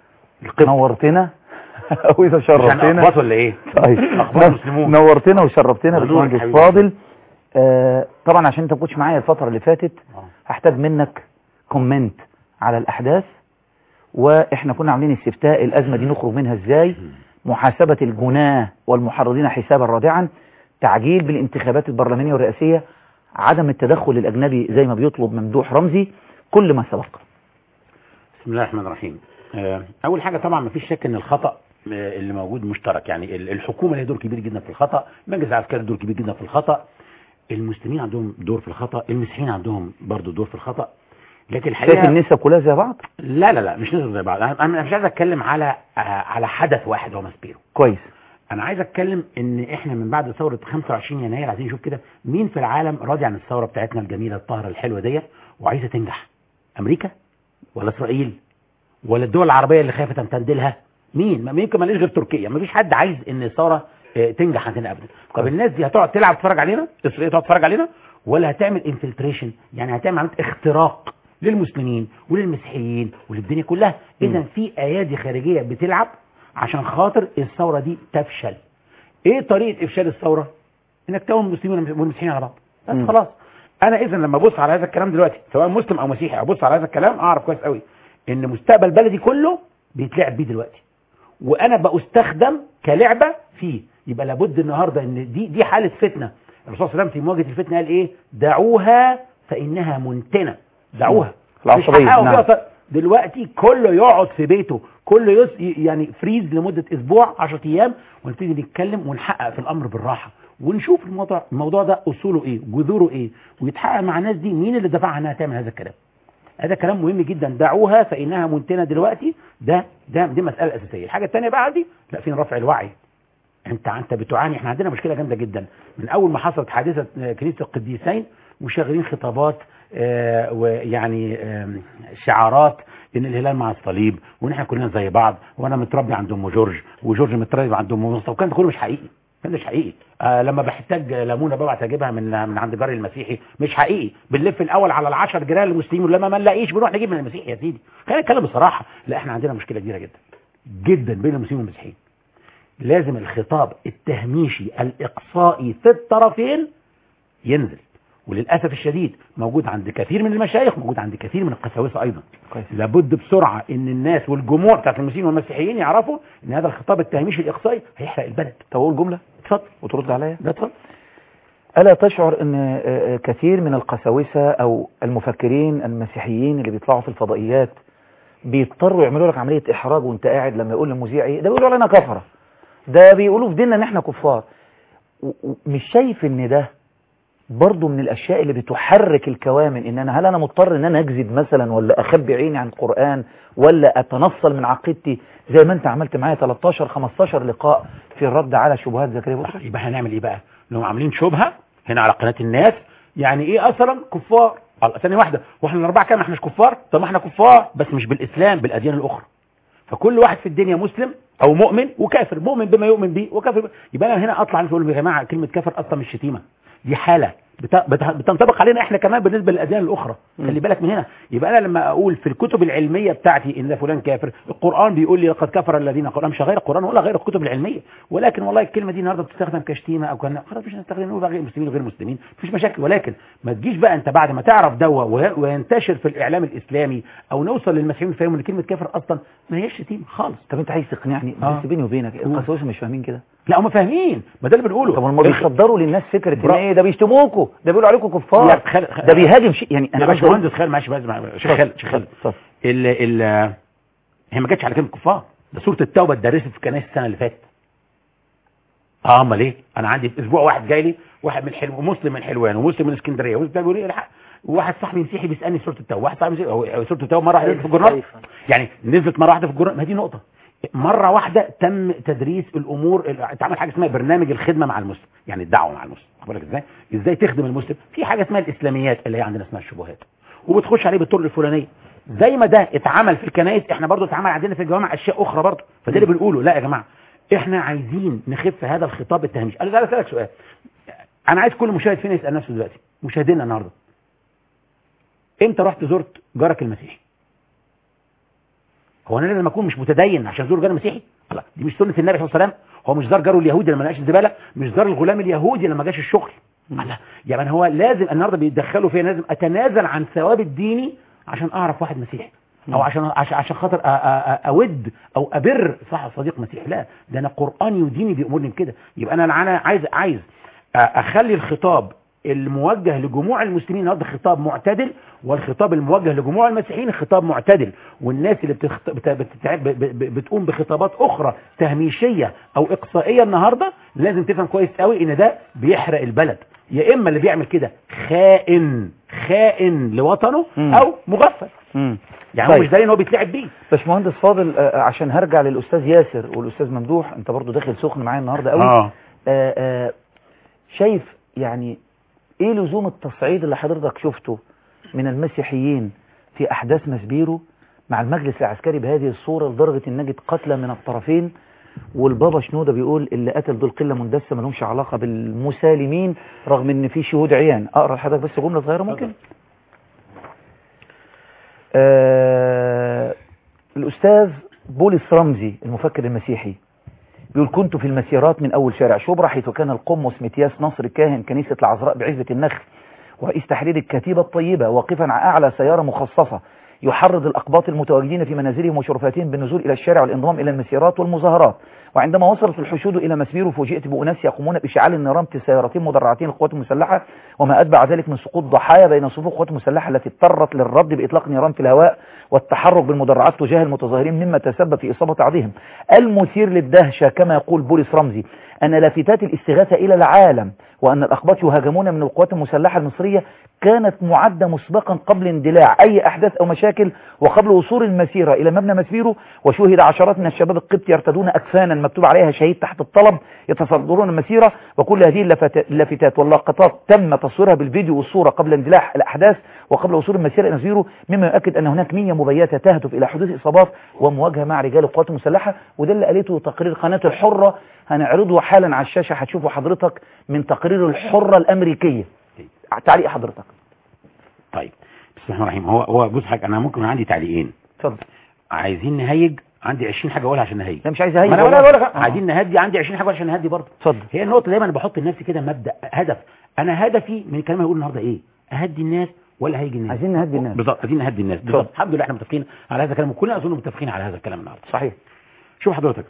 نورتنا وإذا شرفتنا أخبط ولا إيه؟ طيب أخبار المسلمون. نورتنا وشرفتنا نورك باشمهندس حبيبي. فاضل آه طبعا عشان انت ما كنتش معايا الفترة اللي فاتت آه. هحتاج منك كومنت على الأحداث واحنا كنا عاملين استفتاء الأزمة دي نخرج منها ازاي محاسبة الجناه والمحرضين حسابا رادعا تعجيل بالانتخابات البرلمانية والرئاسية عدم التدخل الأجنبي زي ما بيطلب ممدوح رمزي كل ما سبق بسم الله الرحمن الرحيم آه، اول حاجه طبعا ما فيش شك ان الخطا آه، اللي موجود مشترك يعني ال- الحكومه لها دور كبير جدا في الخطا المجلس العسكري دور كبير جدا في الخطا المسلمين عندهم دور في الخطا المسيحيين عندهم برضو دور في الخطا لكن شايف الحقيقه النسب كلها زي بعض لا لا لا مش نقدر زي بعض انا أنا مش عايز اتكلم على آه، على حدث واحد هو ماسبيرو كويس انا عايز اتكلم ان احنا من بعد ثوره 25 يناير عايزين نشوف كده مين في العالم راضي عن الثوره بتاعتنا الجميله الطاهره الحلوه ديت وعايزه تنجح امريكا ولا اسرائيل ولا الدول العربيه اللي خايفه تمتدلها مين ما يمكن ماليش غير تركيا ما فيش حد عايز ان الثوره آه، تنجح عندنا ابدا طب كويس. الناس دي هتقعد تلعب تتفرج علينا اسرائيل تقعد تتفرج علينا ولا هتعمل انفلتريشن يعني هتعمل عمليه اختراق للمسلمين وللمسيحيين وللدنيا كلها اذا في ايادي خارجيه بتلعب عشان خاطر الثوره دي تفشل ايه طريقه افشال الثوره انك تقوم المسلمين والمسيحيين على بعض بس مم. خلاص انا اذا لما ابص على هذا الكلام دلوقتي سواء مسلم او مسيحي ابص على هذا الكلام اعرف كويس قوي ان مستقبل بلدي كله بيتلعب بيه دلوقتي وانا بستخدم كلعبه فيه يبقى لابد النهارده ان دي دي حاله فتنه الرسول صلى الله عليه وسلم في مواجهه الفتنه قال ايه دعوها فانها منتنه دعوها العصبية، مش هحققوا نعم. فيها ط- دلوقتي كله يقعد في بيته كله يس يعني فريز لمده اسبوع 10 ايام ونبتدي نتكلم ونحقق في الامر بالراحه ونشوف الموضوع الموضوع ده اصوله ايه جذوره ايه ويتحقق مع الناس دي مين اللي دفعها انها تعمل هذا الكلام هذا كلام مهم جدا دعوها فانها منتنه دلوقتي ده ده دي مساله اساسيه الحاجه الثانيه بقى دي لا فين رفع الوعي انت انت بتعاني احنا عندنا مشكله جامده جدا من اول ما حصلت حادثه آه، كنيسه القديسين وشغالين خطابات آه، ويعني آم، شعارات ان الهلال مع الصليب وان احنا كلنا زي بعض وانا متربي عند ام جورج وجورج متربي عند ام مصطفى وكان ده كله مش حقيقي كان ده مش حقيقي آه لما بحتاج ليمونه ببعت اجيبها من من عند جاري المسيحي مش حقيقي بنلف الاول على العشر جيران المسلمين ولما ما نلاقيش بنروح نجيب من المسيحي يا سيدي خلينا نتكلم بصراحه لا احنا عندنا مشكله كبيره جدا جدا بين المسلمين والمسيحيين لازم الخطاب التهميشي الإقصائي في الطرفين ينزل وللأسف الشديد موجود عند كثير من المشايخ موجود عند كثير من القساوسة أيضا كويس. لابد بسرعة إن الناس والجموع بتاعت المسلمين والمسيحيين يعرفوا إن هذا الخطاب التهميشي الإقصائي هيحرق البلد طب اقول جملة اتفضل وترد عليا ده اتفضل ألا تشعر أن آه، آه، كثير من القساوسة أو المفكرين المسيحيين اللي بيطلعوا في الفضائيات بيضطروا يعملوا لك عملية إحراج وأنت قاعد لما يقول للمذيع إيه ده بيقولوا علينا كفرة ده بيقولوا في ديننا إن إحنا كفار و- و- مش شايف إن ده برضو من الأشياء اللي بتحرك الكوامن إن أنا هل أنا مضطر إن أنا أكذب مثلا ولا أخبي عيني عن القرآن ولا أتنصل من عقيدتي زي ما أنت عملت معايا 13 15 لقاء في الرد على شبهات زكريا بطرس يبقى هنعمل إيه بقى لو عاملين شبهة هنا على قناة الناس يعني إيه أصلا كفار الله، ثانية واحدة واحنا الأربعة كام احنا مش كفار طب ما احنا كفار بس مش بالإسلام بالأديان الأخرى فكل واحد في الدنيا مسلم او مؤمن وكافر مؤمن بما يؤمن به وكافر ب... يبقى انا هنا اطلع اقول يا جماعه كلمه كافر اصلا مش شتيمه دي حاله بت... بت... بتنطبق علينا احنا كمان بالنسبه للاديان الاخرى خلي بالك من هنا يبقى انا لما اقول في الكتب العلميه بتاعتي ان ده فلان كافر القران بيقول لي لقد كفر الذين قالوا مش غير القران ولا غير الكتب العلميه ولكن والله الكلمه دي النهارده بتستخدم كشتيمه او كان خلاص مش هنستخدم نقول غير مسلمين وغير مسلمين مفيش مشاكل ولكن ما تجيش بقى انت بعد ما تعرف دوا وي- وينتشر في الاعلام الاسلامي او نوصل للمسيحيين فيهم ان كلمه كافر اصلا ما هيش شتيمه خالص طب انت عايز تقنعني آه. بس بيني وبينك القساوسه مش فاهمين كده لا هم فاهمين ما ده اللي بنقوله طب هم بيصدروا للناس فكره ان برا- ايه ده بيشتموكوا ده بيقولوا عليكم لا، كفار خل- خل- ده بيهاجم شيء يعني يا عايز أقول- باشمهندس خير معلش بس شغال شغال اتفضل. ال ال هي ما جاتش على كلمه كفار ده سوره التوبه اتدرست في كنائس السنه اللي فاتت اه امال ايه انا عندي في اسبوع واحد جاي لي واحد من حلو مسلم من حلوان ومسلم من اسكندريه ومسلم بيقول لي الحق وواحد صاحبي مسيحي بيسالني سوره التوبه واحد صاحبي مسيحي هو سوره التوبه مره واحده نزلت في الجورنال كيف؟ يعني نزلت مره واحده في الجورنال ما دي نقطه مره واحده تم تدريس الامور اتعمل حاجه اسمها برنامج الخدمه مع المسلم يعني الدعوه مع المسلم خد بالك ازاي ازاي تخدم المسلم في حاجه اسمها الاسلاميات اللي هي عندنا اسمها الشبهات وبتخش عليه بالطرق الفلانيه زي ما ده اتعمل في الكنائس احنا برضو اتعمل عندنا في الجوامع اشياء اخرى برضو فده اللي بنقوله لا يا جماعه احنا عايزين نخف هذا الخطاب التهميش انا عايز اسالك سؤال انا عايز كل مشاهد فينا يسال نفسه دلوقتي مشاهدينا النهارده امتى رحت زرت جارك المسيحي هو انا لازم اكون مش متدين عشان ازور جار مسيحي لا دي مش سنه النبي صلى الله عليه وسلم هو مش زار جاره اليهودي لما لقاش الزباله مش زار الغلام اليهودي لما جاش الشغل لا يعني هو لازم النهارده بيدخلوا فيها لازم اتنازل عن ثواب الديني عشان اعرف واحد مسيحي او عشان عشان, عشان خاطر أ- أ- أ- اود او ابر صح صديق مسيحي لا ده انا قراني وديني بيامرني بكده يبقى انا انا عايز عايز أ- اخلي الخطاب الموجه لجموع المسلمين النهارده خطاب معتدل والخطاب الموجه لجموع المسيحيين خطاب معتدل والناس اللي بتخط... بت... بتتع... ب... ب... بتقوم بخطابات اخرى تهميشيه او اقصائيه النهارده لازم تفهم كويس قوي ان ده بيحرق البلد يا اما اللي بيعمل كده خائن خائن لوطنه مم. او مغفل مم. يعني هو طيب. مش دايما هو بيتلعب بيه باشمهندس فاضل آه، عشان هرجع للاستاذ ياسر والاستاذ ممدوح انت برضو داخل سخن معايا النهارده قوي اه آه، آه، شايف يعني ايه لزوم التصعيد اللي حضرتك شفته من المسيحيين في احداث مسبيرو مع المجلس العسكري بهذه الصورة لدرجة ان نجد قتلى من الطرفين والبابا شنودة بيقول اللي قتل دول قلة مندسة ما لهمش علاقة بالمسالمين رغم ان في شهود عيان اقرا لحضرتك بس جملة صغيرة ممكن آه الاستاذ بولس رمزي المفكر المسيحي بيقول كنت في المسيرات من أول شارع شبرا حيث كان القمص متياس نصر كاهن كنيسة العذراء بعزبة النخل ورئيس تحرير الكتيبة الطيبة واقفا على أعلى سيارة مخصصة يحرض الأقباط المتواجدين في منازلهم وشرفاتهم بالنزول إلى الشارع والانضمام إلى المسيرات والمظاهرات وعندما وصلت الحشود إلى مسبيرو فوجئت بأناس يقومون بإشعال النيران في سيارتين مدرعتين للقوات المسلحة وما أتبع ذلك من سقوط ضحايا بين صفوف القوات المسلحة التي اضطرت للرد بإطلاق نيران في الهواء والتحرك بالمدرعات تجاه المتظاهرين مما تسبب في إصابة بعضهم المثير للدهشة كما يقول بولس رمزي أن لافتات الاستغاثة إلى العالم وأن الأقباط يهاجمون من القوات المسلحة المصرية كانت معدة مسبقا قبل اندلاع أي أحداث أو مشاكل وقبل وصول المسيرة إلى مبنى مسبيرو وشوهد عشرات من الشباب القبط يرتدون أكفانا مكتوب عليها شهيد تحت الطلب يتصدرون المسيرة وكل هذه اللافت- اللافتات واللقطات تم تصويرها بالفيديو والصورة قبل اندلاع الأحداث وقبل وصول المسيرة إلى مسبيرو مما يؤكد أن هناك نية مبيتة تهدف إلى حدوث إصابات ومواجهة مع رجال القوات المسلحة وده اللي قالته تقرير قناة الحرة هنعرضه حالا على الشاشة هتشوفه حضرتك من تقرير الحرة الأمريكية تعليق حضرتك طيب بسم الله الرحمن الرحيم هو هو بص حاجه انا ممكن عندي تعليقين اتفضل عايزين نهيج عندي 20 حاجه اقولها عشان نهيج لا مش عايز ما اهيج انا والله. بقول لك آه. عايزين نهدي عندي 20 حاجه عشان نهدي برضه اتفضل هي النقطه دايما انا بحط لنفسي كده مبدا هدف انا هدفي من الكلام اللي هقوله النهارده ايه اهدي الناس ولا هيجي الناس عايزين نهدي الناس بالظبط عايزين نهدي الناس بالظبط الحمد لله احنا متفقين على هذا الكلام وكلنا اظن متفقين على هذا الكلام النهارده صحيح شوف حضرتك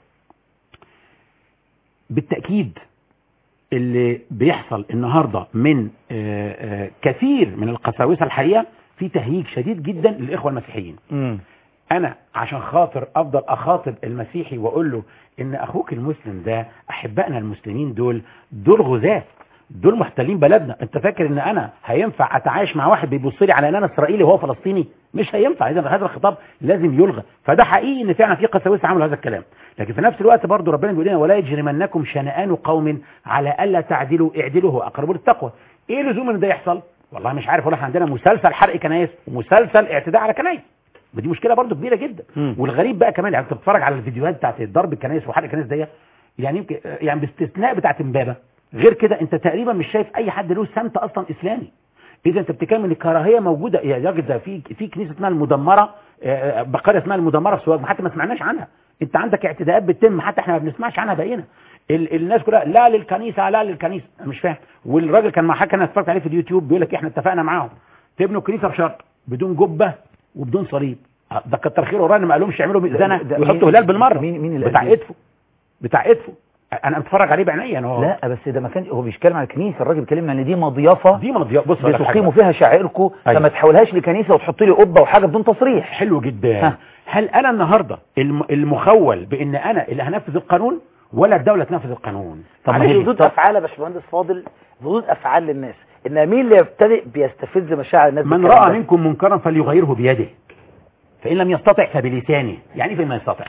بالتأكيد اللي بيحصل النهاردة من آه، آه، كثير من القساوسة الحقيقة في تهييج شديد جدا للإخوة المسيحيين امم أنا عشان خاطر أفضل أخاطب المسيحي وأقول له إن أخوك المسلم ده أحبائنا المسلمين دول دول غزاة دول محتلين بلدنا انت فاكر ان انا هينفع اتعايش مع واحد بيبص لي على ان انا اسرائيلي وهو فلسطيني مش هينفع اذا هذا الخطاب لازم يلغى فده حقيقي ان فعلا في قساوسه عملوا هذا الكلام لكن في نفس الوقت برضه ربنا بيقول لنا ولا يجرمنكم شنآن قوم على الا تعدلوا اعدلوا هو اقرب للتقوى ايه لزوم ان ده يحصل والله مش عارف ولا احنا عندنا مسلسل حرق كنايس ومسلسل اعتداء على كنايس ودي مشكله برضه كبيره جدا مم. والغريب بقى كمان يعني انت بتتفرج على الفيديوهات بتاعت ضرب الكنائس وحرق الكنائس دي يعني يمكن يعني باستثناء بتاعت امبابه غير كده انت تقريبا مش شايف اي حد له سمت اصلا اسلامي اذا انت بتتكلم ان الكراهيه موجوده يا راجل ده في في كنيسه اسمها المدمره آه، بقريه اسمها المدمره في سوهاج حتى ما سمعناش عنها انت عندك اعتداءات بتتم حتى احنا ما بنسمعش عنها بقينا ال الناس كلها لا للكنيسه لا للكنيسه انا مش فاهم والراجل كان مع حاجه انا اتفرجت عليه في اليوتيوب بيقول لك احنا اتفقنا معاهم تبنوا الكنيسه بشرط بدون جبه وبدون صليب آه، ده كتر خيره ورانا ما قالهمش يعملوا مئذنه ده- ده ويحطوا مين- هلال بالمره مين- مين اللي بتاع قال كده؟ ادفو بتاع ادفو انا متفرج عليه بعينيا انا هو لا بس ده ما كانش هو بيتكلم على الكنيسه الراجل بيكلمنا ان دي مضيافه دي مضيق بص أقول لك حاجة. بتقيموا فيها شعائركم أيوة. فما تحولهاش لكنيسه وتحط لي قبه وحاجه بدون تصريح حلو جدا ها. هل انا النهارده الم- المخول بان انا اللي هنفذ القانون ولا الدوله تنفذ القانون طب ما معلش هي ردود طب- افعال يا باشمهندس فاضل ردود افعال للناس ان مين اللي يبتدئ بيستفز مشاعر الناس من بالكلام راى ده؟ منكم منكرا فليغيره بيده فان لم يستطع فبلسانه يعني فيما يستطع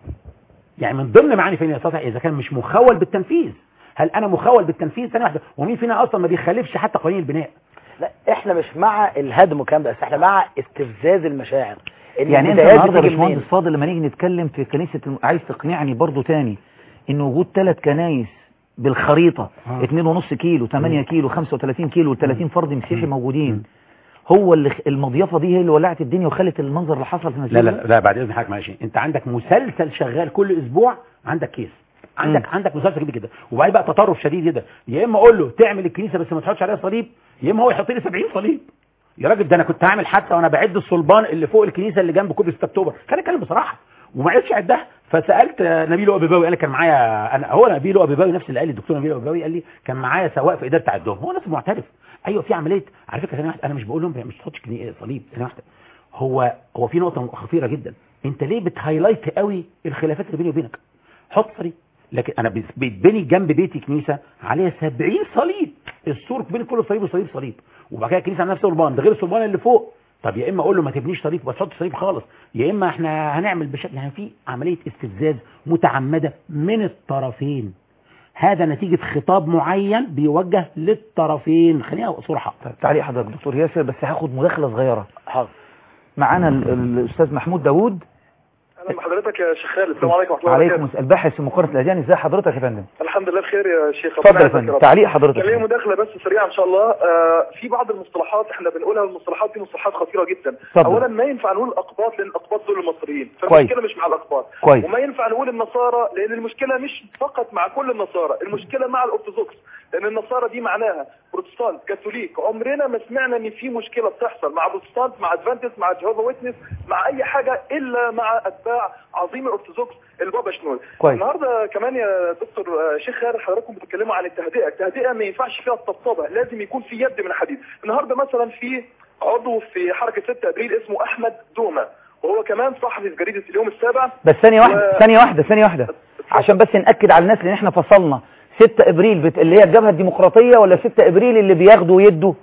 يعني من ضمن معاني فين يستطيع اذا كان مش مخول بالتنفيذ هل انا مخول بالتنفيذ ثانيه واحده ومين فينا اصلا ما بيخالفش حتى قوانين البناء لا احنا مش مع الهدم والكلام ده بس احنا مع استفزاز المشاعر إن يعني انت البدايات النهارده يا بتيجي منين؟ باشمهندس فاضل لما نيجي نتكلم في كنيسه الم... عايز تقنعني برضو تاني ان وجود ثلاث كنايس بالخريطه آه. 2.5 كيلو 8 كيلو 35 كيلو 30 فرد مسيحي مم. موجودين هو اللي المضيافه دي هي اللي ولعت الدنيا وخلت المنظر اللي حصل في لا المسجد لا لا بعد اذن حضرتك ماشي انت عندك مسلسل شغال كل اسبوع عندك كيس عندك عندك مسلسل كبير كده وبعدين بقى تطرف شديد جدا يا اما اقول له تعمل الكنيسه بس ما تحطش عليها صليب يا اما هو يحط لي 70 صليب يا راجل ده انا كنت هعمل حادثه وانا بعد الصلبان اللي فوق الكنيسه اللي جنب كوبري 6 اكتوبر خليني اتكلم بصراحه وما عرفتش اعدها فسالت آه، نبيل ابيباوي قال لي كان معايا انا هو نبيل ابيباوي نفس اللي قال لي الدكتور نبيل ابيباوي قال لي كان معايا سواق في اداره تعدهم هو ناس معترف ايوه في عمليه على فكره ثانيه واحده انا مش بقول لهم مش تحطش كني- صليب ثانيه واحده هو هو في نقطه خطيره جدا انت ليه بتهايلايت قوي الخلافات اللي بيني وبينك حط صليب لكن انا بيت- بيتبني جنب بيتي كنيسه عليها 70 صليب السور بين كل صليب وصليب صليب وبعد كده الكنيسه عندها نفس الصلبان ده غير الصلبان اللي فوق طب يا اما اقول له ما تبنيش صليب بس حط صليب خالص يا اما احنا هنعمل بشكل يعني في عمليه استفزاز متعمده من الطرفين هذا نتيجه خطاب معين بيوجه للطرفين خلينا صراحه طيب تعالي حضرتك دكتور ياسر بس هاخد مداخله صغيره حاضر معانا ال- الاستاذ محمود داوود اهلا بحضرتك يا شيخ خالد السلام عليكم ورحمه الله عليكم وبركاته السلام. الباحث في مقارنه الاديان ازي حضرتك يا فندم الحمد لله بخير يا شيخ اتفضل يا ربنا فندم يعزك تعليق حضرتك كان ليا مداخله بس سريعه ان شاء الله آه في بعض المصطلحات احنا بنقولها المصطلحات دي مصطلحات خطيره جدا اتفضل. اولا ما ينفع نقول الاقباط لان الاقباط دول المصريين كويس. فالمشكله مش مع الاقباط كويس. وما ينفع نقول النصارى لان المشكله مش فقط مع كل النصارى المشكله مع الارثوذكس لان النصارى دي معناها بروتستانت كاثوليك عمرنا ما سمعنا ان في مشكله بتحصل مع بروتستانت مع ادفانتست مع جهوفا ويتنس مع اي حاجه الا مع اتباع عظيم الارثوذكس البابا شنول كويس. النهارده كمان يا دكتور آه، شيخ خالد حضراتكم بتتكلموا عن التهدئه التهدئه ما ينفعش فيها الطبطبه لازم يكون في يد من حديد النهارده مثلا في عضو في حركه 6 ابريل اسمه احمد دومه وهو كمان صحفي في جريده اليوم السابع بس ثانيه واحده و- ثانيه واحده ثانيه واحده عشان بس ناكد على الناس لان احنا فصلنا 6 ابريل بت... اللي هي الجبهه الديمقراطيه ولا 6 ابريل اللي بياخدوا ويدوا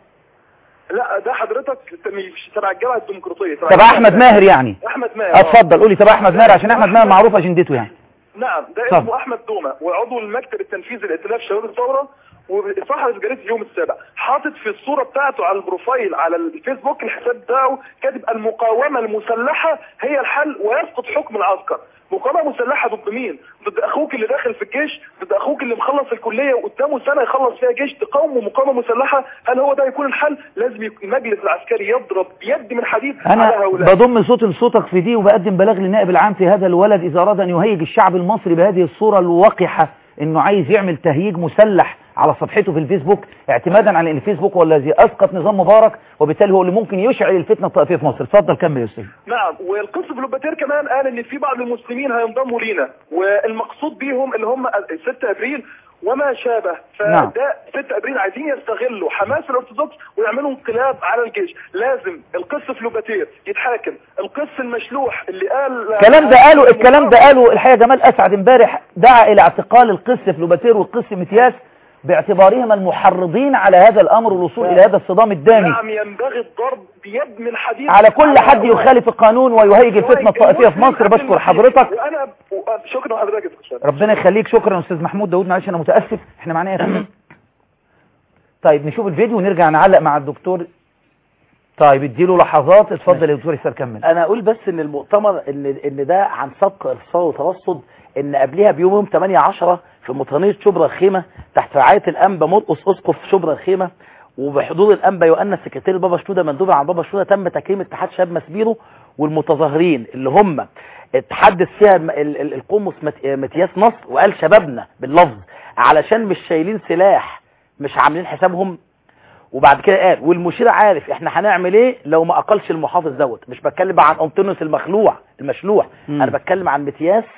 لا ده حضرتك مش تبع الجبهه الديمقراطيه تبع الجبهة احمد ماهر يعني احمد ماهر آه. اتفضل قولي تبع احمد ماهر عشان احمد ماهر معروف اجندته يعني نعم ده اتفضل. اسمه احمد دومه وعضو المكتب التنفيذي لائتلاف شباب الثوره وصحفي في جريده اليوم السابع حاطط في الصوره بتاعته على البروفايل على الفيسبوك الحساب بتاعه كاتب المقاومه المسلحه هي الحل ويسقط حكم العسكر مقاومه مسلحه ضد مين ضد اخوك اللي داخل في الجيش ضد اخوك اللي مخلص الكليه وقدامه سنه يخلص فيها جيش تقاومه مقاومه مسلحه هل هو ده يكون الحل لازم يكون المجلس العسكري يضرب بيد من حديد على انا هؤلاء بضم صوت لصوتك في دي وبقدم بلاغ للنائب العام في هذا الولد اذا اراد ان يهيج الشعب المصري بهذه الصوره الوقحه انه عايز يعمل تهييج مسلح على صفحته في الفيسبوك اعتمادا على ان الفيسبوك هو الذي اسقط نظام مبارك وبالتالي هو اللي ممكن يشعل الفتنه الطائفيه في مصر اتفضل كمل يا استاذ نعم والقس فلوباتير كمان قال ان في بعض المسلمين هينضموا لينا والمقصود بيهم اللي هم 6 ابريل وما شابه نعم. فده 6 ابريل عايزين يستغلوا حماس الارثوذكس ويعملوا انقلاب على الجيش لازم القس فلوباتير يتحاكم القس المشلوح اللي قال الكلام ده قالوا الكلام ده قالوا الحقيقه جمال اسعد امبارح دعا الى اعتقال القس فلوباتير والقس متياس باعتبارهما المحرضين على هذا الامر والوصول الى هذا الصدام الدامي نعم ينبغي الضرب بيد من حديد على كل حد هؤلاء. يخالف القانون ويهيج الفتنه الطائفيه في مصر المسلم بشكر قبل حضرتك المسيح. وانا و- شكرا لحضرتك يا دكتور ربنا يخليك شكرا يا استاذ محمود داود معلش انا متاسف احنا معانا ايه يا فندم طيب نشوف الفيديو ونرجع نعلق مع الدكتور طيب اديله لحظات اتفضل يا دكتور يسار كمل انا اقول بس ان المؤتمر ان ان ده عن سبق ارصاد وترصد ان قبلها بيوم يوم 8 10 في مطرانيه شبرا الخيمه تحت رعايه الانبا مرقس اسقف شبرا الخيمه وبحضور الانبا يؤنس سكرتير البابا شنوده مندوب عن بابا شنوده تم تكريم اتحاد شباب مسبيرو والمتظاهرين اللي هم اتحدث فيها الم- ال- ال- القمص مت- متياس نصر وقال شبابنا باللفظ علشان مش شايلين سلاح مش عاملين حسابهم وبعد كده قال والمشير عارف احنا هنعمل ايه لو ما اقلش المحافظ دوت مش بتكلم عن انطونيوس المخلوع المشلوح مم. انا بتكلم عن متياس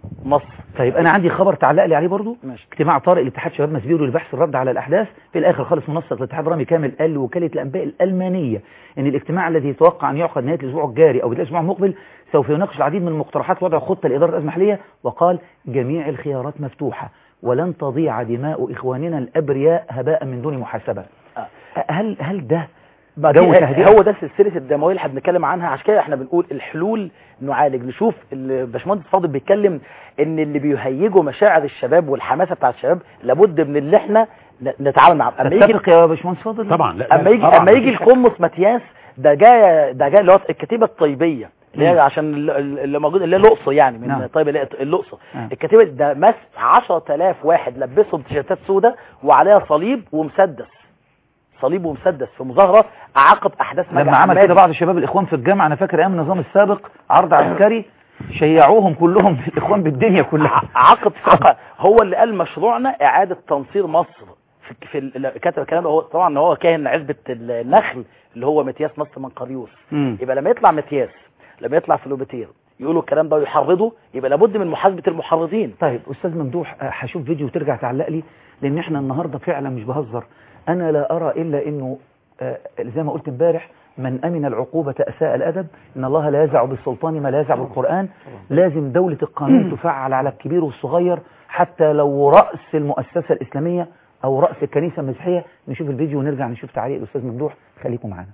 مصر طيب انا عندي خبر تعلق لي عليه برضو ماشي اجتماع طارئ لاتحاد شباب مسبيرو لبحث الرد على الاحداث في الاخر خالص منسق الاتحاد رامي كامل قال لوكاله الانباء الالمانيه ان الاجتماع الذي يتوقع ان يعقد نهايه الاسبوع الجاري او بدايه الاسبوع المقبل سوف يناقش العديد من المقترحات وضع خطه لاداره الازمه الحاليه وقال جميع الخيارات مفتوحه ولن تضيع دماء اخواننا الابرياء هباء من دون محاسبه آه. هل هل ده ما جو دي- تهدئة؟ هو ده سلسله الدمويه اللي احنا بنتكلم عنها عشان كده احنا بنقول الحلول نعالج نشوف ال- باشمهندس فاضل بيتكلم ان اللي بيهيجوا مشاعر الشباب والحماسه بتاع الشباب لابد من اللي احنا ن- نتعامل معاه اما يجي تتفق يا باشمهندس فاضل طبعا لا اما يجي طبعاً اما يجي مفيش شك. القمص ماتياس ده جاي ده جاي اللي هو الكتيبه الطيبيه اللي هي مم. عشان ال- ال- اللي موجود اللي هي الاقصر يعني من نعم. طيب اللي هي الاقصر نعم. الكتيبه ده مس 10000 واحد لبسهم تيشيرتات سوداء وعليها صليب ومسدس صليب ومسدس في مظاهره عقب احداث مجا لما عمل حمادي. كده بعض شباب الاخوان في الجامعه انا فاكر ايام النظام السابق عرض عسكري شيعوهم كلهم الاخوان بالدنيا كلها عقد عقد هو اللي قال مشروعنا اعاده تنصير مصر في, في ال- كتب الكلام ده هو طبعا هو كاهن عزبه النخل اللي هو متياس نصر منقريوس مم. يبقى لما يطلع متياس لما يطلع فلوبيتير يقولوا الكلام ده ويحرضوا يبقى لابد من محاسبه المحرضين طيب استاذ ممدوح آه، هشوف فيديو وترجع تعلق لي لان احنا النهارده فعلا مش بهزر انا لا ارى الا انه آه، زي ما قلت امبارح من امن العقوبه اساء الادب ان الله لا يزع بالسلطان ما لا يزع بالقران لازم دوله القانون تفعل على الكبير والصغير حتى لو راس المؤسسه الاسلاميه او راس الكنيسه المسيحيه نشوف الفيديو ونرجع نشوف تعليق الاستاذ ممدوح خليكم معانا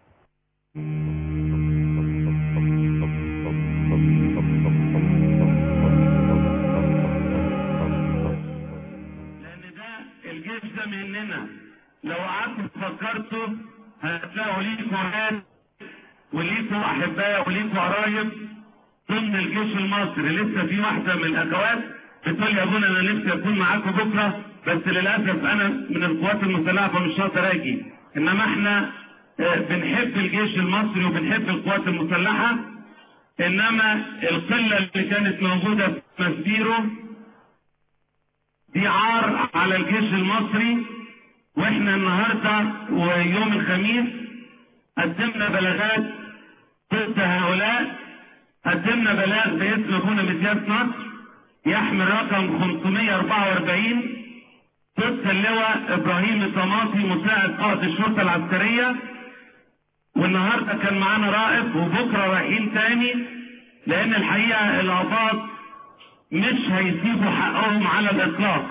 لان ده الجيش ده مننا لو قعدتوا فكرتوا هتلاقوا ليكوا ناس وليكوا احباء وليكوا قرايب ضمن الجيش المصري لسه في واحده من الاخوات بتقول يا ابونا انا نفسي اكون معاكم بكره بس للاسف انا من القوات المسلحه فمش هقدر اجي انما احنا آه، بنحب الجيش المصري وبنحب القوات المسلحه انما القله اللي كانت موجوده في مسبيرو دي عار على الجيش المصري واحنا النهارده ويوم الخميس قدمنا بلاغات ضد هؤلاء قدمنا بلاغ باسم ابونا متياس نصر يحمل رقم 544 ضد اللواء ابراهيم الطماطي مساعد قائد الشرطه العسكريه والنهارده كان معانا رائد وبكره رايحين تاني لان الحقيقه القضاة مش هيسيبوا حقهم على الاطلاق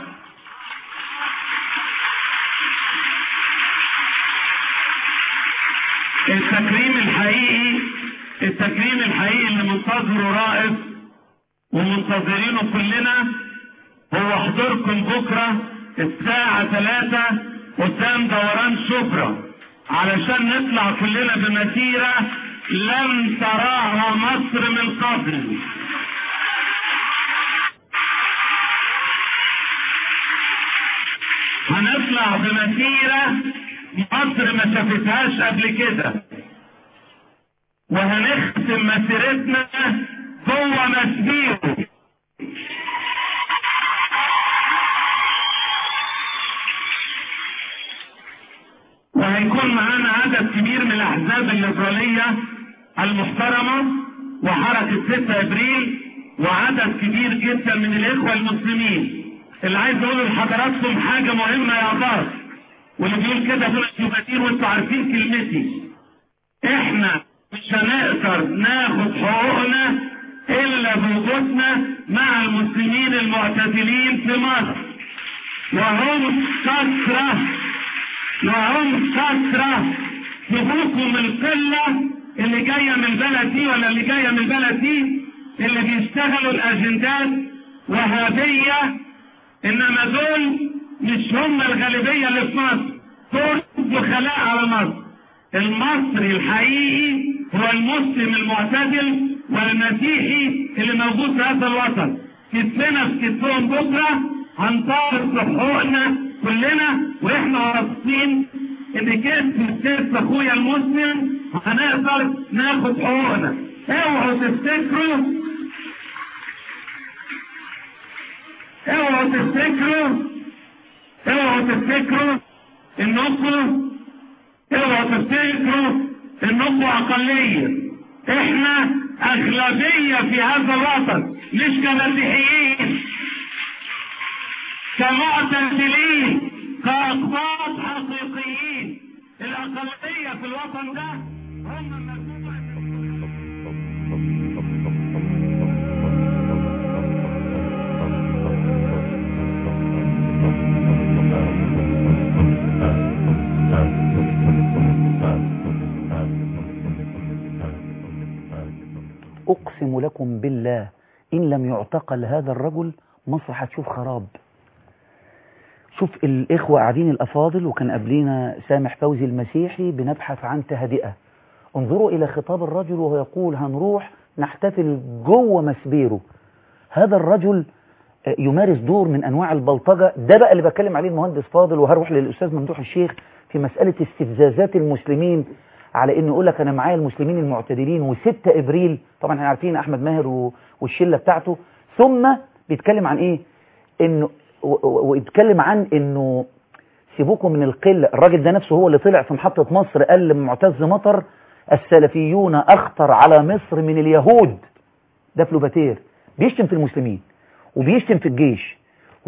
التكريم الحقيقي التكريم الحقيقي اللي منتظره رائف ومنتظرينه كلنا هو حضوركم بكرة الساعة ثلاثة قدام دوران شبرا علشان نطلع كلنا بمسيرة لم تراها مصر من قبل هنطلع بمسيرة مصر ما شافتهاش قبل كده وهنختم مسيرتنا جوه مسبيرو وهيكون معانا عدد كبير من الاحزاب الليبراليه المحترمه وحركه 6 ابريل وعدد كبير جدا من الاخوه المسلمين اللي عايز اقول لحضراتكم حاجه مهمه يا عباس واللي بيقول كده دول كتير وانتوا عارفين كلمتي احنا مش هنقدر ناخد حقوقنا الا بوجودنا مع المسلمين المعتدلين في مصر وهم كثره وهم كثرة سيبوكم القلة اللي جاية من البلد دي ولا اللي جاية من البلد دي اللي بيشتغلوا الأجندات وهابية إنما دول مش هم الغالبية اللي في مصر دول دخلاء على مصر المصري الحقيقي هو المسلم المعتدل والمسيحي اللي موجود في هذا الوطن كتفنا في كتفهم بكرة هنطالب بحقوقنا كلنا واحنا واثقين ان كتف كتف اخويا المسلم هنقدر ناخد حقوقنا اوعوا تفتكروا اوعوا تفتكروا اوعوا تفتكروا انكم اوعوا تفتكروا انكم اقليه احنا أغلبية في هذا الوطن مش كمسيحيين كمعتزلين كأقباط حقيقيين الأقلية في الوطن ده هم مجموعة أقسم لكم بالله إن لم يعتقل هذا الرجل مصر هتشوف خراب شوف الإخوة قاعدين الأفاضل وكان قبلينا سامح فوزي المسيحي بنبحث عن تهدئة انظروا إلى خطاب الرجل وهو يقول هنروح نحتفل جوه مسبيره هذا الرجل آه، يمارس دور من أنواع البلطجة ده بقى اللي بتكلم عليه المهندس فاضل وهروح للأستاذ ممدوح الشيخ في مسألة استفزازات المسلمين على انه يقول لك انا معايا المسلمين المعتدلين و6 ابريل طبعا احنا عارفين احمد ماهر و- والشله بتاعته ثم بيتكلم عن ايه انه و- و- ويتكلم عن انه سيبوكم من القله الراجل ده نفسه هو اللي طلع في محطه مصر قال لمعتز مطر السلفيون اخطر على مصر من اليهود ده فلوباتير بيشتم في المسلمين وبيشتم في الجيش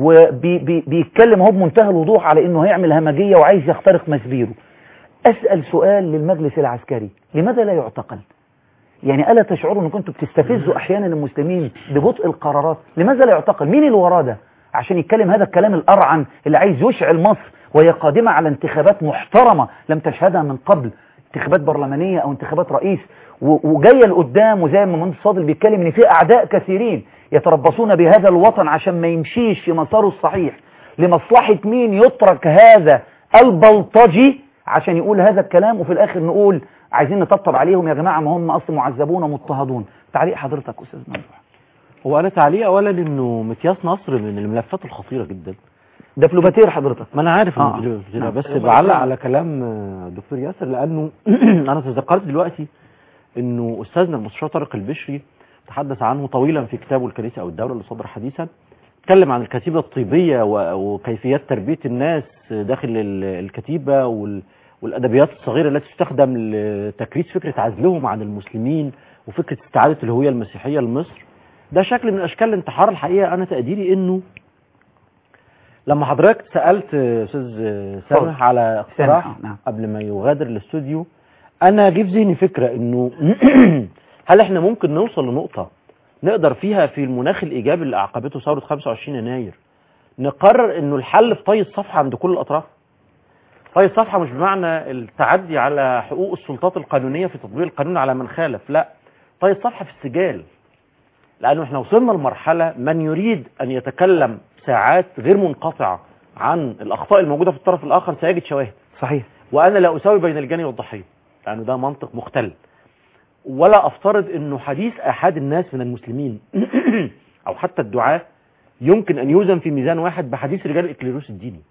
وبيتكلم اهو بمنتهى الوضوح على انه هيعمل همجيه وعايز يخترق مسبيره أسأل سؤال للمجلس العسكري لماذا لا يعتقل يعني ألا تشعروا أن كنتوا بتستفزوا أحيانا المسلمين ببطء القرارات لماذا لا يعتقل مين اللي وراه ده عشان يتكلم هذا الكلام الأرعن اللي عايز يشعل مصر وهي قادمة على انتخابات محترمة لم تشهدها من قبل انتخابات برلمانية أو انتخابات رئيس و- وجاية لقدام وزي ما مهندس فاضل بيتكلم ان في أعداء كثيرين يتربصون بهذا الوطن عشان ما يمشيش في مساره الصحيح لمصلحة مين يترك هذا البلطجي عشان يقول هذا الكلام وفي الآخر نقول عايزين نطبطب عليهم يا جماعة ما هم أصل معذبون ومضطهدون تعليق حضرتك أستاذ ممدوح هو انا تعليق اولا انه مقياس نصر من الملفات الخطيره جدا ده فلوباتير حضرتك ما انا عارف آه. انه آه. نعم. بس بعلق على كلام آه، دكتور ياسر لانه انا تذكرت دلوقتي انه استاذنا المستشار طارق البشري تحدث عنه طويلا في كتابه الكنيسه او الدوله اللي صدر حديثا اتكلم عن الكتيبه الطيبيه و- وكيفيات تربيه الناس داخل ال- الكتيبه وال والادبيات الصغيره التي تستخدم لتكريس فكره عزلهم عن المسلمين وفكره استعاده الهويه المسيحيه لمصر ده شكل من اشكال الانتحار الحقيقه انا تقديري انه لما حضرتك سالت استاذ سامح على اقتراح سامح، نعم. قبل ما يغادر الاستوديو انا جه في ذهني فكره انه هل احنا ممكن نوصل لنقطه نقدر فيها في المناخ الايجابي اللي اعقبته ثوره 25 يناير نقرر انه الحل في طي الصفحه عند كل الاطراف طي الصفحه مش بمعنى التعدي على حقوق السلطات القانونيه في تطبيق القانون على من خالف لا طي الصفحه في السجال لانه احنا وصلنا لمرحله من يريد ان يتكلم ساعات غير منقطعه عن الاخطاء الموجوده في الطرف الاخر سيجد شواهد صحيح وانا لا اساوي بين الجاني والضحيه لانه ده منطق مختل ولا افترض انه حديث احد الناس من المسلمين او حتى الدعاة يمكن ان يوزن في ميزان واحد بحديث رجال الاكليروس الديني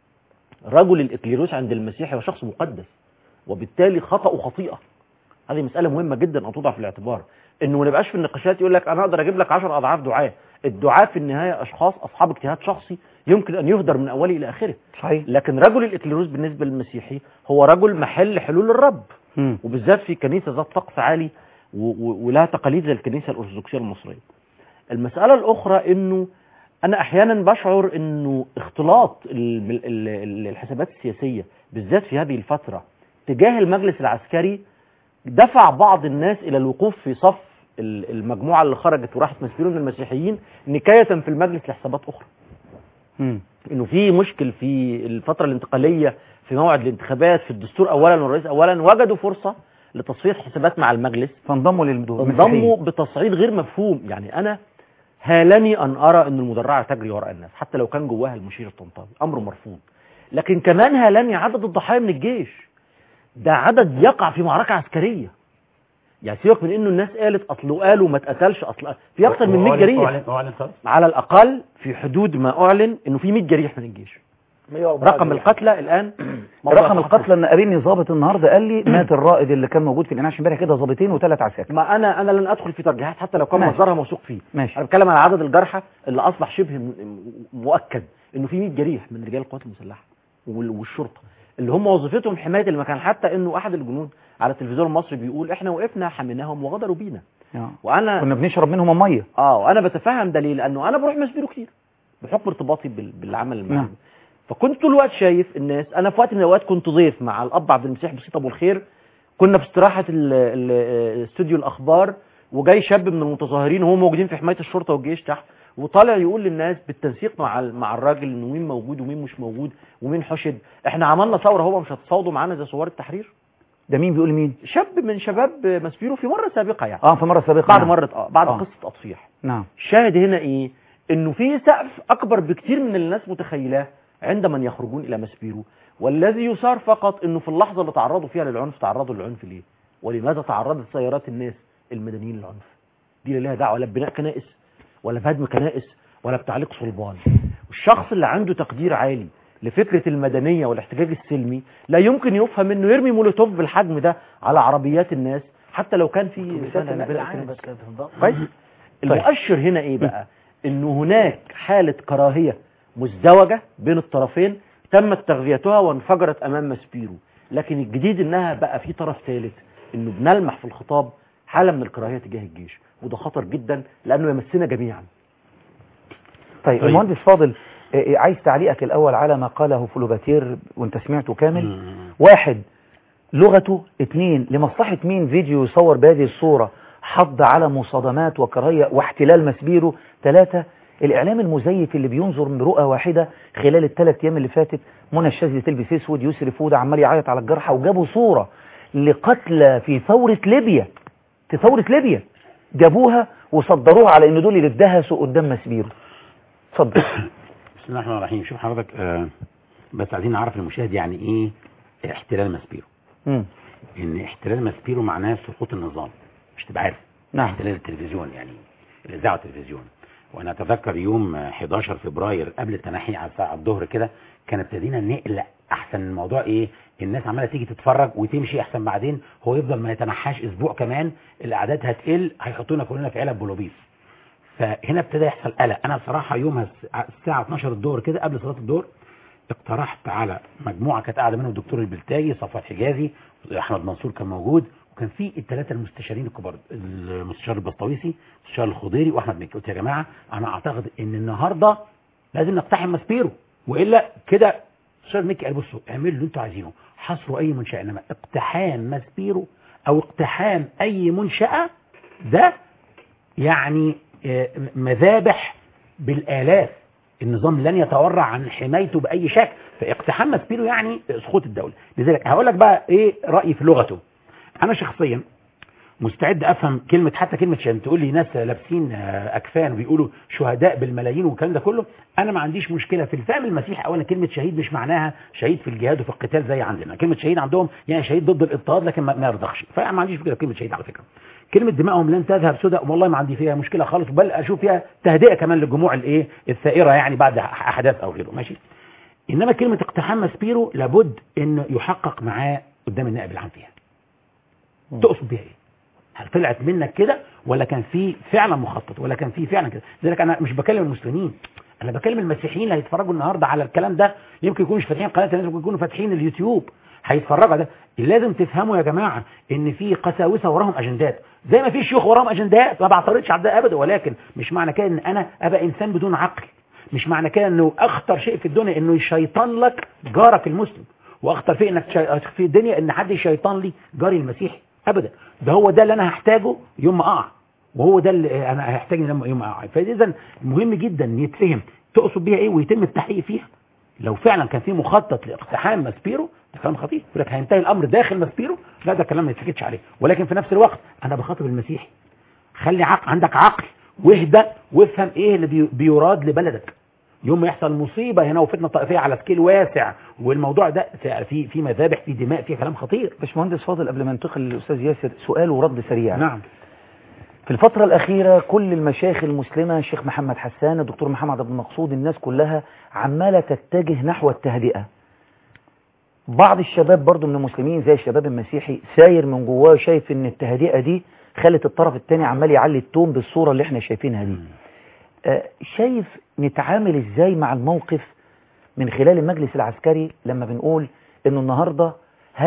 رجل الاكليروس عند المسيح هو شخص مقدس وبالتالي خطأه خطيئة هذه مسألة مهمة جدا أن توضع في الاعتبار انه ما نبقاش في النقاشات يقول لك انا اقدر اجيب لك 10 اضعاف دعاة الدعاة في النهاية اشخاص اصحاب اجتهاد شخصي يمكن ان يهدر من اوله الى اخره صحيح لكن رجل الاكليروس بالنسبة للمسيحي هو رجل محل حلول الرب مم. وبالذات في كنيسة ذات طقس عالي و- و- ولها تقاليد زي الكنيسة الأرثوذكسية المصرية المسألة الأخرى أنه أنا أحيانا بشعر أنه اختلاط ال- ال- ال- الحسابات السياسية بالذات في هذه الفترة تجاه المجلس العسكري دفع بعض الناس إلى الوقوف في صف ال- المجموعة اللي خرجت وراحت مسبيرون من المسيحيين نكاية في المجلس لحسابات أخرى مم. انه في مشكل في الفتره الانتقاليه في موعد الانتخابات في الدستور اولا والرئيس اولا وجدوا فرصه لتصفيه حسابات مع المجلس فانضموا للمسيحيين انضموا بتصعيد غير مفهوم يعني انا هالني ان ارى ان المدرعه تجري وراء الناس حتى لو كان جواها المشير الطنطاوي امر مرفوض لكن كمان هالني عدد الضحايا من الجيش ده عدد يقع في معركه عسكريه يعني سيبك من انه الناس قالت اصله قالوا ما اتقتلش اصل في اكثر من 100 جريح أعلن- أعلن خلاص. على الاقل في حدود ما اعلن انه في 100 جريح من الجيش 104 رقم جريح. القتلى الان موضوع رقم تحقق. القتلى ان قابلني ضابط النهارده قال لي مات الرائد اللي كان موجود في الانعاش امبارح كده ضابطين وثلاث عساكر ما انا انا لن ادخل في ترجيحات حتى لو كان ماشي. مصدرها موثوق فيه ماشي انا بتكلم على عدد الجرحى اللي اصبح شبه م- م- مؤكد انه في 100 جريح من رجال القوات المسلحه وال- والشرطه اللي هم وظيفتهم حمايه المكان حتى انه احد الجنود على التلفزيون المصري بيقول احنا وقفنا حميناهم وغدروا بينا آه. وانا كنا بنشرب منهم ميه اه وانا بتفهم ده ليه لانه انا بروح مسبيرو كتير بحكم ارتباطي بال- بالعمل المعهد نعم. فكنت طول الوقت شايف الناس انا في وقت من الاوقات كنت ضيف مع الاب عبد المسيح بسيط ابو الخير كنا في استراحه ال- ال- استوديو الاخبار وجاي شاب من المتظاهرين وهم موجودين في حمايه الشرطه والجيش تحت وطالع يقول للناس بالتنسيق مع ال- مع الراجل انه مين موجود ومين مش موجود ومين حشد احنا عملنا ثوره هو مش هتصاوضوا معانا زي ثوار التحرير ده مين بيقول مين شاب من شباب مسبيرو في مره سابقه يعني اه في مره سابقه بعد نعم. مره اه بعد آه. قصه اطفيح نعم الشاهد هنا ايه انه في سقف اكبر بكتير من اللي الناس متخيلاه عند من يخرجون الى مسبيرو والذي يثار فقط انه في اللحظه اللي تعرضوا فيها للعنف تعرضوا للعنف ليه ولماذا تعرضت سيارات الناس المدنيين للعنف دي لا لها دعوه لا ببناء كنائس ولا بهدم كنائس ولا بتعليق صلبان الشخص اللي عنده تقدير عالي لفكره المدنيه والاحتجاج السلمي لا يمكن يفهم انه يرمي مولوتوف بالحجم ده على عربيات الناس حتى لو كان في اتوبيسات بناء النقل بناء العام كنائس. بس كانت بتنضم. كويس المؤشر هنا ايه بقى انه هناك حالة كراهية مزدوجة بين الطرفين تمت تغذيتها وانفجرت امام مسبيرو لكن الجديد انها بقى في طرف ثالث انه بنلمح في الخطاب حالة من الكراهية تجاه الجيش وده خطر جدا لانه يمسنا جميعا طيب طيب. المهندس فاضل آه، آه، عايز تعليقك الاول على ما قاله فلوباتير وانت سمعته كامل واحد لغته اثنين لمصلحة مين فيديو يصور بهذه الصورة حض على مصادمات وكراهية واحتلال مسبيره ثلاثة الإعلام المزيف اللي بينظر برؤى واحدة خلال الثلاث أيام اللي فاتت منى الشاذلي تلبس أسود يسري فودة عمال يعيط على الجرحى وجابوا صورة لقتلى في ثورة ليبيا في ثورة ليبيا جابوها وصدروها على إن دول اللي اتدهسوا قدام مسبيره اتفضل بسم الله الرحمن الرحيم شوف حضرتك آه بس عايزين نعرف المشاهد يعني ايه احتلال مسبيرو مم. ان احتلال مسبيرو معناه سقوط النظام مش تبقى عارف نعم احتلال التلفزيون يعني الاذاعه والتلفزيون وانا اتذكر يوم 11 فبراير قبل التنحي على الساعه الظهر كده كان ابتدينا نقلق احسن الموضوع ايه الناس عماله تيجي تتفرج وتمشي احسن بعدين هو يفضل ما يتنحاش اسبوع كمان الاعداد هتقل هيحطونا كلنا في علب بولوبيس فهنا ابتدى يحصل قلق انا بصراحه يومها الس- الساعه 12 الظهر كده قبل صلاه الظهر اقترحت على مجموعه كانت قاعده منهم الدكتور البلتاجي صفوت حجازي احمد منصور كان موجود وكان في الثلاثه المستشارين الكبار المستشار البسطويسي المستشار الخضيري واحمد مكي قلت يا جماعه انا اعتقد ان النهارده لازم نقتحم ماسبيرو والا كده استاذ مكي قال بصوا اعملوا اللي انتوا عايزينه حصروا اي منشاه انما اقتحام ماسبيرو او اقتحام اي منشاه ده يعني آه، مذابح بالالاف النظام لن يتورع عن حمايته باي شكل فاقتحام ماسبيرو يعني سقوط الدوله لذلك هقول لك بقى ايه رايي في لغته انا شخصيا مستعد افهم كلمه حتى كلمه شهيد تقول لي ناس لابسين آه، اكفان وبيقولوا شهداء بالملايين والكلام ده كله انا ما عنديش مشكله في الفهم المسيحي اولا كلمه شهيد مش معناها شهيد في الجهاد وفي القتال زي عندنا كلمه شهيد عندهم يعني شهيد ضد الاضطهاد لكن ما ما يرضخش فانا ما عنديش مشكله في كلمه شهيد على فكره كلمه دمائهم لن تذهب سدى والله ما عندي فيها مشكله خالص بل اشوف فيها تهدئه كمان للجموع الايه الثائره يعني بعد احداث او غيره ماشي انما كلمه اقتحام ماسبيرو لابد انه يحقق معاه قدام النائب العام فيها تقصد بيها ايه هل طلعت منك كده ولا كان في فعلا مخطط ولا كان في فعلا كده لذلك انا مش بكلم المسلمين انا بكلم المسيحيين اللي هيتفرجوا النهارده على الكلام ده يمكن يكونوا مش فاتحين قناه الناس ممكن يكونوا فاتحين اليوتيوب هيتفرجوا على ده لازم تفهموا يا جماعه ان في قساوسه وراهم اجندات زي ما في شيوخ وراهم اجندات ما بعترضش على ده ابدا ولكن مش معنى كده ان انا ابقى انسان بدون عقل مش معنى كده انه اخطر شيء في الدنيا انه يشيطان لك جارك المسلم واخطر شيء انك شي- في الدنيا ان حد يشيطان لي جاري المسيحي ابدا ده هو ده اللي انا هحتاجه يوم ما اقع وهو ده اللي انا هحتاج لما يوم ما اقع فاذا مهم جدا يتفهم تقصد بيها ايه ويتم التحقيق فيها لو فعلا كان في مخطط لاقتحام ماسبيرو ده كلام خطير يقول لك هينتهي الامر داخل ماسبيرو لا ده كلام ما يتسكتش عليه ولكن في نفس الوقت انا بخاطب المسيحي خلي عقل عندك عقل واهدى وافهم ايه اللي بي- بيراد لبلدك يوم ما يحصل مصيبه هنا وفتنه طائفيه على سكيل واسع والموضوع ده في في, في مذابح في دماء في كلام خطير باشمهندس فاضل قبل ما ننتقل للاستاذ ياسر سؤال ورد سريع نعم في الفترة الأخيرة كل المشايخ المسلمة الشيخ محمد حسان الدكتور محمد عبد المقصود الناس كلها عمالة تتجه نحو التهدئة بعض الشباب برضو من المسلمين زي الشباب المسيحي ساير من جواه شايف ان التهدئة دي خلت الطرف الثاني عمال يعلي التون بالصورة اللي احنا شايفينها دي آه، شايف نتعامل ازاي مع الموقف من خلال المجلس العسكري لما بنقول انه النهاردة هل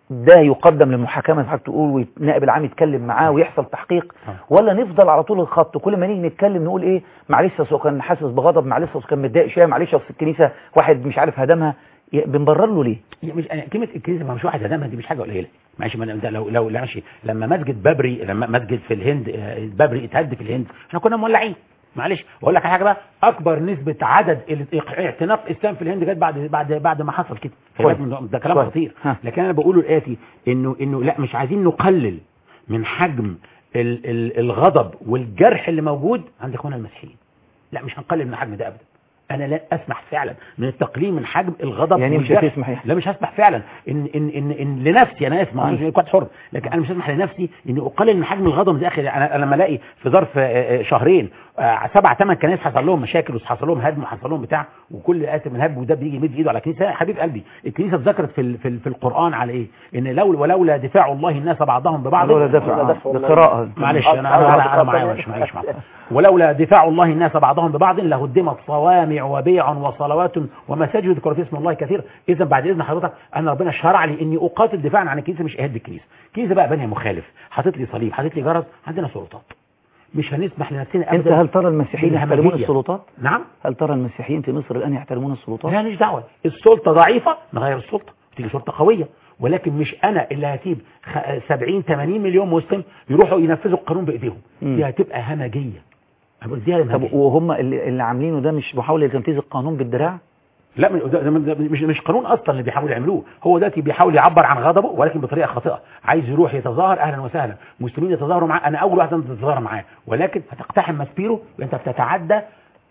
ده يقدم للمحاكمة زي ما حضرتك تقول والنائب العام يتكلم معاه ويحصل تحقيق ولا نفضل على طول الخط كل ما نيجي نتكلم نقول ايه معلش اصل هو كان حاسس بغضب معلش اصل كان متضايق شويه معلش اصل الكنيسه واحد مش عارف هدمها ي- بنبرر له ليه؟ هي مش أنا كلمه الكنيسه ما مش واحد هدمها دي مش حاجه قليله ماشي ما أنا- ده لو لو لا ماشي لما مسجد بابري لما مسجد في الهند آه، بابري اتهد في الهند احنا كنا مولعين معلش واقول لك على حاجه بقى اكبر نسبه عدد ال- اعتناق الاسلام في الهند جت بعد بعد بعد ما حصل كده كويس. خلي بالك من ده كلام كويس. خطير ها. لكن انا بقوله الاتي انه انه لا مش عايزين نقلل من حجم ال ال الغضب والجرح اللي موجود عند اخواننا المسيحيين لا مش هنقلل من الحجم ده ابدا انا لا اسمح فعلا من التقليل من حجم الغضب يعني مش والجرح. هتسمح يعني؟ لا مش هسمح فعلا ان ان ان, إن لنفسي انا اسف ما آه. أقصدش كنت حر لكن انا مش هسمح لنفسي اني اقلل من حجم الغضب ده اخي انا أنا لما الاقي في ظرف آه، آه، شهرين آه، سبع ثمان كنائس حصل لهم مشاكل وحصل لهم هدم وحصل لهم بتاع وكل قاتل من هب وده بيجي يمد ايده على كنيسه يا حبيب قلبي الكنيسه اتذكرت في ال- في, ال- في القران على ايه؟ ان لو ولولا دفاع الله الناس بعضهم ببعض ولا دفع آه، ده قراءة معلش انا انا انا, أنا معايا مش معيش معاك ولولا دفاع الله الناس بعضهم ببعض لهدمت صوامع وبيع وصلوات ومساجد يذكر في اسم الله كثير اذا بعد اذن حضرتك انا ربنا شرع لي اني اقاتل دفاعا عن الكنيسه مش اهد الكنيسه الكنيسه بقى بني مخالف حاطط لي صليب حاطط لي جرس عندنا سلطات مش هنسمح لنفسنا انت ابدا هل ترى المسيحيين يحترمون بالهمجية. السلطات؟ نعم هل ترى المسيحيين في مصر الان يحترمون السلطات؟ لا ماليش دعوه السلطه ضعيفه نغير السلطه تيجي سلطه قويه ولكن مش انا اللي هسيب خ- 70 80 مليون مسلم يروحوا ينفذوا القانون بايديهم مم. دي هتبقى همجيه أنا بقول دي همجيه طب وهم اللي, اللي عاملينه ده مش محاولة لتنفيذ القانون بالدراع؟ لا من- ده- ده- ده مش مش قانون اصلا اللي بيحاولوا يعملوه هو دلوقتي بيحاول يعبر عن غضبه ولكن بطريقه خاطئه عايز يروح يتظاهر اهلا وسهلا مسلمين يتظاهروا معاه انا اول واحد انت تتظاهر معاه ولكن هتقتحم مسبيره وانت بتتعدى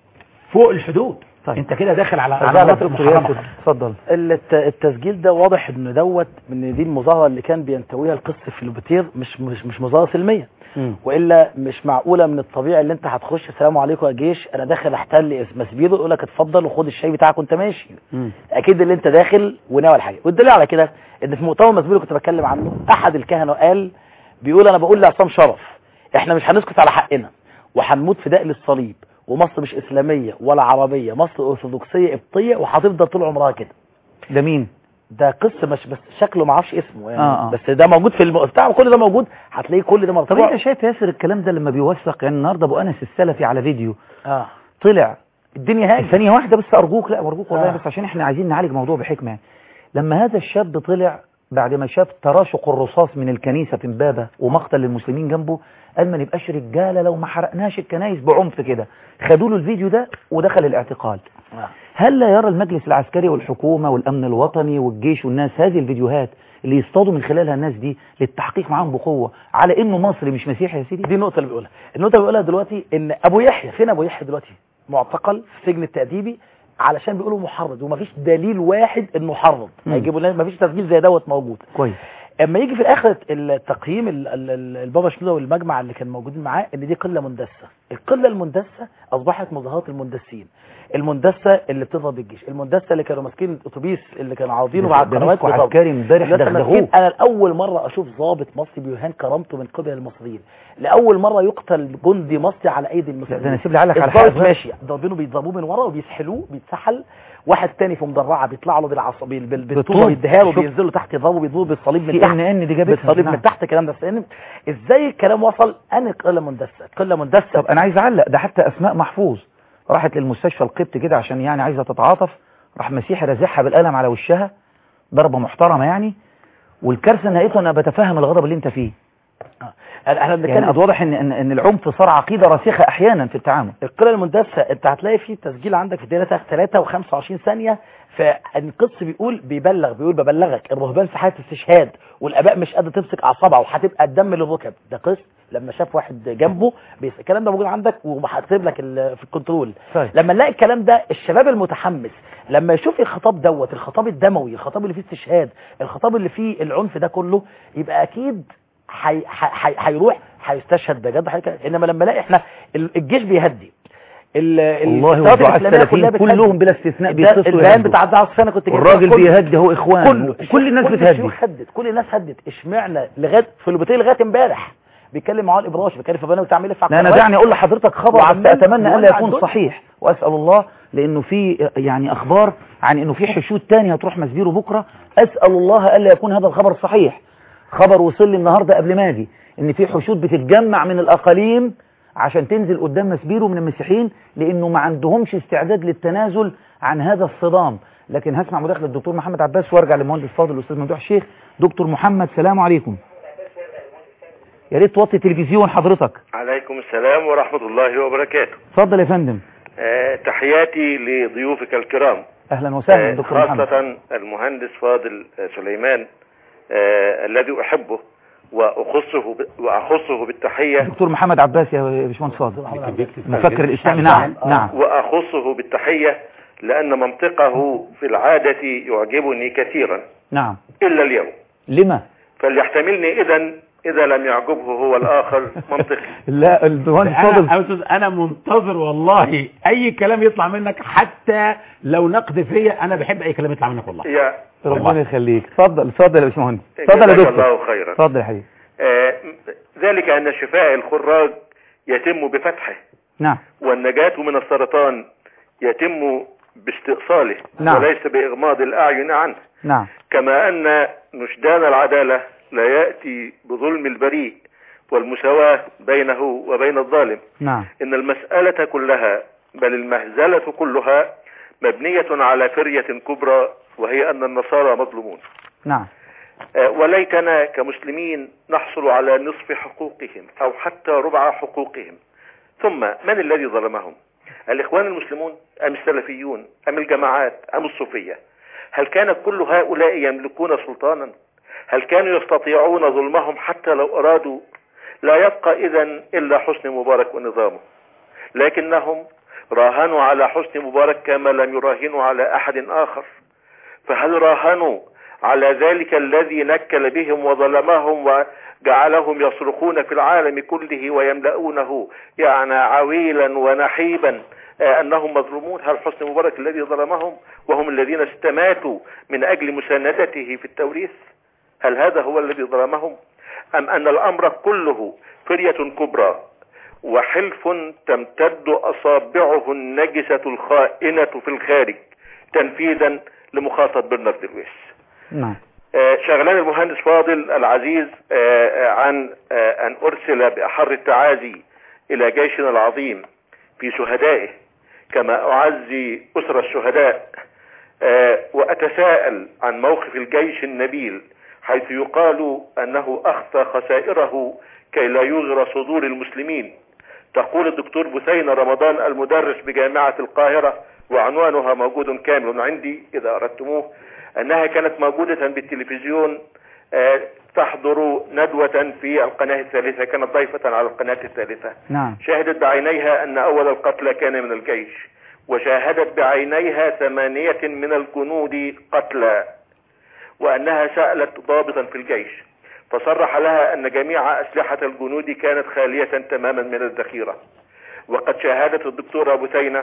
فوق الحدود طيب. انت كده داخل على على أرجع لك مناطق دكتور ياسر. محرمه اتفضل الت- التسجيل ده واضح ان دوت ان دي المظاهره اللي كان بينتويها القس في لوبيتير مش مش مش مظاهره سلميه مم. والا مش معقوله من الطبيعي اللي انت هتخش السلام عليكم يا جيش انا داخل احتل مسبيرو يقول لك اتفضل وخد الشاي بتاعك وانت ماشي مم. اكيد اللي انت داخل وناوي الحاجه والدليل على كده ان في مؤتمر مسبيرو كنت بتكلم عنه احد الكهنه قال بيقول انا بقول لعصام شرف احنا مش هنسكت على حقنا وهنموت فداء للصليب ومصر مش اسلاميه ولا عربيه مصر ارثوذكسيه قبطيه وهتفضل طول عمرها كده ده مين؟ ده قص مش بس شكله ما اعرفش اسمه يعني آه، آه. بس ده موجود في الم... بتاع كل ده موجود هتلاقيه كل ده طب مرفوع انت شايف ياسر الكلام ده لما بيوثق يعني النهارده ابو انس السلفي على فيديو اه طلع الدنيا هاجت ثانية واحدة بس أرجوك لا أرجوك والله آه. بس عشان احنا عايزين نعالج موضوع بحكمة يعني. لما هذا الشاب طلع بعد ما شاف تراشق الرصاص من الكنيسة في امبابة ومقتل المسلمين جنبه قال ما نبقاش رجالة لو ما حرقناش الكنايس بعنف كده خدوا له الفيديو ده ودخل الاعتقال آه. هل لا يرى المجلس العسكري والحكومة والأمن الوطني والجيش والناس هذه الفيديوهات اللي يصطادوا من خلالها الناس دي للتحقيق معاهم بقوة على انه مصري مش مسيحي يا سيدي دي النقطه اللي بيقولها النقطه اللي بيقولها دلوقتي ان ابو يحيى فين ابو يحيى دلوقتي معتقل في السجن التاديبي علشان بيقولوا محرض ومفيش دليل واحد انه حرض مم. هيجيبوا لنا مفيش تسجيل زي دوت موجود كويس اما يجي في الاخر التقييم ال- ال- ال- البابا شنودة والمجمع اللي كان موجودين معاه ان دي قله مندسه القله المندسه اصبحت مظاهرات المندسين المندسه اللي بتضرب الجيش المندسه اللي كانوا ماسكين الاتوبيس اللي كانوا عاوزينه مع ده القنوات مسكوا بيضربوا. عسكري امبارح الناس ماسكين- دغدغوه انا لاول مره اشوف ضابط مصري بيهان كرامته من قبل المصريين لاول مره يقتل جندي مصري على ايدي لا المسلمين ده انا اسيب لي علق على الضابط حاجة ماشي ضاربينه بيضربوه من ورا وبيسحلوه بيتسحل واحد تاني في مدرعه بيطلع له بالعصا بال- بال- بالطوبه بالطوب. بيديها له شوف. بينزلوا تحت يضربوا بيضربوا بالصليب من في تحت ان ان دي جابتها بالصليب نعم. من تحت الكلام ده لان ازاي الكلام وصل انا قله مندسه قله مندسه طب انا عايز اعلق ده حتى اسماء محفوظ راحت للمستشفى القبط كده عشان يعني عايزه تتعاطف راح مسيحي رازعها بالقلم على وشها ضربه محترمه يعني والكارثه نهايته انا بتفهم الغضب اللي انت فيه احنا يعني بنتكلم قد واضح ان ان, إن العنف صار عقيده راسخه احيانا في التعامل القله المندسه انت هتلاقي في تسجيل عندك في الدقيقه 3 و25 ثانيه فالقدس بيقول بيبلغ بيقول ببلغك الرهبان في حاله استشهاد والاباء مش قادره تمسك اعصابها وهتبقى الدم للركب ده قس لما شاف واحد جنبه بيس... الكلام ده موجود عندك وهكتب لك ال- في الكنترول طيب. لما نلاقي الكلام ده الشباب المتحمس لما يشوف الخطاب دوت الخطاب الدموي الخطاب اللي فيه استشهاد الخطاب اللي فيه العنف ده كله يبقى اكيد حي... حي... هيروح هيستشهد بجد حي... انما لما الاقي احنا ال- الجيش بيهدي ال- ال- والله الثوابت والدعاء الإسلامية كلها السلفيين بتهدي. كلهم بلا استثناء ده بيتصلوا البيان يهدوا. بتاع الدعوه السنه كنت جايبه والراجل كله- بيهدي هو اخوان كله كل الناس كل بتهدي الشيوخ هدت كل الناس هدت اشمعنى لغايه في اللوبيتيه لغايه امبارح بيتكلم معاه الابراش بيتكلم في بنات وتعمل لا انا دعني اقول لحضرتك خبر بس وعمال اتمنى الا يولع يكون الدنيا. صحيح واسال الله لانه في يعني اخبار عن انه في حشود تانية هتروح مسبيرو بكرة اسأل الله الا يكون هذا الخبر صحيح خبر وصل لي النهاردة قبل ما اجي ان في حشود بتتجمع من الاقاليم عشان تنزل قدام مسبيرو من المسيحيين لانه ما عندهمش استعداد للتنازل عن هذا الصدام لكن هسمع مداخله الدكتور محمد عباس وارجع للمهندس فاضل الاستاذ ممدوح الشيخ دكتور محمد سلام عليكم يا ريت توطي التلفزيون حضرتك عليكم السلام ورحمة الله وبركاته اتفضل يا فندم آه تحياتي لضيوفك الكرام اهلا وسهلا آه دكتور محمد خاصة المهندس فاضل آه سليمان آه الذي أحبه وأخصه ب... وأخصه بالتحية دكتور محمد عباس يا باشمهندس فاضل مفكر الاسلامي نعم نعم وأخصه بالتحية لأن منطقه في العادة يعجبني كثيرا نعم إلا اليوم لما فليحتملني إذا إذا لم يعجبه هو الآخر منطقي لا الباشمهندس انا فاضل يا أستاذ انا منتظر والله اي كلام يطلع منك حتى لو نقد فيا انا بحب اي كلام يطلع منك والله يا ربنا يخليك اتفضل اتفضل يا باشمهندس اتفضل يا جزاك دكتور الله خيرا اتفضل يا حبيبي آه ذلك أن شفاء الخراج يتم بفتحه نعم والنجاة من السرطان يتم باستئصاله نعم. وليس بإغماض الأعين عنه نعم كما أن نشدان العدالة لا يأتي بظلم البريء والمساواة بينه وبين الظالم نعم إن المسألة كلها بل المهزلة كلها مبنية على فرية كبرى وهي أن النصارى مظلومون نعم آه، وليتنا كمسلمين نحصل على نصف حقوقهم أو حتى ربع حقوقهم ثم من الذي ظلمهم الإخوان المسلمون أم السلفيون أم الجماعات أم الصوفية هل كان كل هؤلاء يملكون سلطانا هل كانوا يستطيعون ظلمهم حتى لو أرادوا لا يبقى إذا إلا حسن مبارك ونظامه لكنهم راهنوا على حسن مبارك كما لم يراهنوا على أحد آخر فهل راهنوا على ذلك الذي نكل بهم وظلمهم وجعلهم يصرخون في العالم كله ويملؤونه يعني عويلا ونحيبا آه، أنهم مظلومون هل حسن مبارك الذي ظلمهم وهم الذين استماتوا من أجل مساندته في التوريث هل هذا هو الذي ظلمهم أم أن الأمر كله فرية كبرى وحلف تمتد أصابعه النجسة الخائنة في الخارج تنفيذا لمخاطب برنارد لويس نعم آه، شغلان المهندس فاضل العزيز آه، آه، عن آه، أن أرسل بأحر التعازي إلى جيشنا العظيم في شهدائه كما أعزي أسر الشهداء آه، وأتساءل عن موقف الجيش النبيل حيث يقال أنه أخفى خسائره كي لا يغر صدور المسلمين تقول الدكتور بثينة رمضان المدرس بجامعة القاهرة وعنوانها موجود كامل عندي إذا أردتموه أنها كانت موجودة بالتلفزيون آه، تحضر ندوة في القناة الثالثة كانت ضيفة على القناة الثالثة نعم شاهدت بعينيها أن أول القتلى كان من الجيش وشاهدت بعينيها ثمانية من الجنود قتلى وأنها سألت ضابطا في الجيش فصرح لها أن جميع أسلحة الجنود كانت خالية تماما من الذخيرة وقد شاهدت الدكتورة بثينة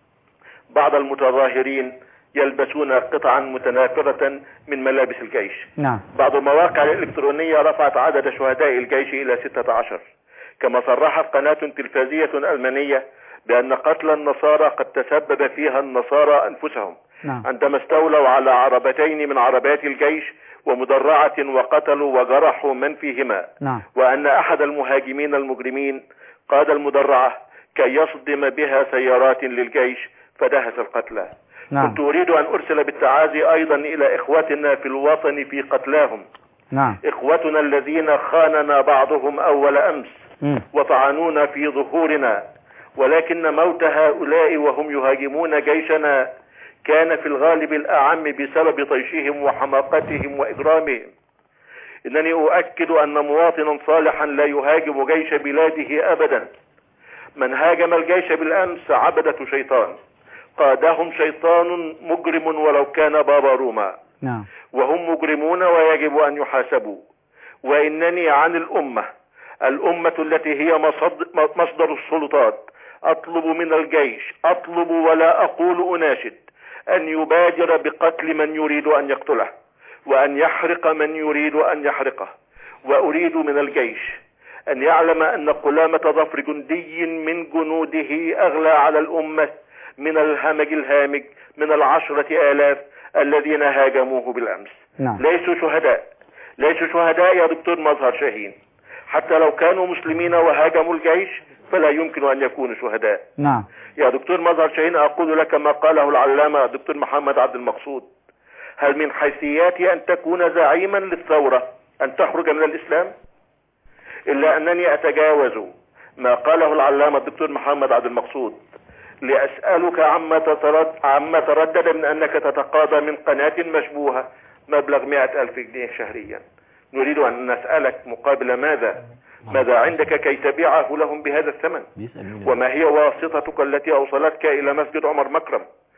بعض المتظاهرين يلبسون قطعا متناثرة من ملابس الجيش نعم بعض المواقع الإلكترونية رفعت عدد شهداء الجيش إلى 16 كما صرحت قناة تلفزية ألمانية بأن قتل النصارى قد تسبب فيها النصارى أنفسهم نعم عندما استولوا على عربتين من عربات الجيش ومدرعة وقتلوا وجرحوا من فيهما نعم وأن أحد المهاجمين المجرمين قاد المدرعة كي يصدم بها سيارات للجيش فدهس القتلى نعم كنت أريد أن أرسل بالتعازي أيضا إلى إخوتنا في الوطن في قتلاهم نعم إخوتنا الذين خاننا بعضهم أول أمس مم. وطعنونا في ظهورنا ولكن موت هؤلاء وهم يهاجمون جيشنا كان في الغالب الأعم بسبب طيشهم وحماقتهم وإجرامهم إنني أؤكد أن مواطنا صالحا لا يهاجم جيش بلاده أبدا من هاجم الجيش بالأمس عبدة شيطان قادهم شيطان مجرم ولو كان بابا روما نعم وهم مجرمون ويجب أن يحاسبوا وإنني عن الأمة الأمة التي هي مصد- مصدر السلطات أطلب من الجيش أطلب ولا أقول أناشد أن يبادر بقتل من يريد أن يقتله وأن يحرق من يريد أن يحرقه وأريد من الجيش أن يعلم أن قلامة ظفر جندي من جنوده أغلى على الأمة من الهمج الهامج من العشرة آلاف الذين هاجموه بالأمس نعم ليسوا شهداء ليسوا شهداء يا دكتور مظهر شاهين حتى لو كانوا مسلمين وهاجموا الجيش فلا يمكن أن يكونوا شهداء نعم يا دكتور مظهر شاهين أقول لك ما قاله العلامة الدكتور محمد عبد المقصود هل من حيثياتي أن تكون زعيما للثورة أن تخرج من الإسلام إلا أنني أتجاوز ما قاله العلامة الدكتور محمد عبد المقصود لأسألك عما تترد عما تردد من أنك تتقاضى من قناة مشبوهة مبلغ مئة ألف جنيه شهريا نريد أن نسألك مقابل ماذا ماذا عندك كي تبيعه لهم بهذا الثمن بيسأل مين وما هي واسطتك التي أوصلتك إلى مسجد عمر مكرم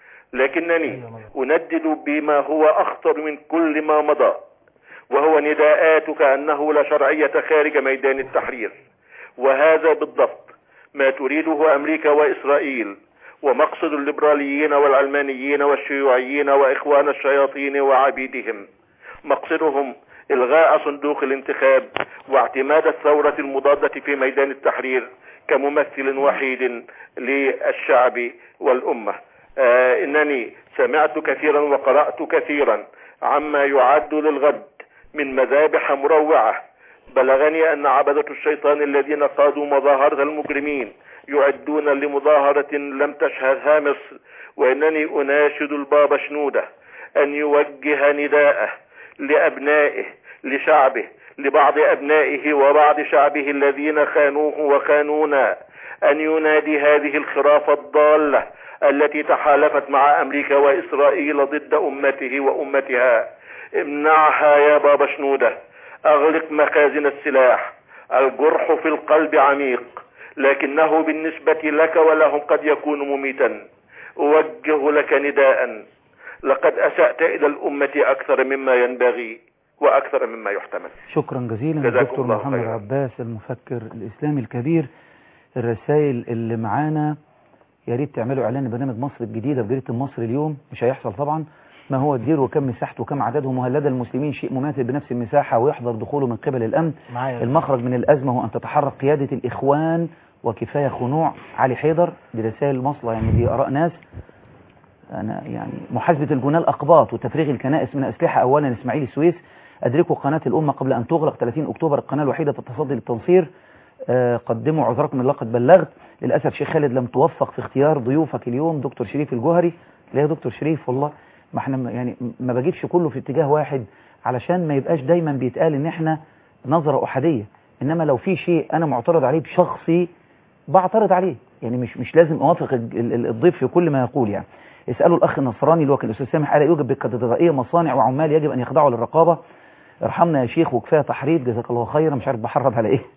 لكنني أندد بما هو أخطر من كل ما مضى وهو نداءاتك أنه لا شرعية خارج ميدان التحرير وهذا بالضبط ما تريده أمريكا وإسرائيل ومقصد الليبراليين والعلمانيين والشيوعيين وإخوان الشياطين وعبيدهم مقصدهم إلغاء صندوق الانتخاب واعتماد الثورة المضادة في ميدان التحرير كممثل وحيد للشعب والأمة آه إنني سمعت كثيرا وقرأت كثيرا عما يعد للغد من مذابح مروعة بلغني أن عبدة الشيطان الذين قادوا مظاهرة المجرمين يعدون لمظاهرة لم تشهدها مصر وإنني أناشد البابا شنودة أن يوجه نداءه لأبنائه لشعبه لبعض أبنائه وبعض شعبه الذين خانوه وخانونا أن ينادي هذه الخرافة الضالة التي تحالفت مع أمريكا وإسرائيل ضد أمته وأمتها امنعها يا بابا شنودة أغلق مخازن السلاح الجرح في القلب عميق لكنه بالنسبة لك ولهم قد يكون مميتا أوجه لك نداء لقد أسأت إلى الأمة أكثر مما ينبغي وأكثر مما يحتمل شكرا جزيلا جزاكم الدكتور الله محمد خيرا. عباس المفكر الإسلامي الكبير الرسائل اللي معانا يا ريت تعملوا إعلان برنامج مصر الجديدة في جريدة مصر اليوم مش هيحصل طبعا ما هو الدير وكم مساحته وكم عددهم وهل لدى المسلمين شيء مماثل بنفس المساحة ويحظر دخوله من قبل الأمن معايا المخرج من الأزمة هو أن تتحرك قيادة الإخوان وكفاية خنوع علي حيدر دي رسائل مصلة يعني دي آراء ناس أنا يعني محاسبة الجنال أقباط وتفريغ الكنائس من أسلحة أولا إسماعيل السويس أدركوا قناة الأمة قبل أن تغلق 30 أكتوبر القناة الوحيدة في التصدي للتنصير آه، قدموا عذركم الله قد بلغت للأسف شيخ خالد لم توفق في اختيار ضيوفك اليوم دكتور شريف الجوهري لا يا دكتور شريف والله ما احنا م- يعني ما بجيبش كله في اتجاه واحد علشان ما يبقاش دايما بيتقال ان احنا نظرة أحادية إنما لو في شيء أنا معترض عليه بشخصي بعترض عليه يعني مش مش لازم أوافق ال- ال- الضيف في كل ما يقول يعني اسألوا الأخ النصراني اللي هو كان الأستاذ سامح قال يوجد بالكاتدرائية مصانع وعمال يجب أن يخضعوا للرقابة ارحمنا يا شيخ وكفاية تحريض جزاك الله خيرا مش عارف بحرض على إيه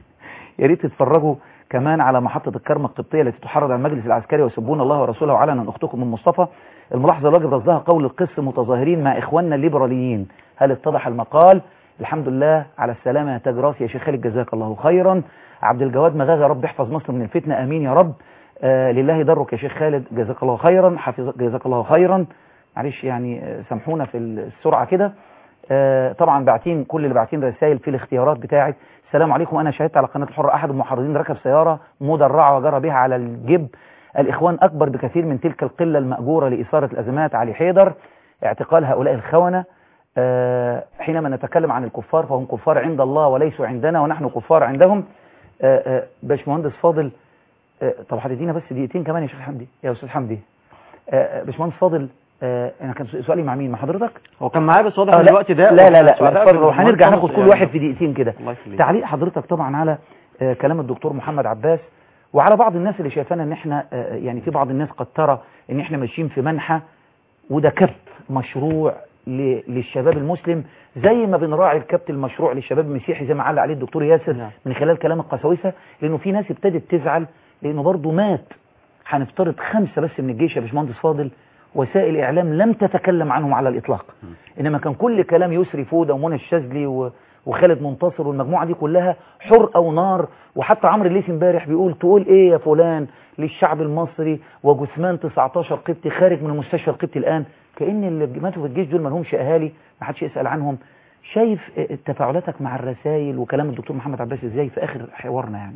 يا ريت تتفرجوا كمان على محطة الكرمة القبطية التي تحرض على المجلس العسكري ويسبون الله ورسوله علنا أختكم من مصطفى الملاحظة الواجب رصدها قول القس متظاهرين مع إخواننا الليبراليين هل اتضح المقال الحمد لله على السلامة يا تاج راسي يا شيخ خالد جزاك الله خيرا عبد الجواد مغاغي يا رب احفظ مصر من الفتنة أمين يا رب آه لله درك يا شيخ خالد جزاك الله خيرا حفظ جزاك الله خيرا معلش يعني آه، سامحونا في السرعة كده آه، طبعا باعتين كل اللي باعتين رسائل في الاختيارات بتاعت السلام عليكم انا شاهدت على قناه الحره احد المحرضين ركب سياره مدرعه وجرى بها على الجب الاخوان اكبر بكثير من تلك القله الماجوره لاثاره الازمات علي حيدر اعتقال هؤلاء الخونه آه، حينما نتكلم عن الكفار فهم كفار عند الله وليسوا عندنا ونحن كفار عندهم آه، آه، باشمهندس فاضل آه، طب هتدينا بس دقيقتين كمان يا شيخ حمدي يا استاذ حمدي آه، آه، باشمهندس فاضل آه، انا كان سؤالي مع مين مع حضرتك هو كان معايا بس واضح آه، ان لا الوقت ده لا لا لا, سعداء لا اتفضل بالمهندس هنرجع ناخد يعني. كل واحد في دقيقتين كده الله يخليك. تعليق حضرتك طبعا على آه، كلام الدكتور محمد عباس وعلى بعض الناس اللي شايفانا ان احنا آه، يعني في بعض الناس قد ترى ان احنا ماشيين في منحى وده كبت مشروع ل- للشباب المسلم زي ما بنراعي الكبت المشروع للشباب المسيحي زي ما علق عليه الدكتور ياسر نعم. من خلال كلام القساوسه لانه في ناس ابتدت تزعل لانه برضه مات هنفترض خمسه بس من الجيش يا باشمهندس فاضل وسائل اعلام لم تتكلم عنهم على الاطلاق انما كان كل كلام يسري فوده ومنى الشاذلي و- وخالد منتصر والمجموعه دي كلها حرقه ونار وحتى عمرو الليثي امبارح بيقول تقول ايه يا فلان للشعب المصري وجثمان 19 قبطي خارج من مستشفى القبطي الان كان اللي ماتوا في الجيش دول ما لهمش اهالي ما حدش يسال عنهم شايف آه، تفاعلاتك مع الرسائل وكلام الدكتور محمد عباس ازاي في اخر حوارنا يعني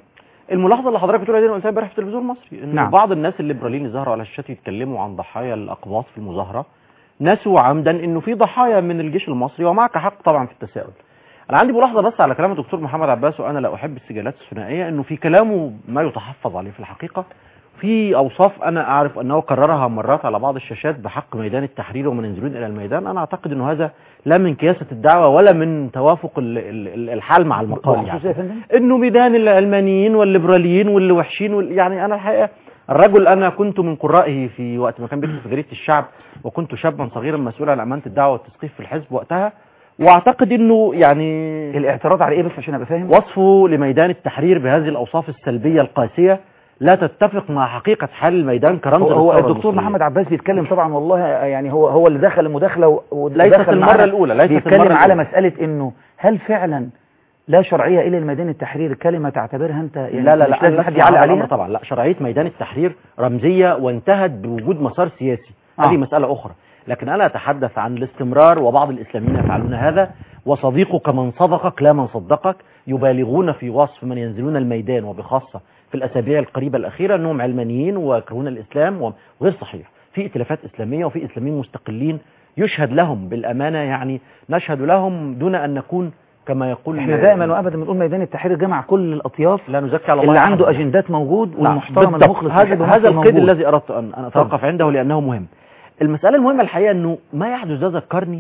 الملاحظه اللي حضرتك بتقولها دي انا قلتها امبارح في التلفزيون المصري ان نعم. بعض الناس الليبراليين اللي ظهروا على الشاشات يتكلموا عن ضحايا الاقباط في المظاهره نسوا عمدا انه في ضحايا من الجيش المصري ومعك حق طبعا في التساؤل انا عندي ملاحظه بس على كلام الدكتور محمد عباس وانا لا احب السجالات الثنائيه انه في كلامه ما يتحفظ عليه في الحقيقه في اوصاف انا اعرف انه كررها مرات على بعض الشاشات بحق ميدان التحرير ومن ينزلون الى الميدان انا اعتقد انه هذا لا من كياسه الدعوه ولا من توافق ال- ال- ال- الحال مع المقال بخصوص يعني يا فندم انه ميدان العلمانيين والليبراليين واللي وحشين وال... يعني انا الحقيقه الرجل انا كنت من قرائه في وقت ما كان بيكتب في جريده الشعب وكنت شابا صغيرا مسؤولا عن امانه الدعوه والتثقيف في الحزب وقتها واعتقد انه يعني الاعتراض على ايه بس عشان ابقى فاهم وصفه لميدان التحرير بهذه الاوصاف السلبيه القاسيه لا تتفق مع حقيقه حال الميدان كرمز هو, هو للثورة الدكتور المصرية. محمد عباس بيتكلم طبعا والله يعني هو هو اللي دخل المداخله و- ودخل ليست المرة معانا الأولى، ليست بيتكلم المرة على الأولى. مساله انه هل فعلا لا شرعيه الى الميدان التحرير كلمه تعتبرها انت يعني لا لا مش لا لازم أنا حد أسمع يعلق هذا الأمر عليها طبعا لا شرعيه ميدان التحرير رمزيه وانتهت بوجود مسار سياسي آه. هذه مساله اخرى لكن انا اتحدث عن الاستمرار وبعض الاسلاميين يفعلون هذا وصديقك من صدقك لا من صدقك يبالغون في وصف من ينزلون الميدان وبخاصه في الاسابيع القريبه الاخيره انهم علمانيين ويكرهون الاسلام وغير صحيح في ائتلافات اسلاميه وفي اسلاميين مستقلين يشهد لهم بالامانه يعني نشهد لهم دون ان نكون كما يقول احنا دائما وابدا بنقول ميدان التحرير جمع كل الاطياف لا نزكي على الله اللي أحد. عنده اجندات موجود نعم، والمحترم بالضبط. المخلص هذا بيحب هذا مصر القيد موجود. الذي اردت ان ان اتوقف عنده لانه مهم المساله المهمه الحقيقه انه ما يحدث ده ذكرني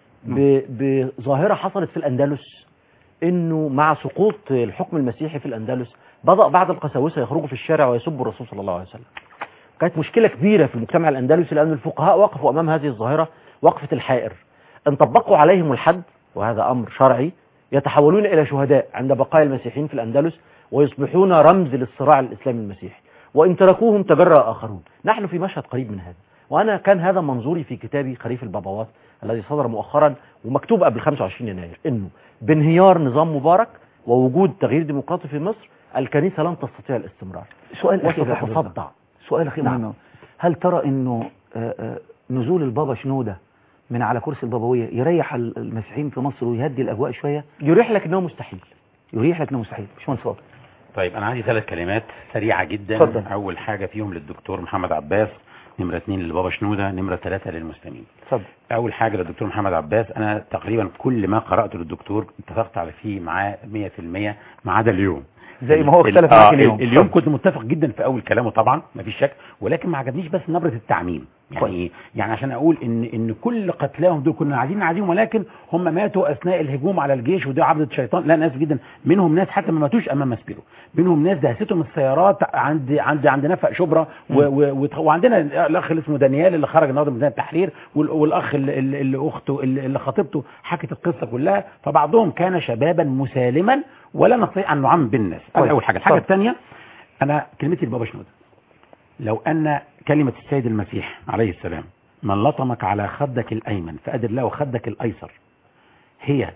ب- بظاهره حصلت في الاندلس انه مع سقوط الحكم المسيحي في الاندلس بدا بعض القساوسه يخرجوا في الشارع ويسبوا الرسول صلى الله عليه وسلم كانت مشكله كبيره في المجتمع الاندلسي لان الفقهاء وقفوا امام هذه الظاهره وقفه الحائر ان طبقوا عليهم الحد وهذا امر شرعي يتحولون الى شهداء عند بقايا المسيحيين في الاندلس ويصبحون رمز للصراع الاسلامي المسيحي وان تركوهم تجرأ اخرون نحن في مشهد قريب من هذا وانا كان هذا منظوري في كتابي خريف البابوات الذي صدر مؤخرا ومكتوب قبل 25 يناير انه بانهيار نظام مبارك ووجود تغيير ديمقراطي في مصر الكنيسه لن تستطيع الاستمرار سؤال اخير يا حضرتك. وستتصدع سؤال اخير نعم. مهم هل ترى انه آه، آه، نزول البابا شنوده من على كرسي البابويه يريح ال- المسيحيين في مصر ويهدي الاجواء شويه يريح لكنه مستحيل يريح لكنه مستحيل مش منصور طيب انا عندي ثلاث كلمات سريعه جدا اتفضل. اول حاجه فيهم للدكتور محمد عباس نمره اثنين لبابا شنوده نمره ثلاثه للمسلمين اتفضل اول حاجه للدكتور محمد عباس انا تقريبا كل ما قراته للدكتور اتفقت على فيه معاه 100% ما عدا اليوم زي ما هو ال- اختلف آه، معاك اليوم ال- اليوم كنت متفق جدا في اول كلامه طبعا ما فيش شك ولكن ما عجبنيش بس نبره التعميم يعني يعني عشان اقول ان ان كل قتلاهم دول كنا عايزين نعاديهم ولكن هم ماتوا اثناء الهجوم على الجيش وده عبده شيطان لا انا اسف جدا منهم ناس حتى ما ماتوش امام مسبيرو منهم ناس دهستهم السيارات عند عند عند نفق شبرا و و وت- وعندنا الاخ اللي اسمه دانيال اللي خرج النهارده من ميدان التحرير وال- والاخ اللي, اللي اللي اخته اللي اللي خطيبته حكت القصه كلها فبعضهم كان شبابا مسالما ولا نستطيع ان نعمم بالناس هذا كويس. اول حاجه الحاجه اتفضل. الثانيه انا كلمتي لبابا شنوده لو ان كلمه السيد المسيح عليه السلام من لطمك على خدك الايمن فادر له خدك الايسر هي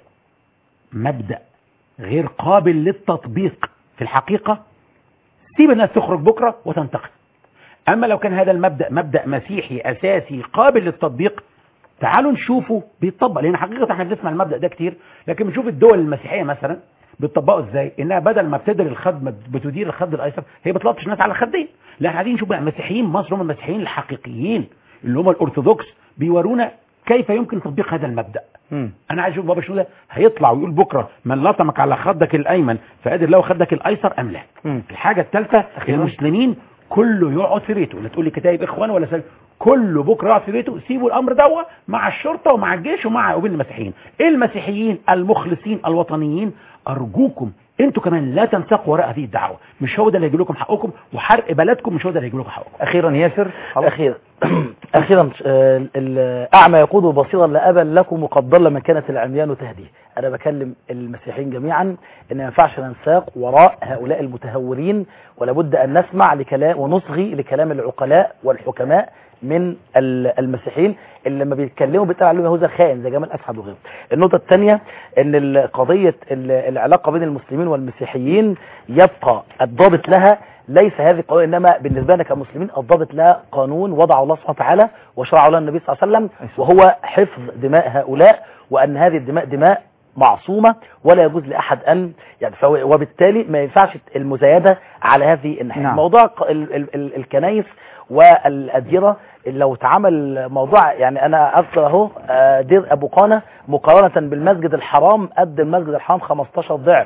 مبدا غير قابل للتطبيق في الحقيقه سيب الناس تخرج بكره وتنتقد اما لو كان هذا المبدا مبدا مسيحي اساسي قابل للتطبيق تعالوا نشوفه بيطبق لان حقيقه احنا بنسمع المبدا ده كتير لكن بنشوف الدول المسيحيه مثلا بتطبقه ازاي انها بدل ما بتدر الخد ما بتدير الخد الايسر هي بتلطش الناس على الخدين لا احنا عايزين نشوف بقى مسيحيين مصر هم المسيحيين الحقيقيين اللي هم الارثوذكس بيورونا كيف يمكن تطبيق هذا المبدا انا عايز اشوف بابا شنوده هيطلع ويقول بكره من لطمك على خدك الايمن فقادر له خدك الايسر ام لا الحاجه الثالثه المسلمين كله يقعد في بيته لا تقول لي كتايب اخوان ولا سل... كله بكره يقعد في بيته سيبوا الامر دوا مع الشرطه ومع الجيش ومع وبين المسيحيين المسيحيين المخلصين الوطنيين ارجوكم انتوا كمان لا تنساقوا وراء هذه الدعوه مش هو ده اللي هيجيب لكم حقكم وحرق بلدكم مش هو ده اللي هيجيب لكم حقكم اخيرا ياسر اخيرا اخيرا آه، الاعمى يقود بصيرا لا ابا لكم وقد ضل من كانت العميان تهديه انا بكلم المسيحيين جميعا ان ما ينفعش ننساق وراء هؤلاء المتهورين ولا بد ان نسمع لكلام ونصغي لكلام العقلاء والحكماء من ال- المسيحيين اللي لما بيتكلموا بيتقال عليهم يهوذا خائن زي جمال اسعد وغيره. النقطه الثانيه ان ال- قضيه ال- العلاقه بين المسلمين والمسيحيين يبقى الضابط لها ليس هذه القضيه انما بالنسبه لنا كمسلمين الضابط لها قانون وضعه الله سبحانه وتعالى وشرعه لنا النبي صلى الله عليه وسلم وهو حفظ دماء هؤلاء وان هذه الدماء دماء معصومة ولا يجوز لأحد أن يعني فهو- وبالتالي ما ينفعش المزايدة على هذه الناحية نعم. موضوع ق- ال- ال- ال- الكنايس والأديرة لو اتعمل موضوع يعني أنا أذكر أهو آه، دير أبو قانة مقارنة بالمسجد الحرام قد المسجد الحرام 15 ضعف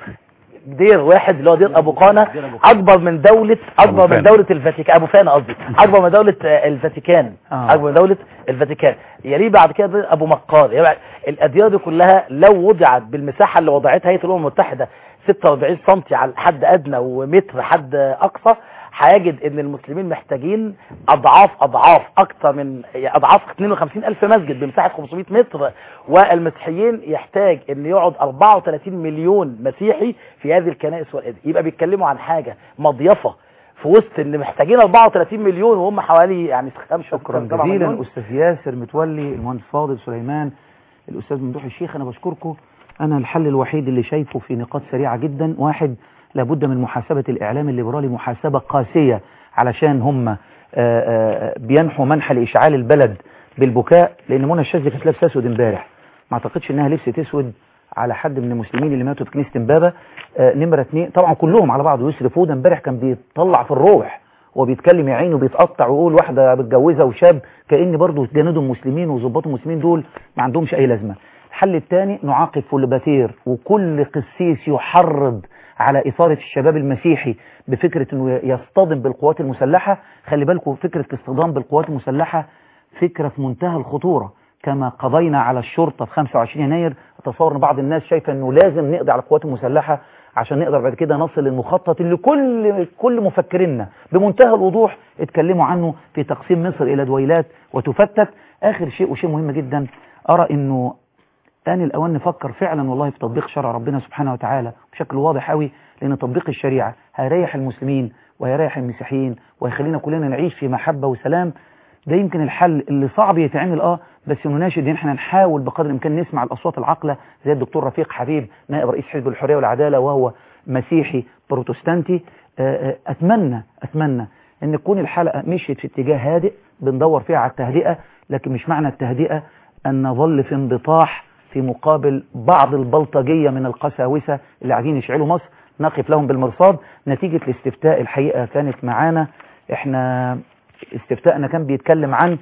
دير واحد اللي هو دير ابو قانة اكبر من دولة اكبر أبو من فانا. دولة الفاتيكان ابو فانا قصدي اكبر من دولة آه، الفاتيكان آه. اكبر من دولة الفاتيكان يليه بعد كده دير ابو مقار يعني الاديرة دي كلها لو وضعت بالمساحة اللي وضعتها هيئة الامم المتحدة 46 سم على حد ادنى ومتر حد اقصى هيجد ان المسلمين محتاجين اضعاف اضعاف اكتر من يعني اضعاف 52 الف مسجد بمساحه 500 متر والمسيحيين يحتاج ان يقعد 34 مليون مسيحي في هذه الكنائس والأديرة يبقى بيتكلموا عن حاجه مضيفه في وسط ان محتاجين 34 مليون وهم حوالي يعني 5 شكرا جزيلا استاذ ياسر متولي المهندس فاضل سليمان الاستاذ ممدوح الشيخ انا بشكركم انا الحل الوحيد اللي شايفه في نقاط سريعه جدا واحد لابد من محاسبه الاعلام الليبرالي محاسبه قاسيه علشان هم آه، آه، بينحوا منح لاشعال البلد بالبكاء لان منى الشاذلي كانت لابسه اسود امبارح ما اعتقدش انها لبست اسود على حد من المسلمين اللي ماتوا في كنيسه امبابه آه، نمره اثنين طبعا كلهم على بعض يسري فوده امبارح كان بيطلع في الروح وبيتكلم يا عينه وبيتقطع ويقول واحده متجوزه وشاب كان برضه جنودهم مسلمين وظباطهم مسلمين دول ما عندهمش اي لازمه الحل الثاني نعاقب فولباتير وكل قسيس يحرض على إثارة الشباب المسيحي بفكرة أنه يصطدم بالقوات المسلحة خلي بالكم فكرة الاصطدام بالقوات المسلحة فكرة في منتهى الخطورة كما قضينا على الشرطة في 25 يناير أتصور أن بعض الناس شايفة أنه لازم نقضي على القوات المسلحة عشان نقدر بعد كده نصل للمخطط اللي كل كل مفكرينا بمنتهى الوضوح اتكلموا عنه في تقسيم مصر إلى دويلات وتفتت آخر شيء وشيء مهم جدا أرى أنه آن الأوان نفكر فعلا والله في تطبيق شرع ربنا سبحانه وتعالى بشكل واضح قوي لأن تطبيق الشريعة هيريح المسلمين وهيريح المسيحيين وهيخلينا كلنا نعيش في محبة وسلام ده يمكن الحل اللي صعب يتعمل اه بس نناشد ان احنا نحاول بقدر الامكان نسمع الاصوات العاقله زي الدكتور رفيق حبيب نائب رئيس حزب الحريه والعداله وهو مسيحي بروتستانتي آه، آه، اتمنى اتمنى ان تكون الحلقه مشيت في اتجاه هادئ بندور فيها على التهدئه لكن مش معنى التهدئه ان نظل في انبطاح في مقابل بعض البلطجيه من القساوسه اللي عايزين يشعلوا مصر نقف لهم بالمرصاد نتيجه الاستفتاء الحقيقه كانت معانا احنا استفتاءنا كان بيتكلم عن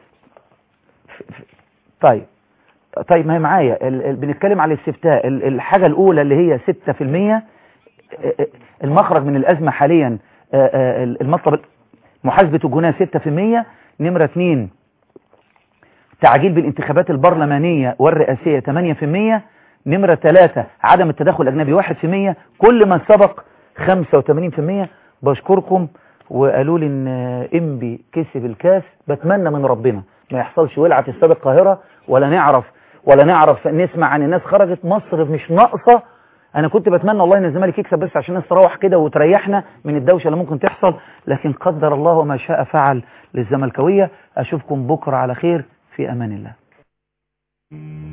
طيب طيب ما هي معايا ال- ال- بنتكلم على الاستفتاء ال- الحاجة الأولى اللي هي 6% المخرج من الأزمة حاليا آه، آه، المطلب محاسبة الجناه 6% نمرة 2 تعجيل بالانتخابات البرلمانية والرئاسية 8% نمرة 3 عدم التدخل الأجنبي 1% كل من سبق 85% بشكركم وقالوا لي ان انبي كسب الكاس بتمنى من ربنا ما يحصلش ولعة في استاد القاهرة ولا نعرف ولا نعرف نسمع عن الناس خرجت مصر مش ناقصة انا كنت بتمنى والله ان الزمالك يكسب بس عشان الناس تروح كده وتريحنا من الدوشه اللي ممكن تحصل لكن قدر الله وما شاء فعل للزملكاويه اشوفكم بكره على خير في امان الله